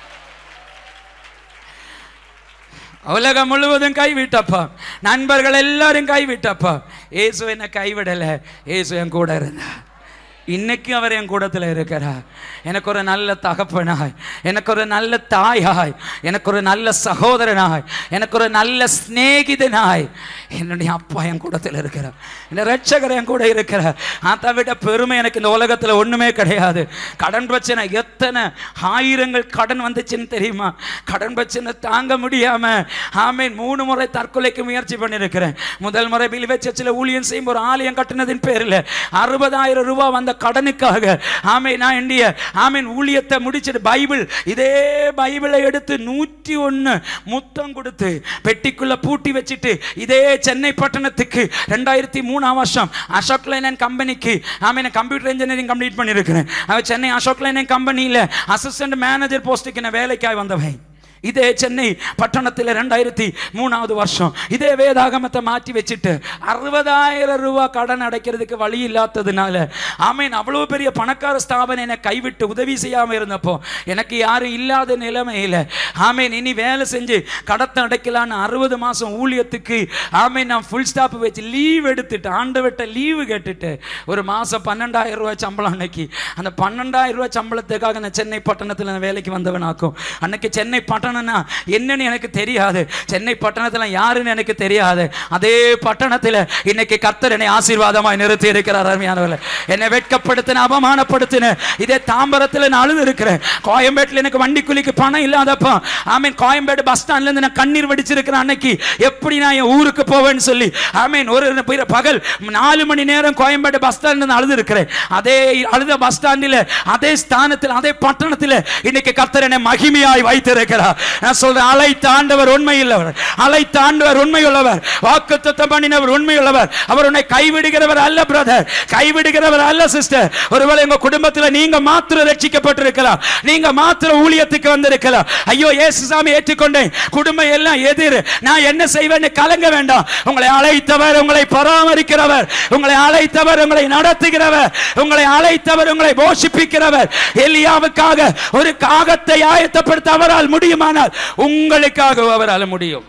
உலகம் முழுவதும் கைவிட்டப்பா நண்பர்கள் எல்லாரும் கைவிட்டப்பா இயேசு என்ன கைவிடல இயேசு என் கூட இருந்தா இன்னைக்கு அவர் என் கூடத்தில் இருக்கிறார் எனக்கு ஒரு நல்ல தகப்பனாய் எனக்கு ஒரு நல்ல தாயாய் எனக்கு ஒரு நல்ல சகோதரனாய் எனக்கு ஒரு நல்ல சிநேகிதனாய் என்னுடைய அப்பா என் கூடத்தில் இருக்கிறார் இந்த ரட்சகர் என் கூட இருக்கிறார் அதை விட பெருமை எனக்கு இந்த உலகத்தில் ஒண்ணுமே கிடையாது கடன் பிரச்சனை எத்தனை ஆயிரங்கள் கடன் வந்துச்சுன்னு தெரியுமா கடன் பிரச்சனை தாங்க முடியாம ஆமேன் மூணு முறை தற்கொலைக்கு முயற்சி பண்ணியிருக்கிறேன் முதல் முறை பிலிவை சர்ச்சில் ஊழியம் செய்யும் ஒரு ஆலயம் கட்டினதின் பேரில் அறுபதாயிரம் ரூபாய் வந்த கடனுக்காக ஆமே நான் இந்திய ஆமீன் ஊழியத்தை முடிச்சிட்டு பைபிள் இதே பைபிளை எடுத்து நூற்றி ஒன்று முத்தம் கொடுத்து பெட்டிக்குள்ள பூட்டி வச்சுட்டு இதே சென்னை பட்டணத்துக்கு ரெண்டாயிரத்தி மூணாம் வருஷம் அசோக் லைனன் கம்பெனிக்கு ஆமீன் கம்ப்யூட்டர் இன்ஜினியரிங் கம்ப்ளீட் பண்ணியிருக்கிறேன் அவன் சென்னை அசோக் லைனன் கம்பெனியில் அசிஸ்டன்ட் மேனேஜர் போஸ்ட்டுக்கு நான் வேலைக்காக வந்தவன் இதே சென்னை பட்டணத்தில் ரெண்டாயிரத்தி மூணாவது வருஷம் இதே வேதாகமத்தை மாற்றி வச்சுட்டு அறுபதாயிரம் ரூபாய் கடன் அடைக்கிறதுக்கு வழி இல்லாததுனால ஆமீன் அவ்வளோ பெரிய பணக்கார ஸ்தாபனம் என்னை கைவிட்டு உதவி செய்யாமல் இருந்தப்போ எனக்கு யாரும் இல்லாத நிலைமையில் ஆமீன் இனி வேலை செஞ்சு கடத்தை அடைக்கலான்னு அறுபது மாதம் ஊழியத்துக்கு ஆமீன் நான் ஃபுல் ஸ்டாப் வச்சு லீவ் எடுத்துட்டு ஆண்டவட்ட லீவு கேட்டுட்டு ஒரு மாதம் பன்னெண்டாயிரம் ரூபாய் சம்பளம் அன்னைக்கு அந்த பன்னெண்டாயிரம் ரூபாய் சம்பளத்துக்காக நான் சென்னை பட்டணத்தில் நான் வேலைக்கு வந்தவனாக்கும் அன்னைக்கு சென்னை பட்டணம்னா என்னன்னு எனக்கு தெரியாது சென்னை பட்டணத்தில் யாருன்னு எனக்கு தெரியாது அதே பட்டணத்தில் இன்னைக்கு கர்த்தர் என்னை ஆசீர்வாதமாய் நிறுத்தி இருக்கிறார் அருமையானவர்களே என்னை வெட்கப்படுத்தின அவமானப்படுத்தின இதே தாம்பரத்தில் நான் அழுது இருக்கிறேன் கோயம்பேட்டில் எனக்கு வண்டி கூலிக்கு பணம் இல்லாதப்போ ஆமீன் கோயம்பேடு பஸ் ஸ்டாண்ட்ல இருந்து நான் கண்ணீர் வடிச்சிருக்கிறேன் அன்னைக்கு எப்படி நான் என் ஊருக்கு போவேன்னு சொல்லி ஆமீன் ஒரு பிற- பகல் நாலு மணி நேரம் கோயம்பேடு பஸ் ஸ்டாண்ட்ல இருந்து அழுது இருக்கிறேன் அதே அழுத பஸ் ஸ்டாண்டில் அதே ஸ்தானத்தில் அதே பட்டணத்தில் இன்னைக்கு கர்த்தர் என்னை மகிமையாய் வைத்திருக்கிறார் நான் சொல்றேன் அழைத்த ஆண்டவர் உண்மை இல்லவர் அழைத்த ஆண்டவர் உண்மை உள்ளவர் வாக்குத்தத்தம் பண்ணினவர் உண்மை உள்ளவர் அவர் உன்னை கைவிடுகிறவர் அல்ல பிரதர் கைவிடுகிறவர் அல்ல சிஸ்டர் ஒருவேளை உங்க குடும்பத்துல நீங்க மாத்திரம் ரட்சிக்கப்பட்டிருக்கலாம் நீங்க மாத்திரம் ஊழியத்துக்கு வந்திருக்கலாம் ஐயோ இயேசு சாமி ஏற்றுக்கொண்டேன் குடும்பம் எல்லாம் எதிர் நான் என்ன செய்வேன்னு கலங்க வேண்டாம் உங்களை அழைத்தவர் உங்களை பராமரிக்கிறவர் உங்களை அழைத்தவர் உங்களை நடத்துகிறவர் உங்களை அழைத்தவர் உங்களை போஷிப்பிக்கிறவர் எலியாவுக்காக ஒரு காகத்தை ஆயத்தப்படுத்த அவரால் முடியுமானால் உங்களுக்காக அவரால் முடியும்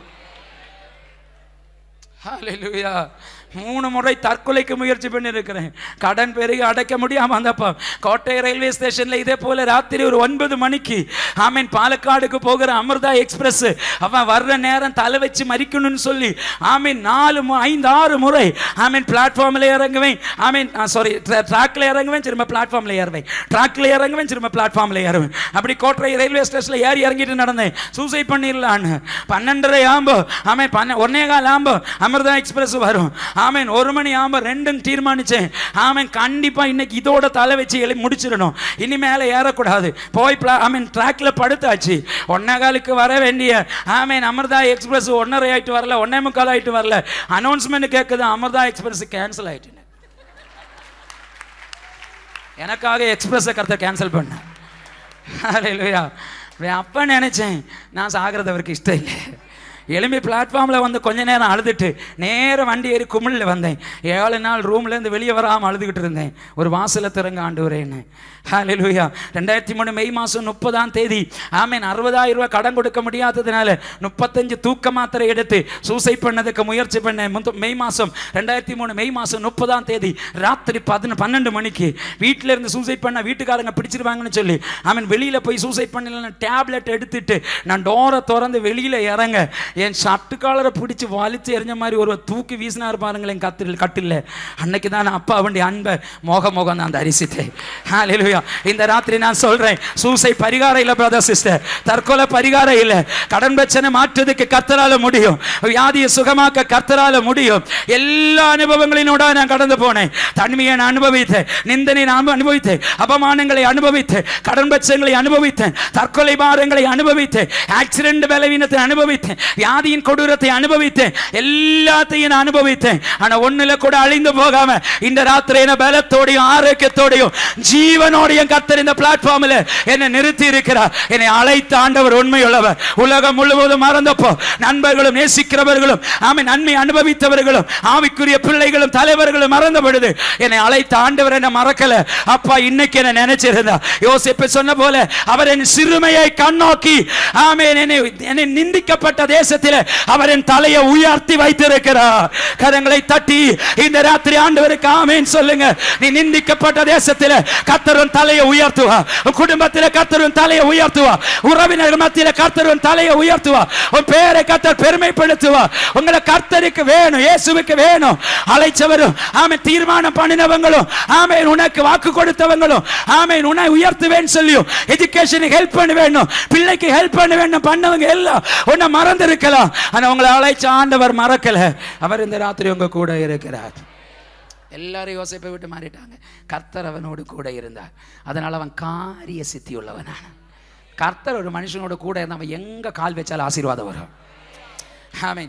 ஹalleluya மூணு முறை தற்கொலைக்கு முயற்சி பண்ணியிருக்கிறேன் கடன் பெருகி அடைக்க முடியாம வந்தப்போ கோட்டை ரயில்வே ஸ்டேஷன்ல இதே போல ராத்திரி ஒரு ஒன்பது மணிக்கு ஆமீன் பாலக்காடுக்கு போகிற அமிர்தா எக்ஸ்பிரஸ் அவன் வர்ற நேரம் தலை வச்சு மறிக்கணும்னு சொல்லி ஆமீன் நாலு மு- ஐந்து ஆறு முறை ஆமீன் பிளாட்ஃபார்ம்ல இறங்குவேன் ஆமீன் சாரி ட்ராக்ல இறங்குவேன் திரும்ப பிளாட்ஃபார்ம்ல ஏறுவேன் ட்ராக்ல இறங்குவேன் திரும்ப பிளாட்ஃபார்ம்ல ஏறுவேன் அப்படி கோட்டை ரயில்வே ஸ்டேஷன்ல ஏறி இறங்கிட்டு நடந்தேன் சூசைட் பண்ணிடலான்னு பன்னெண்டரை ஆம்போ ஆமீன் பன்ன ஒன்னே கால் ஆம்போ அமிர்தா எக்ஸ்பிரஸ் வரும் ஆமீன் ஒரு மணி ஆம்போ ரெண்டும் தீர்மானிச்சேன் ஆமீன் கண்டிப்பா இன்னைக்கு இதோட தலை வச்சு எழுதி முடிச்சிடணும் இனிமேல ஏறக்கூடாது போய் பிளா ஆமீன் ட்ராக்ல படுத்தாச்சு ஒன்னே காலுக்கு வர வேண்டிய ஆமீன் அமிர்தா எக்ஸ்பிரஸ் ஒன்னரை ஆயிட்டு வரல ஒன்னே முக்கால் ஆயிட்டு வரல அனௌன்ஸ்மெண்ட் கேட்குது அமிர்தா எக்ஸ்பிரஸ் கேன்சல் ஆயிட்டு எனக்காக எக்ஸ்பிரஸை கருத்தை கேன்சல் பண்ணேன் ஹalleluya அப்போ நினைச்சேன் நான் சாகிறது அவருக்கு இஷ்டம் இல்லை எலும்பி பிளாட்ஃபார்மில் வந்து கொஞ்ச நேரம் அழுதுட்டு நேரா வண்டி ஏறி குமிழில் வந்தேன் ஏழு நாள் ரூம்லேருந்து வெளியே வராமல் அழுதுகிட்டு இருந்தேன் ஒரு வாசலை திறங்க ஆண்டு வரேன்னு ஹalleluya ரெண்டாயிரத்தி மூணு மெய் மாதம் முப்பதாம் தேதி ஆமீன் அறுபதாயிரம் ரூபாய் கடன் கொடுக்க முடியாததுனால முப்பத்தஞ்சு தூக்க மாத்திரை எடுத்து சூசைட் பண்ணதுக்கு முயற்சி பண்ணேன் முந்த- மெய் மாதம் ரெண்டாயிரத்தி மூணு மெய் மாதம் முப்பதாம் தேதி ராத்திரி பதின பன்னெண்டு மணிக்கு வீட்டில் இருந்து சூசைட் பண்ண வீட்டுக்காரங்க பிடிச்சிருவாங்கன்னு சொல்லி ஆமீன் வெளியில் போய் சூசைட் பண்ணல டேப்லெட் எடுத்துட்டு நான் டோரை திறந்து வெளியில் இறங்க என் ஷர்ட்டு காலரை பிடிச்சி வலிச்சு எறிஞ்ச மாதிரி ஒரு தூக்கி வீசினார் பாருங்களேன் கத்தில் கட்டில் அன்னைக்கு தான் நான் அப்பா அவண்டி அன்பை மோக மோகம் நான் தரிசித்தேன் ஹalleluya இந்த ராத்திரி நான் சொல்றேன் சூசை பரிகாரம் இல்லை பிரதர் சிஸ்டர் தற்கொலை பரிகாரம் இல்லை கடன் பிரச்சனை மாற்றுறதுக்கு கர்த்தரால முடியும் வியாதியை சுகமாக்க கர்த்தரால முடியும் எல்லா அனுபவங்களினோட நான் கடந்து போனேன் தனிமையை நான் அனுபவித்தேன் நிந்தனை நான் அனுபவித்தேன் அபமானங்களை அனுபவித்தேன் கடன் பிரச்சனைகளை அனுபவித்தேன் தற்கொலை பாரங்களை அனுபவித்தேன் ஆக்சிடென்ட் பலவீனத்தை அனுபவித்தேன் வியாதியின் கொடூரத்தை அனுபவித்தேன் எல்லாத்தையும் நான் அனுபவித்தேன் ஆனா ஒண்ணுல கூட அழிந்து போகாம இந்த ராத்திரி என்ன பலத்தோடையும் ஆரோக்கியத்தோடையும் ஜீவனோடையும் கர்த்தர் இந்த பிளாட்ஃபார்ம்ல என்னை நிறுத்தி இருக்கிறார் என்னை அழைத்த ஆண்டவர் உண்மையுள்ளவர் உலகம் முழுவதும் மறந்தப்போ நண்பர்களும் நேசிக்கிறவர்களும் ஆமை நன்மை அனுபவித்தவர்களும் ஆவிக்குரிய பிள்ளைகளும் தலைவர்களும் மறந்த பொழுது என்னை அழைத்த ஆண்டவர் என்ன மறக்கல அப்பா இன்னைக்கு என்ன நினைச்சிருந்தா யோசிப்பு சொன்ன போல அவர் என் சிறுமையை கண்ணோக்கி ஆமென் என்னை என்னை நிந்திக்கப்பட்ட தேசத்தில் அவர் என் தலையை உயர்த்தி வைத்திருக்கிறார் கரங்களை தட்டி இந்த ராத்திரி ஆண்டவருக்கு ஆமென் சொல்லுங்க நீ நிந்திக்கப்பட்ட தேசத்தில் கர்த்தரும் தலையை உயர்த்துவா உன் குடும்பத்தில் கர்த்தரும் தலையை உயர்த்துவா உறவினர் மத்தியில் கர்த்தரும் தலையை உயர்த்துவா உன் பேரை கர்த்தர் பெருமைப்படுத்துவா உங்களை கர்த்தருக்கு வேணும் இயேசுவுக்கு வேணும் அழைச்சவரும் ஆமென் தீர்மானம் பண்ணினவங்களும் ஆமென் உனக்கு வாக்கு கொடுத்தவங்களும் ஆமென் உன்னை உயர்த்துவேன்னு சொல்லியும் எஜுகேஷனுக்கு ஹெல்ப் பண்ண வேணும் பிள்ளைக்கு ஹெல்ப் பண்ண வேண்டும் பண்ணவங்க எல்லாம் உன்னை மறந்து இருக்கலாம் ஆனா உங்களை அழைச்ச ஆண்டவர் மறக்கல அவர் இந்த ராத்திரி உங்க கூட இருக்கிறார் எல்லாரும் யோசிப்பை விட்டு மாறிட்டாங்க கர்த்தர் அவனோடு கூட இருந்தார் அதனால அவன் காரிய சித்தி உள்ளவனான கர்த்தர் ஒரு மனுஷனோட கூட இருந்தா அவன் எங்க கால் வச்சாலும் ஆசீர்வாதம் வரும் ஆமென்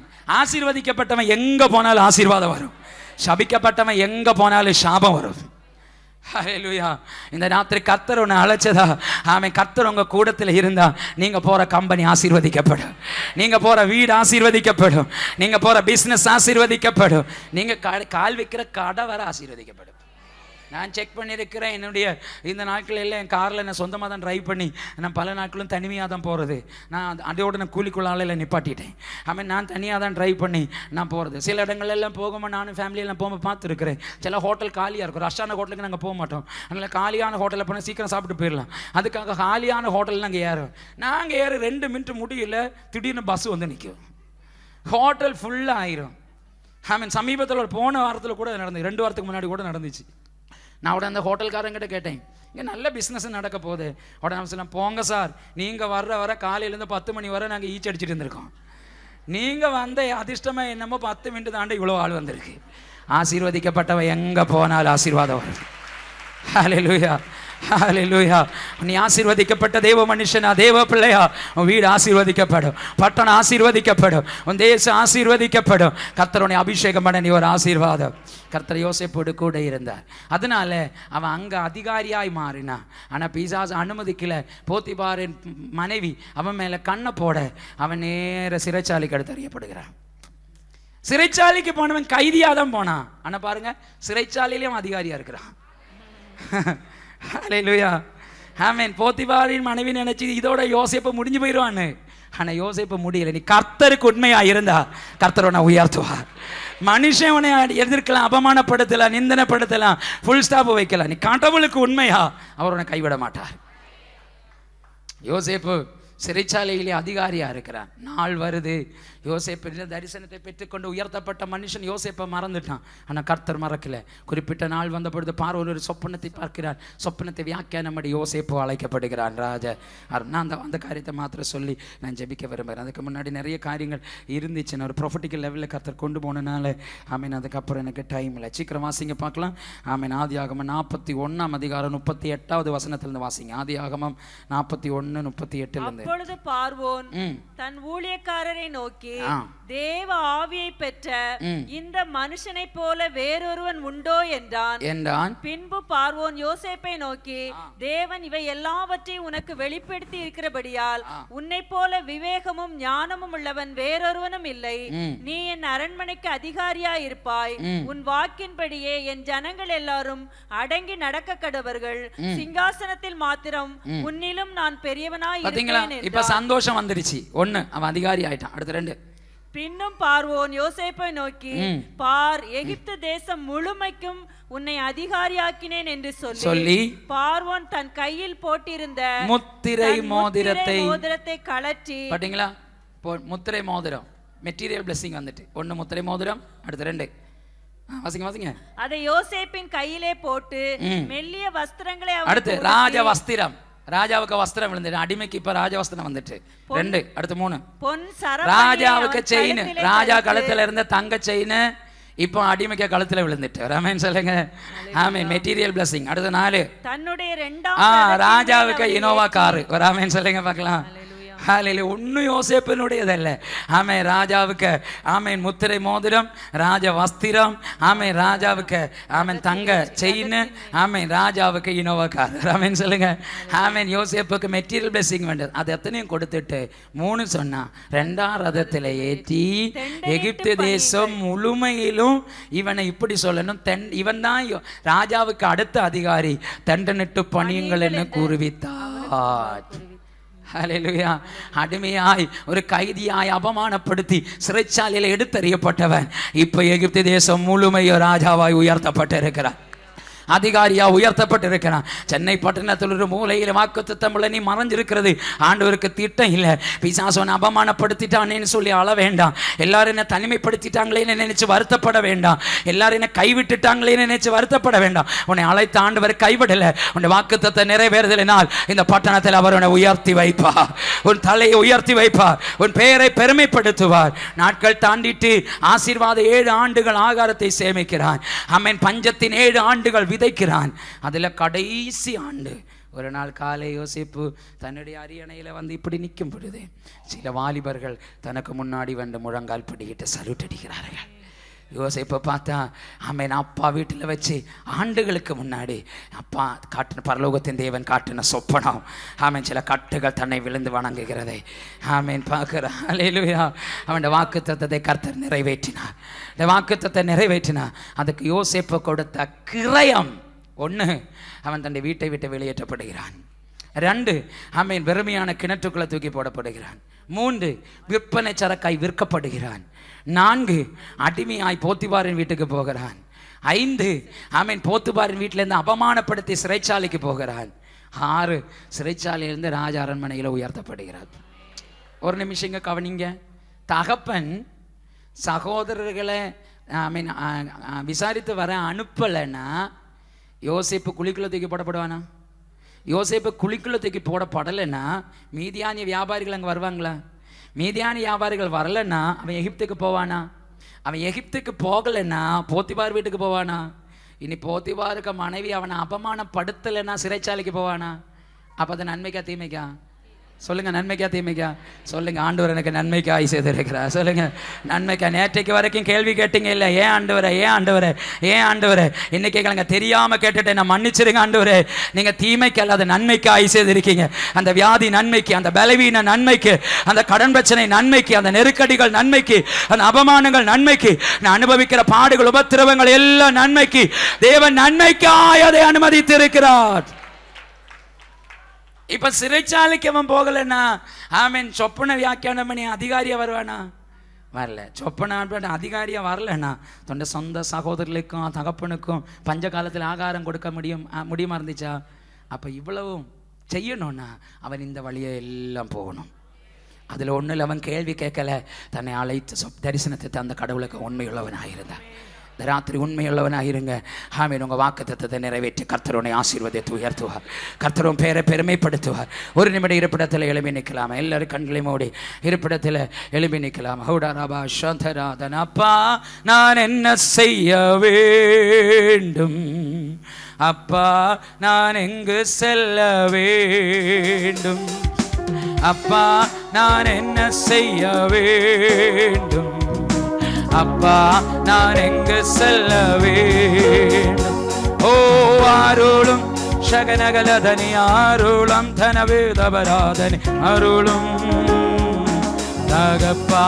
ஆசீர்வதிக்கப்பட்டவன் எங்க போனாலும் ஆசீர்வாதம் வரும் சபிக்கப்பட்டவன் எங்க போனாலும் சாபம் வரும் ஹalleluya இந்த ராத்திரி கர்த்தர் உன்னை அழைச்சதா ஆமென் கர்த்தர் உங்க கூடத்தில் இருந்தா நீங்க போற கம்பெனி ஆசீர்வதிக்கப்படும் நீங்க போற வீடு ஆசீர்வதிக்கப்படும் நீங்க போற பிசினஸ் ஆசீர்வதிக்கப்படும் நீங்க கா- கால் வைக்கிற கடை வர ஆசீர்வதிக்கப்படும் நான் செக் பண்ணியிருக்கிறேன் என்னுடைய இந்த நாட்கள் எல்லாம் என் காரில் நான் சொந்தமாக தான் ட்ரைவ் பண்ணி நான் பல நாட்களும் தனிமையாக தான் போகிறது நான் அது- அதோட நான் கூலிக்குள்ளால நிப்பாட்டிட்டேன் ஆமாம் நான் தனியாக தான் ட்ரைவ் பண்ணி நான் போகிறது சில இடங்கள்ல எல்லாம் போகும்போது நானும் ஃபேமிலியெல்லாம் போகும்போது பார்த்துருக்கிறேன் சில ஹோட்டல் காலியாக இருக்கும் ரஷ்ஷான ஹோட்டலுக்கு நாங்கள் போக மாட்டோம் அதனால் காலியான ஹோட்டலில் போனால் சீக்கிரம் சாப்பிட்டு போயிடலாம் அதுக்காக காலியான ஹோட்டல் நாங்கள் ஏறும் நாங்கள் ஏற ரெண்டு மினிட் முடியல திடீர்னு பஸ் வந்து நிற்கும் ஹோட்டல் ஃபுல்லாக ஆயிரும் ஆமீன் சமீபத்தில் ஒரு போன வாரத்தில் கூட நடந்து ரெண்டு வாரத்துக்கு முன்னாடி கூட நடந்துச்சு நான் உடனே அந்த ஹோட்டல்காரங்கிட்ட கேட்டேன் இங்கே நல்ல பிஸ்னஸ் நடக்க போகுது உடனே அவன் சொன்னேன் போங்க சார் நீங்கள் வர்ற வர காலையிலேருந்து பத்து மணி வரை நாங்கள் ஈச் அடிச்சிட்டு இருந்திருக்கோம் நீங்கள் வந்த அதிர்ஷ்டமாக என்னமோ பத்து மினிட் தாண்டி இவ்வளோ ஆள் வந்திருக்கு ஆசீர்வதிக்கப்பட்டவன் எங்கே போனாலும் ஆசீர்வாதம் வரும் ஹalleluya ஹalleluya நீ ஆசீர்வதிக்கப்பட்ட தேவ மனுஷனா தேவ பிள்ளையா உன் வீடு ஆசீர்வதிக்கப்படும் பட்டணம் ஆசீர்வதிக்கப்படும் உன் தேசம் ஆசீர்வதிக்கப்படும் கர்த்தருடைய அபிஷேகம் பண்ண நீ ஒரு ஆசீர்வாதம் கர்த்தர் யோசேப்போடு கூட இருந்தார் அதனால அவன் அங்க அதிகாரியாய் மாறினான் ஆனா பிசாசு அனுமதிக்கல போத்திபாரின் மனைவி அவன் மேல கண்ணை போட அவன் நேர சிறைச்சாலைக்கு அடுத்து அறியப்படுகிறான் சிறைச்சாலைக்கு போனவன் கைதியா தான் போனான் ஆனா பாருங்க சிறைச்சாலையிலயும் அதிகாரியா இருக்கிறான் ஹalleluya ஆமென் போத்திபாரின் மனைவி நினைச்சு இதோட யோசேப்பு முடிஞ்சு போயிடுவான்னு ஆனா யோசேப்பு முடியல நீ கர்த்தருக்கு உண்மையா இருந்தா கர்த்தர் உன்னை உயர்த்துவார் மனுஷன் உன்னை எதிர்க்கலாம் அபமானப்படுத்தலாம் நிந்தனைப்படுத்தலாம் ஃபுல் ஸ்டாப் வைக்கலாம் நீ கடவுளுக்கு உண்மையா அவர் உன்னை கைவிட மாட்டார் யோசேப்பு சிறைச்சாலையிலே அதிகாரியா இருக்கிறான் நாள் வருது யோசேப்பு தரிசனத்தை பெற்றுக்கொண்டு உயர்த்தப்பட்ட மனுஷன் யோசேப்பை மறந்துட்டான் ஆனா கர்த்தர் மறக்கல குறிப்பிட்ட நாள் வந்த பொழுது பார்வன் ஒரு சொப்பனத்தை பார்க்கிறார் சொப்பனத்தை வியாக்கியானம் பண்ணி யோசேப்பு அழைக்கப்படுகிறான் ராஜா அவர் நான் அந்த அந்த காரியத்தை மாத்திரம் சொல்லி நான் ஜெபிக்க விரும்புகிறேன் அதுக்கு முன்னாடி நிறைய காரியங்கள் இருந்துச்சு நான் ஒரு ப்ரொஃபட்டிக்கல் லெவலில் கர்த்தர் கொண்டு போனனால ஆமீன் அதுக்கப்புறம் எனக்கு டைம் இல்லை சீக்கிரம் வாசிங்க பார்க்கலாம் ஆமீன் ஆதி ஆகமம் நாற்பத்தி ஒன்றாம் அதிகாரம் முப்பத்தி எட்டாவது வசனத்திலிருந்து வாசிங்க ஆதி ஆகமம் நாற்பத்தி ஒன்று முப்பத்தி எட்டுலேருந்து அப்பொழுது பார்வோன் ம் தன் ஊழியக்காரரை நோக்கி ஆ. தேவ ஆவியை பெற்ற ம். இந்த மனுஷனைப் போல வேறொருவன் உண்டோ என்றான் என்றான் பின்பு பார்வோன் யோசேப்பை நோக்கி தேவன் இவை எல்லாவற்றையும் உனக்கு வெளிப்படுத்தி இருக்கிறபடியால் உன்னைப் போல விவேகமும் ஞானமும் உள்ளவன் வேறொருவனும் இல்லை ம். நீ என் அரண்மனைக்கு அதிகாரியாய் இருப்பாய் உன் வாக்கின்படியே என் ஜனங்கள் எல்லாரும் அடங்கி நடக்க கடவர்கள் சிங்காசனத்தில் மாத்திரம் உன்னிலும் நான் பெரியவனாய் பாத்தீங்களா இருப்பேன் இப்ப சந்தோஷம் வந்துருச்சு ஒண்ணு அவன் அதிகாரி ஆயிட்டான் அடுத்து ரெண்டு பின்னும் பார்வோன் யோசேப்பை நோக்கி ம். பார் எகிப்து தேசம் முழுமைக்கும் உன்னை அதிகாரியாக்கினேன் என்று சொல்லி சொல்லி பார்வோன் தன் கையில் போட்டிருந்த முத்திரை தன் மோதிரத்தை மோதிரத்தை கழற்றி பாத்தீங்களா இப்போ முத்திரை மோதிரம் மெட்டீரியல் பிளெஸிங் வந்துட்டு ஒண்ணு முத்திரை மோதிரம் அடுத்து ரெண்டு ஆ, வாசிங்க வாசிங்க அதை யோசேப்பின் கையிலே போட்டு ம். மெல்லிய வஸ்திரங்களை அடுத்து அவனுக்கு ராஜ வஸ்திரம் ராஜாவுக்கு வஸ்திரம் விழுந்துட்டு அடிமைக்கு இப்ப ராஜ வஸ்திரம் வந்துட்டு ரெண்டு அடுத்து மூணு பொன் சரம் ராஜாவுக்கு செயின் ராஜா கழுத்துல இருந்த தங்க செயின் இப்போ அடிமைக்கு கழுத்துல விழுந்துட்டு ரமேன் சொல்லுங்க ஆமே மெட்டீரியல் பிளஸிங் அடுத்த நாலு தன்னுடைய ரெண்டாம் ஆ ரதத்தின் மேல் ராஜாவுக்கு அவனை இனோவா ஏற்றி- காரு ஒரு ஆமேன் சொல்லுங்க பார்க்கலாம் ஹalleluya ஒன்றும் யோசேப்பினுடையதல்ல ஆமே ராஜாவுக்கு ஆமேன் முத்திரை மோதிரம் ராஜ வஸ்திரம் ஆமேன் ராஜாவுக்கு ஆமேன் தங்க செயின் ஆமேன் ராஜாவுக்கு இனோவா கார் ஆமேன் சொல்லுங்க ஆமேன் யோசேப்புக்கு மெட்டீரியல் பிளெஸிங் வேண்டது அது எத்தனையும் கொடுத்துட்டு மூணு சொன்னா ரெண்டாம் ரதத்தில் ஏற்றி எகிப்து தேசம் முழுமையிலும் இவனை இப்படி சொல்லணும் தென் இவன் தான் ராஜாவுக்கு அடுத்த அதிகாரி தண்டனிட்டு பணியுங்கள் என்று கூறுவித்தார் ஹalleluya அடிமையாய் ஒரு கைதியாய் அவமானப்படுத்தி சிறைச்சாலையில் எடுத்தறியப்பட்டவன் இப்ப எகிப்து தேசம் முழுமையோ ராஜாவாய் உயர்த்தப்பட்டிருக்கிறார் அதிகாரியா உயர்த்தப்பட்டிருக்கிறான் சென்னை பட்டணத்தில் ஒரு மூலையில் வாக்குத்தத்தமுள்ள நீ மறைஞ்சிருக்கிறது ஆண்டவருக்கு திட்டம் இல்லை பிசாசோனை அபமானப்படுத்திட்டானேன்னு சொல்லி அழ வேண்டாம் எல்லாரும் என்ன தனிமைப்படுத்திட்டாங்களேன்னு நினைச்சு வருத்தப்பட வேண்டாம் எல்லாரும் என்ன கைவிட்டுட்டாங்களேன்னு நினைச்சு வருத்தப்பட வேண்டாம் உன்னை அழைத்த ஆண்டவர் கைவிடல உன்னை வாக்குத்தத்தை நிறைவேறுதலினால் இந்த பட்டணத்தில் அவர் உன்னை உயர்த்தி வைப்பார் உன் தலையை உயர்த்தி வைப்பார் உன் பெயரை பெருமைப்படுத்துவார் நாட்கள் தாண்டிட்டு ஆசீர்வாத ஏழு ஆண்டுகள் ஆகாரத்தை சேமிக்கிறான் அம்மன் பஞ்சத்தின் ஏழு ஆண்டுகள் விதைக்கிறான் அதுல கடைசி ஆண்டு ஒரு நாள் காலை யோசிப்பு தன்னுடைய அரியணையில வந்து இப்படி நிற்கும் பொழுது சில வாலிபர்கள் தனக்கு முன்னாடி வந்து முழங்கால் பிடிக்கிட்டு சல்யூட் அடிக்கிறார்கள் யோசிப்பை பார்த்தா ஆமேன் அப்பா வீட்டில் வச்சு ஆண்டுகளுக்கு முன்னாடி அப்பா காட்டின பரலோகத்தின் தேவன் காட்டின சொப்பனம் ஆமேன் சில கட்டுகள் தன்னை விழுந்து வணங்குகிறதை ஆமேன் பார்க்குற அலையிலுயா அவன் வாக்கு தத்தத்தை கர்த்தர் நிறைவேற்றினார் இந்த வாக்கு தத்தை நிறைவேற்றினார் அதுக்கு யோசிப்பை கொடுத்த கிரயம் ஒன்று அவன் தன்னுடைய வீட்டை விட்டு வெளியேற்றப்படுகிறான் ரெண்டு ஆமீன் வெறுமையான கிணற்றுக்குள்ள தூக்கி போடப்படுகிறான் மூன்று விற்பனை சரக்காய் விற்கப்படுகிறான் நான்கு அடிமையாய் போத்திபாரின் வீட்டுக்கு போகிறான் ஐந்து ஆமீன் போத்துபாரின் வீட்டிலேருந்து அவமானப்படுத்தி சிறைச்சாலைக்கு போகிறான் ஆறு சிறைச்சாலையிலிருந்து ராஜ அரண்மனையில் உயர்த்தப்படுகிறார் ஒரு நிமிஷம் இங்க கவனிங்க தகப்பன் சகோதரர்களை ஐ மீன் விசாரித்து வர அனுப்பலைன்னா யோசிப்பு குழிக்குள்ள தூக்கி போடப்படுவானா யோசேப்பு குழிக்குள்ள தூக்கி போடப்படலைன்னா மீதியானிய வியாபாரிகள் அங்கே வருவாங்களா மீதியானி வியாபாரிகள் வரலைன்னா அவன் எகிப்துக்கு போவானா அவன் எகிப்துக்கு போகலைன்னா போத்திபார் வீட்டுக்கு போவானா இனி போத்திபாருக்கு மனைவி அவனை அபமானப்படுத்தலைன்னா சிறைச்சாலைக்கு போவானா அப்போ அது நன்மைக்கா தீமைக்கா சொல்லுங்க நன்மைக்கா தீமைக்கா சொல்லுங்க ஆண்டவர் எனக்கு நன்மைக்காய் செய்திருக்கிறார் சொல்லுங்க நன்மைக்கா நேற்றைக்கு வரைக்கும் கேள்வி கேட்டீங்க இல்லை ஏன் ஆண்டவரே ஏன் ஆண்டவரே ஏன் ஆண்டவரே இன்னைக்கு கேளுங்க தெரியாம கேட்டுட்டேன் நான் மன்னிச்சிருங்க ஆண்டவரே நீங்க தீமைக்கு அல்லது நன்மைக்காய் செய்திருக்கீங்க அந்த வியாதி நன்மைக்கு அந்த பலவீன நன்மைக்கு அந்த கடன் பிரச்சனை நன்மைக்கு அந்த நெருக்கடிகள் நன்மைக்கு அந்த அபமானங்கள் நன்மைக்கு நான் அனுபவிக்கிற பாடுகள் உபத்திரவங்கள் எல்லாம் நன்மைக்கு தேவன் நன்மைக்காய் அதை அனுமதித்திருக்கிறார் இப்ப சிறைச்சாலைக்கு அவன் போகலன்னா ஆமீன் சொப்பன வியாக்கியானம் பண்ணி அதிகாரியா வருவானா வரல சொப்பன அதிகாரியா வரலன்னா தொண்ட சொந்த சகோதரர்களுக்கும் தகப்பனுக்கும் பஞ்ச காலத்தில் ஆகாரம் கொடுக்க முடியும் ஆ, முடியுமா இருந்துச்சா அப்ப இவ்வளவும் செய்யணும்னா அவன் இந்த வழியை எல்லாம் போகணும் அதில் ஒன்றில் அவன் கேள்வி கேட்கல தன்னை அழைத்து சொப் தரிசனத்தை தந்த கடவுளுக்கு உண்மையுள்ளவனாக இருந்தான் இந்த ராத்திரி உண்மையுள்ளவனாக இருங்க ஆமீன் உங்கள் வாக்கு தத்தத்தை நிறைவேற்றி கர்த்தர் உன்னை ஆசீர்வதித்து உயர்த்துவார் கர்த்தர் உன் பேரை பெருமைப்படுத்துவார் ஒரு நிமிடம் இருப்பிடத்தில் எழுப்பி நிற்கலாம் எல்லாரும் கண்களை மூடி இருப்பிடத்தில் எழுப்பி நிற்கலாம் ஹவுடாராபா சந்தராதன் அப்பா நான் என்ன செய்ய வேண்டும் அப்பா நான் எங்கு செல்ல வேண்டும் அப்பா நான் என்ன செய்ய வேண்டும் அப்பா நான் எங்கு செல்ல வேண்டும் ஓ அருளும் ശകനകലധനി ആരുളം ധനവേദപരാധനി അരുളും തകപ്പാ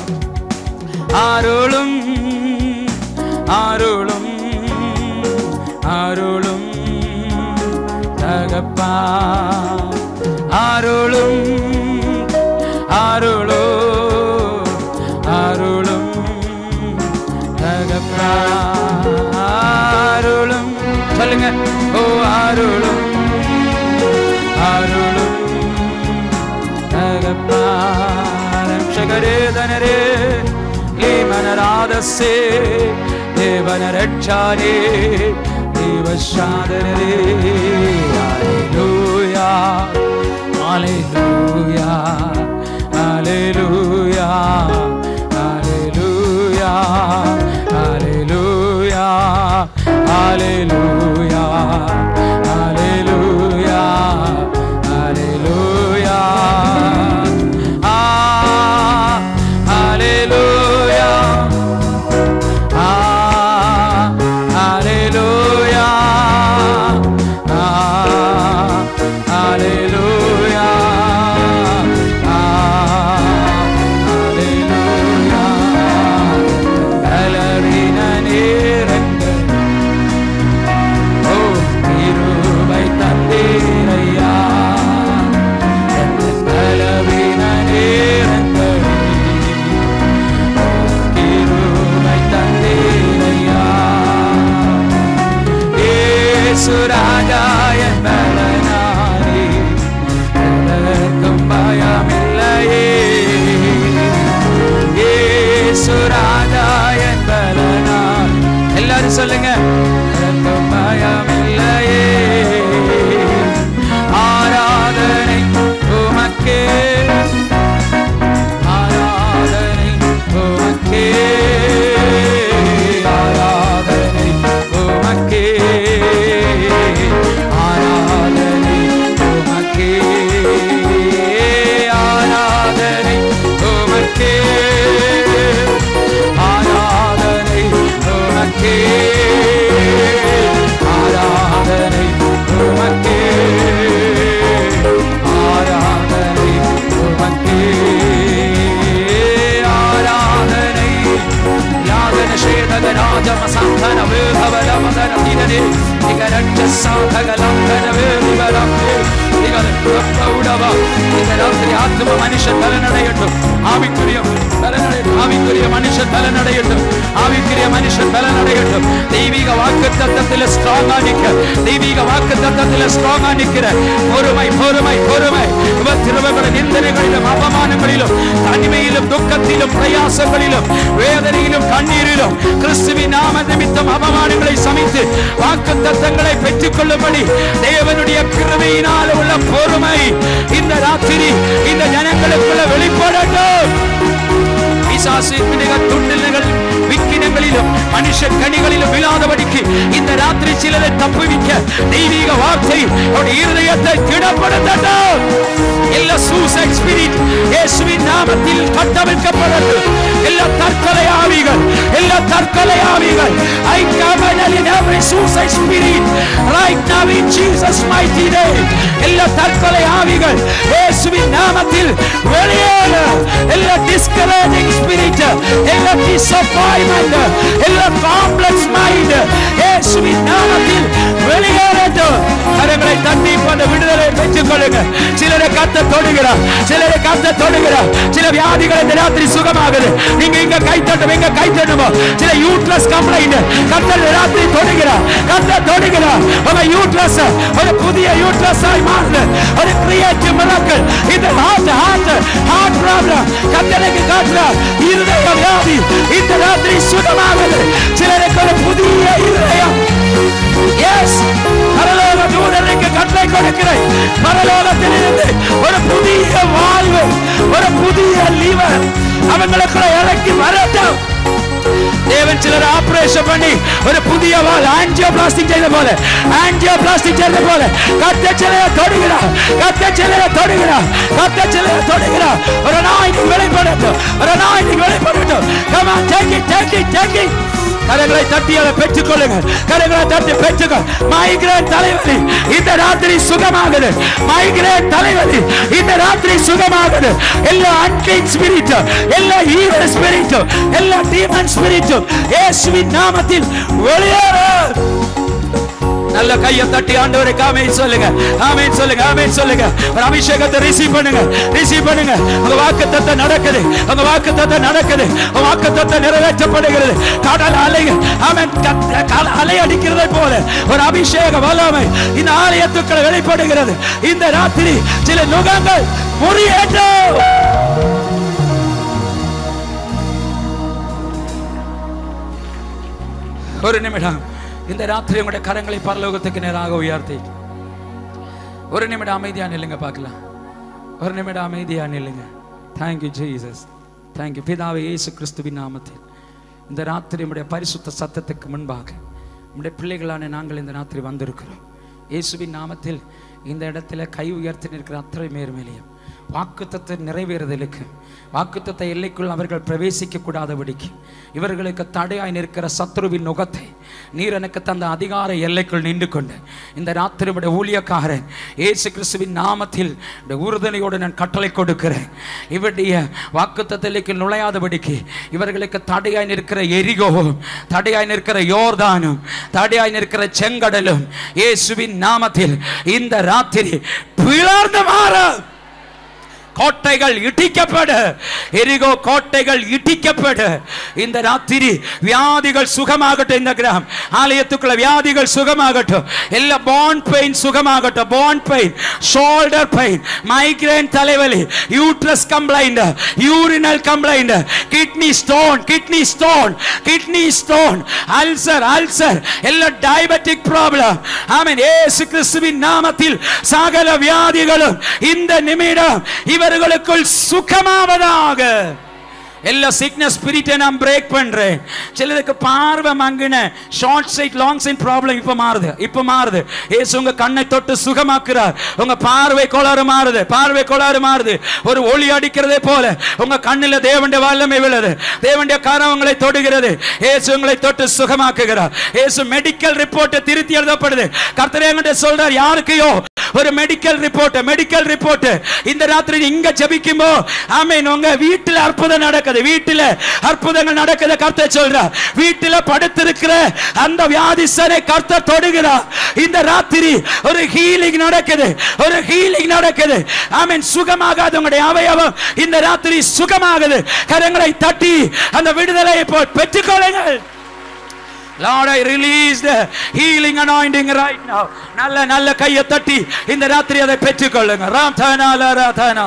അരുളും അരുളും அருளும் தகப்பா அருளும் அருளோ அருளும் தகப்பா அருளும் சொல்லுங்க ஓ அருளும் அருளும் தகப்பா ரட்சகரே தனரே ீமனராதசே தேவன ரட்சாரே தேவசாதரே அலைலூயா அலைலூயா அலைலூயா அலைலூயா அலைலூயா அலைலூயா அலைலூயா அலைலூயா ஆ அலைலூயா ஆ அலைலூயா ஆ அலைலூயா ஆ அலைலூயா பலவீன நேரங்கள் ஓ கிருபை தந்தீரையா பலவீன நேரங்கள் கிருபை தந்தீரையா ஏசுராஜாய பலனாரி எதற்கும் பயமில்லையே ஏசுராஜாய பலனார் எல்லாரும் சொல்லுங்க எதற்கும் பயமில்லையே ஆராதனை உமக்கே ஆராதனை உமக்கே ஆராதனை உமக்கே ஆராதனை உமக்கே ஆராதனை உமக்கே ஆராதனை சர தீரனே நிகரட்ட சாதகலம் கனவே நிகரமே நிகரப்பவுடவா இந்த ராத்திரி ஆத்ம மனுஷன் பலனடையட்டும் ஆவிக்குரிய பலனடையட்டும் ஆவிக்குரிய மனுஷன் பலனடையட்டும் ஆவிக்குரிய மனுஷன் பலனடையட்டும் தெய்வீக வாக்கு தத்தத்தில் ஸ்ட்ராங்கா நிக்க தெய்வீக வாக்கு தத்தத்தில் ஸ்ட்ராங்கா நிக்கிற பொறுமை பொறுமை பொறுமை உபத்திரவங்களின் நிந்தனைகளிலும் அவமானங்களிலும் தனிமையிலும் துக்கத்திலும் பிரயாசங்களிலும் வேதனையிலும் கண்ணீரிலும் கிறிஸ்துவின் நாம நிமித்தம் அவமானங்களை சமைத்து வாக்கு தத்தங்களை பெற்றுக் கொள்ளும்படி தேவனுடைய கிருபையினால் உள்ள பொறுமை இந்த ராத்திரி இந்த ஜனங்களுக்குள்ள வெளிப்படட்டும் பிசாசு பிணிக துண்டில்கள் விக்கினங்களிலும் மனுஷ கனிகளிலும் விழாதபடிக்கு இந்த ராத்திரி சிலரை தப்புவிக்க தெய்வீக வார்த்தை அவருடைய இருதயத்தை திடப்படுத்தட்டும் எல்லா சூசைட் ஸ்பிரிட் இயேசுவின் நாமத்தில் கட்டமைக்கப்படட்டும் எல்லா தற்கொலை ஆவிகள் எல்லா தற்கொலை ஆவிகள் I command in every suicide spirit right now in Jesus mighty name எல்லா தற்கொலை ஆவிகள் இயேசுவின் நாமத்தில் வெளியேற எல்லா discouraging spirit எல்லா disappointment எல்லா complex mind இயேசுவின் நாமத்தில் வெளியேறட்டும் கரங்களை தட்டி இப்ப விடுதலை பெற்றுக் கொள்ளுங்க சிலரை கத்த தொடுகிறார் சிலரை கத்த தொடுகிறார் சில வியாதிகள் இந்த ராத்திரி சுகமாகுது நீங்க இங்க கை தட்டும் இங்க கை தட்டுமோ சில யூட்லஸ் கம்ப்ளைண்ட் கத்த இந்த ராத்திரி தொடுகிறார் கத்த தொடுகிறார் உங்க யூட்லஸ் ஒரு புதிய யூட்லஸ் ஆய் மாறுது ஒரு கிரியேட்டிவ் மிராக்கிள் இந்த ஹார்ட் ஹார்ட் ஹார்ட் ப்ராப்ளம் கத்தனைக்கு காட்டுறார் இருதய வியாதி இந்த ராத்திரி சுகமாகுது சிலருக்கு ஒரு புதிய இருதயம் எஸ் பரலோக தூதருக்கு கட்டளை கொடுக்கிறேன் பரலோகத்தில் இருந்து ஒரு புதிய வாழ்வு ஒரு புதிய லீவர் அவங்களுக்குள்ள இறக்கி வரட்டும் தேவன் சிலர் ஆபரேஷன் பண்ணி ஒரு புதிய வால் ஆன்ஜியோ பிளாஸ்டிக் செய்த போல ஆன்ஜியோ பிளாஸ்டிக் செய்த போல கத்த சிலைய தொடுகிறார் கத்த சிலைய தொடுகிறார் கத்த சிலைய தொடுகிறார் ஒரு நாய் வெளிப்படட்டும் ஒரு நாய் வெளிப்படட்டும் come on take it take it take it கரங்களை தட்டி அதை பெற்றுக் கொள்ளுங்க கரங்களை தட்டி பெற்றுக்க மைக்ரேன் தலைவலி இந்த ராத்திரி சுகமாகுது மைக்ரேன் தலைவலி இந்த ராத்திரி சுகமாகுது எல்லா அன்கிளீன் ஸ்பிரிட் எல்லா ஈவல் ஸ்பிரிட் எல்லா டீமன் ஸ்பிரிட் இயேசுவின் நாமத்தில் வெளியேற நல்ல கையை தட்டி ஆண்டவருக்கு ஆமென் சொல்லுங்க ஆமென் சொல்லுங்க ஆமென் சொல்லுங்க ஒரு அபிஷேகத்தை ரிசீவ் பண்ணுங்க ரிசீவ் பண்ணுங்க உங்க வாக்குத்தத்தை நடக்குது உங்க வாக்குத்தத்தை நடக்குது உங்க வாக்குத்தத்தை நிறைவேற்றப்படுகிறது கடல் அலை ஆமென் கத்த- கடல் அலை அடிக்கிறதை போல ஒரு அபிஷேக வல்லமை இந்த ஆலயத்துக்குள்ள வெளிப்படுகிறது இந்த ராத்திரி சில நுகங்கள் முறியேற்றும் ஒரு நிமிடம் இந்த ராத்திரி உங்களுடைய கரங்களை பரலோகத்துக்கு நேராக உயர்த்தி ஒரு நிமிடம் அமைதியா நில்லுங்க பார்க்கலாம் ஒரு நிமிடம் அமைதியா நில்லுங்க தேங்க்யூ ஜீசஸ் தேங்க்யூ பிதாவே இயேசு கிறிஸ்துவின் நாமத்தில் இந்த ராத்திரி உடைய பரிசுத்த சத்தத்துக்கு முன்பாக உடைய பிள்ளைகளான நாங்கள் இந்த ராத்திரி வந்திருக்கிறோம் இயேசுவின் நாமத்தில் இந்த இடத்துல கை உயர்த்தி நிற்கிற அத்தனை மேற்மேலையும் வாக்குத்தத்தை நிறைவேறுதலுக்கு வாக்குத்தத்தை எல்லைக்குள் அவர்கள் பிரவேசிக்க கூடாதபடிக்கு இவர்களுக்கு தடையாய் நிற்கிற சத்ருவின் நுகத்தை நீர் எனக்கு தந்த அதிகார எல்லைக்குள் நின்று கொண்டு இந்த ராத்திரியுடைய ஊழியக்காரன் இயேசு கிறிஸ்துவின் நாமத்தில் இந்த உறுதுணையோடு நான் கட்டளை கொடுக்கிறேன் இவருடைய வாக்குத்தத்திലേക്ക് நுழையாதபடிக்கு இவர்களுக்கு தடையாய் நிற்கிற எரிகோவும் தடையாய் நிற்கிற யோர்தானும் தடையாய் நிற்கிற செங்கடலும் இயேசுவின் நாமத்தில் இந்த ராத்திரி பிளர்ந்து மாற கோட்டைகள் இடிக்கப்படு எரிகோ கோட்டைகள் இடிக்கப்படு இந்த ராத்திரி வியாதிகள் சுகமாகட்டும் இந்த கிராம் ஆலயத்துக்குள்ள வியாதிகள் சுகமாகட்டும் எல்லா பாண்ட் பெயின் சுகமாகட்டும் bone pain shoulder pain migraine தலைவலி uterus complaint urinal complaint kidney stone kidney stone kidney stone ulcer ulcer எல்லா டயபெட்டிக் ப்ராப்ளம் ஆமென் இயேசு கிறிஸ்துவின் நாமத்தில் சகல வியாதிகளும் இந்த நிமிடம் இவர்களுக்குள் சுகமாவதாக எல்லா சிக்னஸ் ஸ்பிரிட்டை நான் பிரேக் பண்றேன் சிலருக்கு பார்வை மங்கின short sight long sight problem இப்ப மாறுது இப்ப மாறுது ஏசு உங்க கண்ணை தொட்டு சுகமாக்குறார் உங்க பார்வை கோளாறு மாறுது பார்வை கோளாறு மாறுது ஒரு ஒளி அடிக்கிறதே போல உங்க கண்ணில் தேவனுடைய வல்லமை விழுது தேவனுடைய கரம் உங்களை தொடுகிறது ஏசு உங்களை தொட்டு சுகமாக்குகிறார் ஏசு மெடிக்கல் ரிப்போர்ட்டை திருத்தி எழுதப்படுது கர்த்தரே என்கிட்ட சொல்றார் யாருக்கையோ ஒரு மெடிக்கல் ரிப்போர்ட் மெடிக்கல் ரிப்போர்ட் இந்த ராத்திரி இங்க ஜெபிக்கும்போ ஆமென் உங்க வீட்டில் அற்புதம் நடக்குது நடக்குது வீட்டில அற்புதங்கள் நடக்குது கர்த்தர் சொல்றார் வீட்டில படுத்திருக்கிற அந்த வியாதிசனை கர்த்தர் தொடுகிறார் இந்த ராத்திரி ஒரு ஹீலிங் நடக்குது ஒரு ஹீலிங் நடக்குது ஆமென் சுகமாகாத உங்களுடைய அவயவம் இந்த ராத்திரி சுகமாகுது கரங்களை தட்டி அந்த விடுதலையை போ- பெற்றுக்கொள்ளுங்கள் Lord, I release the healing anointing right now. நல்ல நல்ல கையை தட்டி இந்த ராத்திரி அதை பெற்றுக்கொள்ளுங்க ராம் தானா லா ரா தானா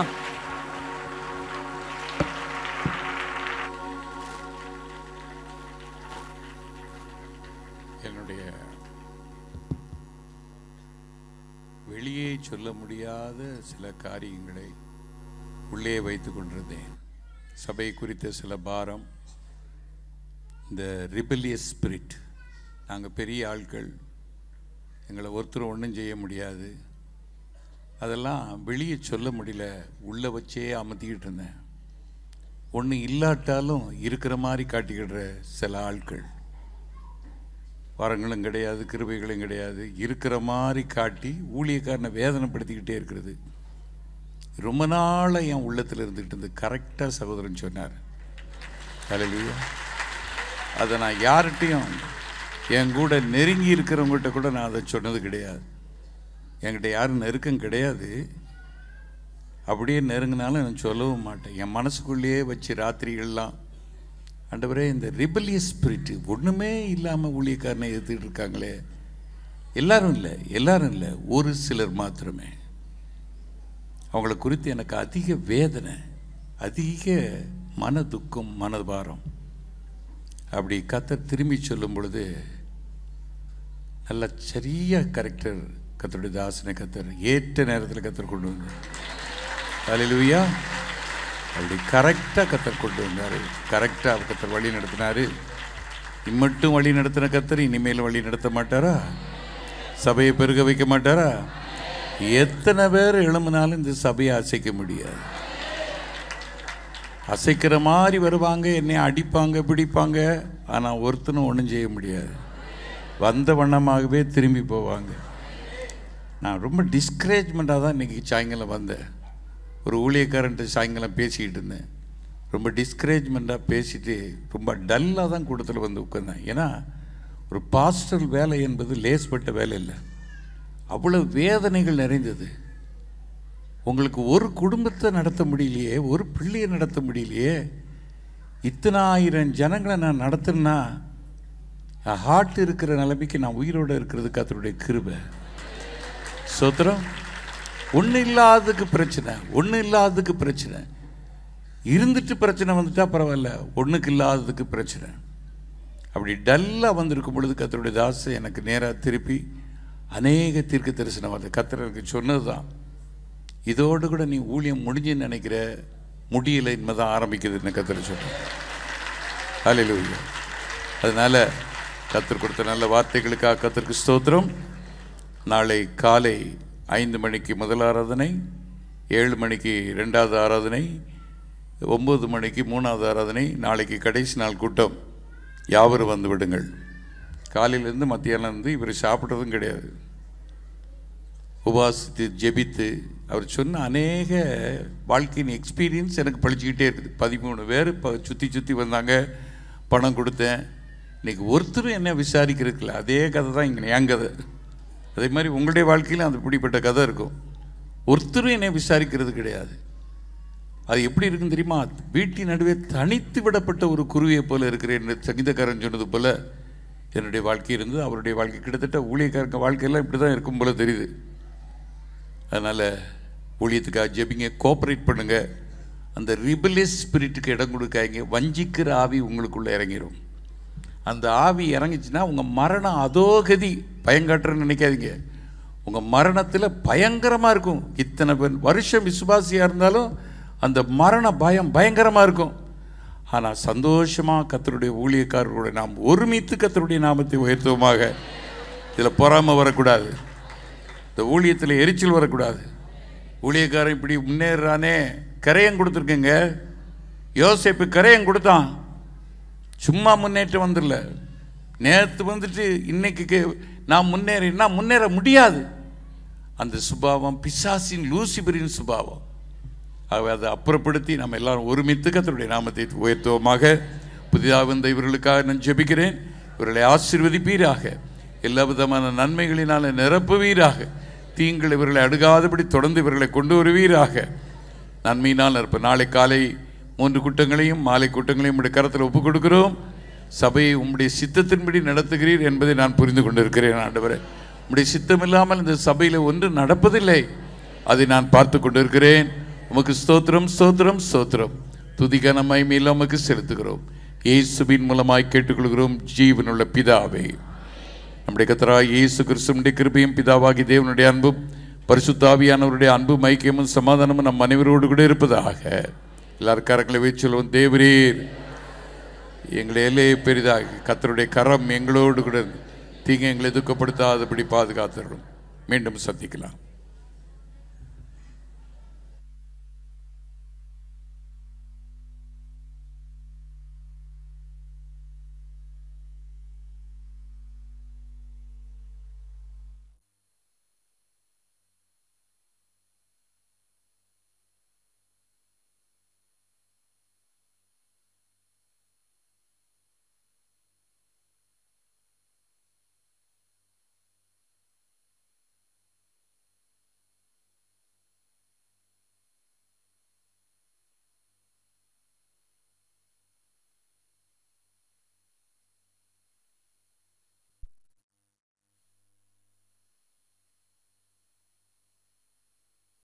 என்னுடைய வெளியே சொல்ல முடியாத சில காரியங்களை உள்ளே வைத்துக் கொண்டிருந்தேன் சபை குறித்த சில பாரம் இந்த ரிபலியஸ் ஸ்பிரிட் நாங்கள் பெரிய ஆட்கள் எங்களை ஒருத்தரும் ஒன்றும் செய்ய முடியாது அதெல்லாம் வெளியே சொல்ல முடியல உள்ளே வச்சே அமர்த்திக்கிட்டு இருந்தேன் ஒன்று இல்லாட்டாலும் இருக்கிற மாதிரி காட்டிக்கிடுற சில ஆட்கள் வரங்களும் கிடையாது கிருபைகளும் கிடையாது இருக்கிற மாதிரி காட்டி ஊழியக்காரனை வேதனைப்படுத்திக்கிட்டே இருக்கிறது ரொம்ப நாளாக என் உள்ளத்தில் இருந்துகிட்டு இருந்து கரெக்டாக சகோதரன் சொன்னார் ஹalleluya அதை நான் யார்கிட்டையும் என் கூட நெருங்கி இருக்கிறவங்ககிட்ட கூட நான் அதை சொன்னது கிடையாது என்கிட்ட யாரும் நெருக்கம் கிடையாது அப்படியே நெருங்கினாலும் நான் சொல்லவும் மாட்டேன் என் மனசுக்குள்ளேயே வச்சு ராத்திரிகள்லாம் ஆண்டவரே இந்த ரிபலியஸ் ஸ்பிரிட் ஒன்றுமே இல்லாமல் ஊழியக்காரனை எதிர்த்துட்டு இருக்காங்களே எல்லாரும் இல்லை எல்லாரும் இல்லை ஒரு சிலர் மாத்திரமே அவங்கள குறித்து எனக்கு அதிக வேதனை அதிக மன துக்கம் மனபாரம் அப்படி கத்தர் திரும்பி சொல்லும் பொழுது நல்ல சரியா கரெக்டர் கத்தருடைய தாசனை கத்தர் ஏற்ற நேரத்தில் கத்தர் கொண்டு வந்தார் ஹalleluya அப்படி கரெக்டாக கத்தர் கொண்டு வந்தார் கரெக்டாக கத்தர் வழி நடத்தினாரு இம்மட்டும் வழி நடத்தின கத்தர் இனிமேல் வழி நடத்த மாட்டாரா சபையை பெருக வைக்க மாட்டாரா எத்தனை பேர் எழும்பினாலும் இந்த சபையை அசைக்க முடியாது அசைக்கிற மாதிரி வருவாங்க என்னை அடிப்பாங்க பிடிப்பாங்க ஆனால் ஒருத்தனும் ஒன்றும் செய்ய முடியாது வந்த வண்ணமாகவே திரும்பி போவாங்க நான் ரொம்ப டிஸ்கரேஜ்மெண்ட்டாக தான் இன்றைக்கி சாயங்காலம் வந்தேன் ஒரு ஊழியக்காரன்ட்டு சாயங்காலம் பேசிக்கிட்டு இருந்தேன் ரொம்ப டிஸ்கரேஜ்மெண்ட்டாக பேசிட்டு ரொம்ப டல்லாக தான் கூட்டத்தில் வந்து உட்கார்ந்தேன் ஏன்னா ஒரு பாஸ்டர் வேலை என்பது லேஸ்பட்ட வேலை இல்லை அவ்வளோ வேதனைகள் நிறைந்தது உங்களுக்கு ஒரு குடும்பத்தை நடத்த முடியலையே ஒரு பிள்ளையை நடத்த முடியலையே இத்தனை ஆயிரம் ஜனங்களை நான் நடத்துனா ஹார்ட் இருக்கிற நிலைமைக்கு நான் உயிரோடு இருக்கிறது கத்தருடைய கிருபை சோத்திரம் ஒன்று இல்லாததுக்கு பிரச்சனை ஒன்று இல்லாததுக்கு பிரச்சனை இருந்துட்டு பிரச்சனை வந்துட்டா பரவாயில்ல ஒன்றுக்கு இல்லாததுக்கு பிரச்சனை அப்படி டல்லாக வந்திருக்கும் பொழுது கத்தருடைய தாசை எனக்கு நேராக திருப்பி அநேக தீர்க்க தரிசனம் வந்து கத்தர் எனக்கு சொன்னது தான் இதோடு கூட நீ ஊழியம் முடிஞ்சுன்னு நினைக்கிற முடியல இனிமேதான் ஆரம்பிக்குதுன்னு கத்தர் சொன்னேன் ஹalleluya அதனால கத்தர் கொடுத்த நல்ல வார்த்தைகளுக்காக கத்தருக்கு ஸ்தோத்திரம் நாளை காலை ஐந்து மணிக்கு முதல் ஆராதனை ஏழு மணிக்கு ரெண்டாவது ஆராதனை ஒம்பது மணிக்கு மூணாவது ஆராதனை நாளைக்கு கடைசி நாள் கூட்டம் யாவரும் வந்து விடுங்கள் காலையிலேருந்து மத்தியானம் இருந்து இவர் சாப்பிட்றதும் கிடையாது உபாசித்து ஜெபித்து அவர் சொன்ன அநேக வாழ்க்கையின் எக்ஸ்பீரியன்ஸ் எனக்கு பழிச்சுக்கிட்டே இருக்குது பதிமூணு பேர் இப்போ சுற்றி சுற்றி வந்தாங்க பணம் கொடுத்தேன் இன்னைக்கு ஒருத்தரும் என்ன விசாரிக்கிறதுக்குல அதே கதை தான் இங்கே என் கதை அதே மாதிரி உங்களுடைய வாழ்க்கையிலும் அந்த இப்படிப்பட்ட கதை இருக்கும் ஒருத்தரும் என்னை விசாரிக்கிறது கிடையாது அது எப்படி இருக்குன்னு தெரியுமா வீட்டின் நடுவே தனித்து விடப்பட்ட ஒரு குருவியை போல இருக்கிறேன் என்று சங்கீதக்காரன் சொன்னது போல என்னுடைய வாழ்க்கை இருந்தது அவருடைய வாழ்க்கை கிட்டத்தட்ட ஊழியக்காரங்க வாழ்க்கையெல்லாம் இப்படி தான் இருக்கும் போல தெரியுது அதனால் ஊழியத்துக்காக ஜெபிங்க கோஆப்ரேட் பண்ணுங்க அந்த ரிபலியஸ் ஸ்பிரிட்டுக்கு இடம் கொடுக்காதீங்க வஞ்சிக்கிற ஆவி உங்களுக்குள்ளே இறங்கிடும் அந்த ஆவி இறங்கிச்சுன்னா உங்கள் மரணம் அதோகதி பயங்காட்டுறன்னு நினைக்காதீங்க உங்கள் மரணத்தில் பயங்கரமாக இருக்கும் இத்தனை பேர் வருஷம் விசுவாசியாக இருந்தாலும் அந்த மரண பயம் பயங்கரமாக இருக்கும் ஆனால் சந்தோஷமாக கத்தருடைய ஊழியக்காரர்களோட நாம் ஒருமித்து கத்தருடைய நாமத்தை உயர்த்துவோமாக இதில் பொறாமை வரக்கூடாது இந்த ஊழியத்தில் எரிச்சல் வரக்கூடாது ஊழியக்காரன் இப்படி முன்னேறானே கரையம் கொடுத்துருக்குங்க யோசேப்பு கரையம் கொடுத்தான் சும்மா முன்னேற்றம் வந்துடல நேற்று வந்துட்டு இன்னைக்கு கே- நான் முன்னேறினா முன்னேற முடியாது அந்த சுபாவம் பிசாசின் லூசிபரின் சுபாவம் ஆகவே அதை அப்புறப்படுத்தி நம்ம எல்லாரும் ஒருமித்து கத்தருடைய நாமத்தை உயர்த்துவோமாக புதிதாக வந்த இவர்களுக்காக நான் ஜெபிக்கிறேன் இவர்களை ஆசீர்வதிப்பீராக எல்லா விதமான நன்மைகளினால நிரப்புவீராக தீங்கள் இவர்களை அடுகாதபடி தொடர்ந்து இவர்களை கொண்டு வருவீராக நன்மையினால் இருப்ப நாளை காலை மூன்று கூட்டங்களையும் மாலை கூட்டங்களையும் உடைய கரத்தில் ஒப்புக் கொடுக்கிறோம் சபையை உம்முடைய சித்தத்தின்படி நடத்துகிறீர் என்பதை நான் புரிந்து கொண்டிருக்கிறேன் ஆண்டவரே உம்முடைய சித்தம் இல்லாமல் இந்த சபையில் ஒன்று நடப்பதில்லை அதை நான் பார்த்து கொண்டிருக்கிறேன் உமக்கு ஸ்தோத்திரம் ஸ்தோத்திரம் ஸ்தோத்திரம் துதிக்கான மகிமையில் உமக்கு செலுத்துகிறோம் இயேசுவின் மூலமாய் கேட்டுக்கொள்கிறோம் ஜீவனுள்ள பிதாவே நம்முடைய கத்தராய் இயேசு கிறிஸ்துவனுடைய கிருபையும் பிதாவாகி தேவனுடைய அன்பும் பரிசுத்தாவியானவருடைய அன்பு ஐக்கியமும் சமாதானமும் நம் அனைவரோடு கூட இருப்பதாக எல்லாரும் கரங்களை வச்சு சொல்லுவோம் தேவரீர் எங்களை எல்லையை பெரிதாக கத்தருடைய கரம் எங்களோடு கூட இருந்து தீங்கு எங்களை துக்கப்படுத்தாதபடி பாதுகாத்துடும் மீண்டும் சந்திக்கலாம்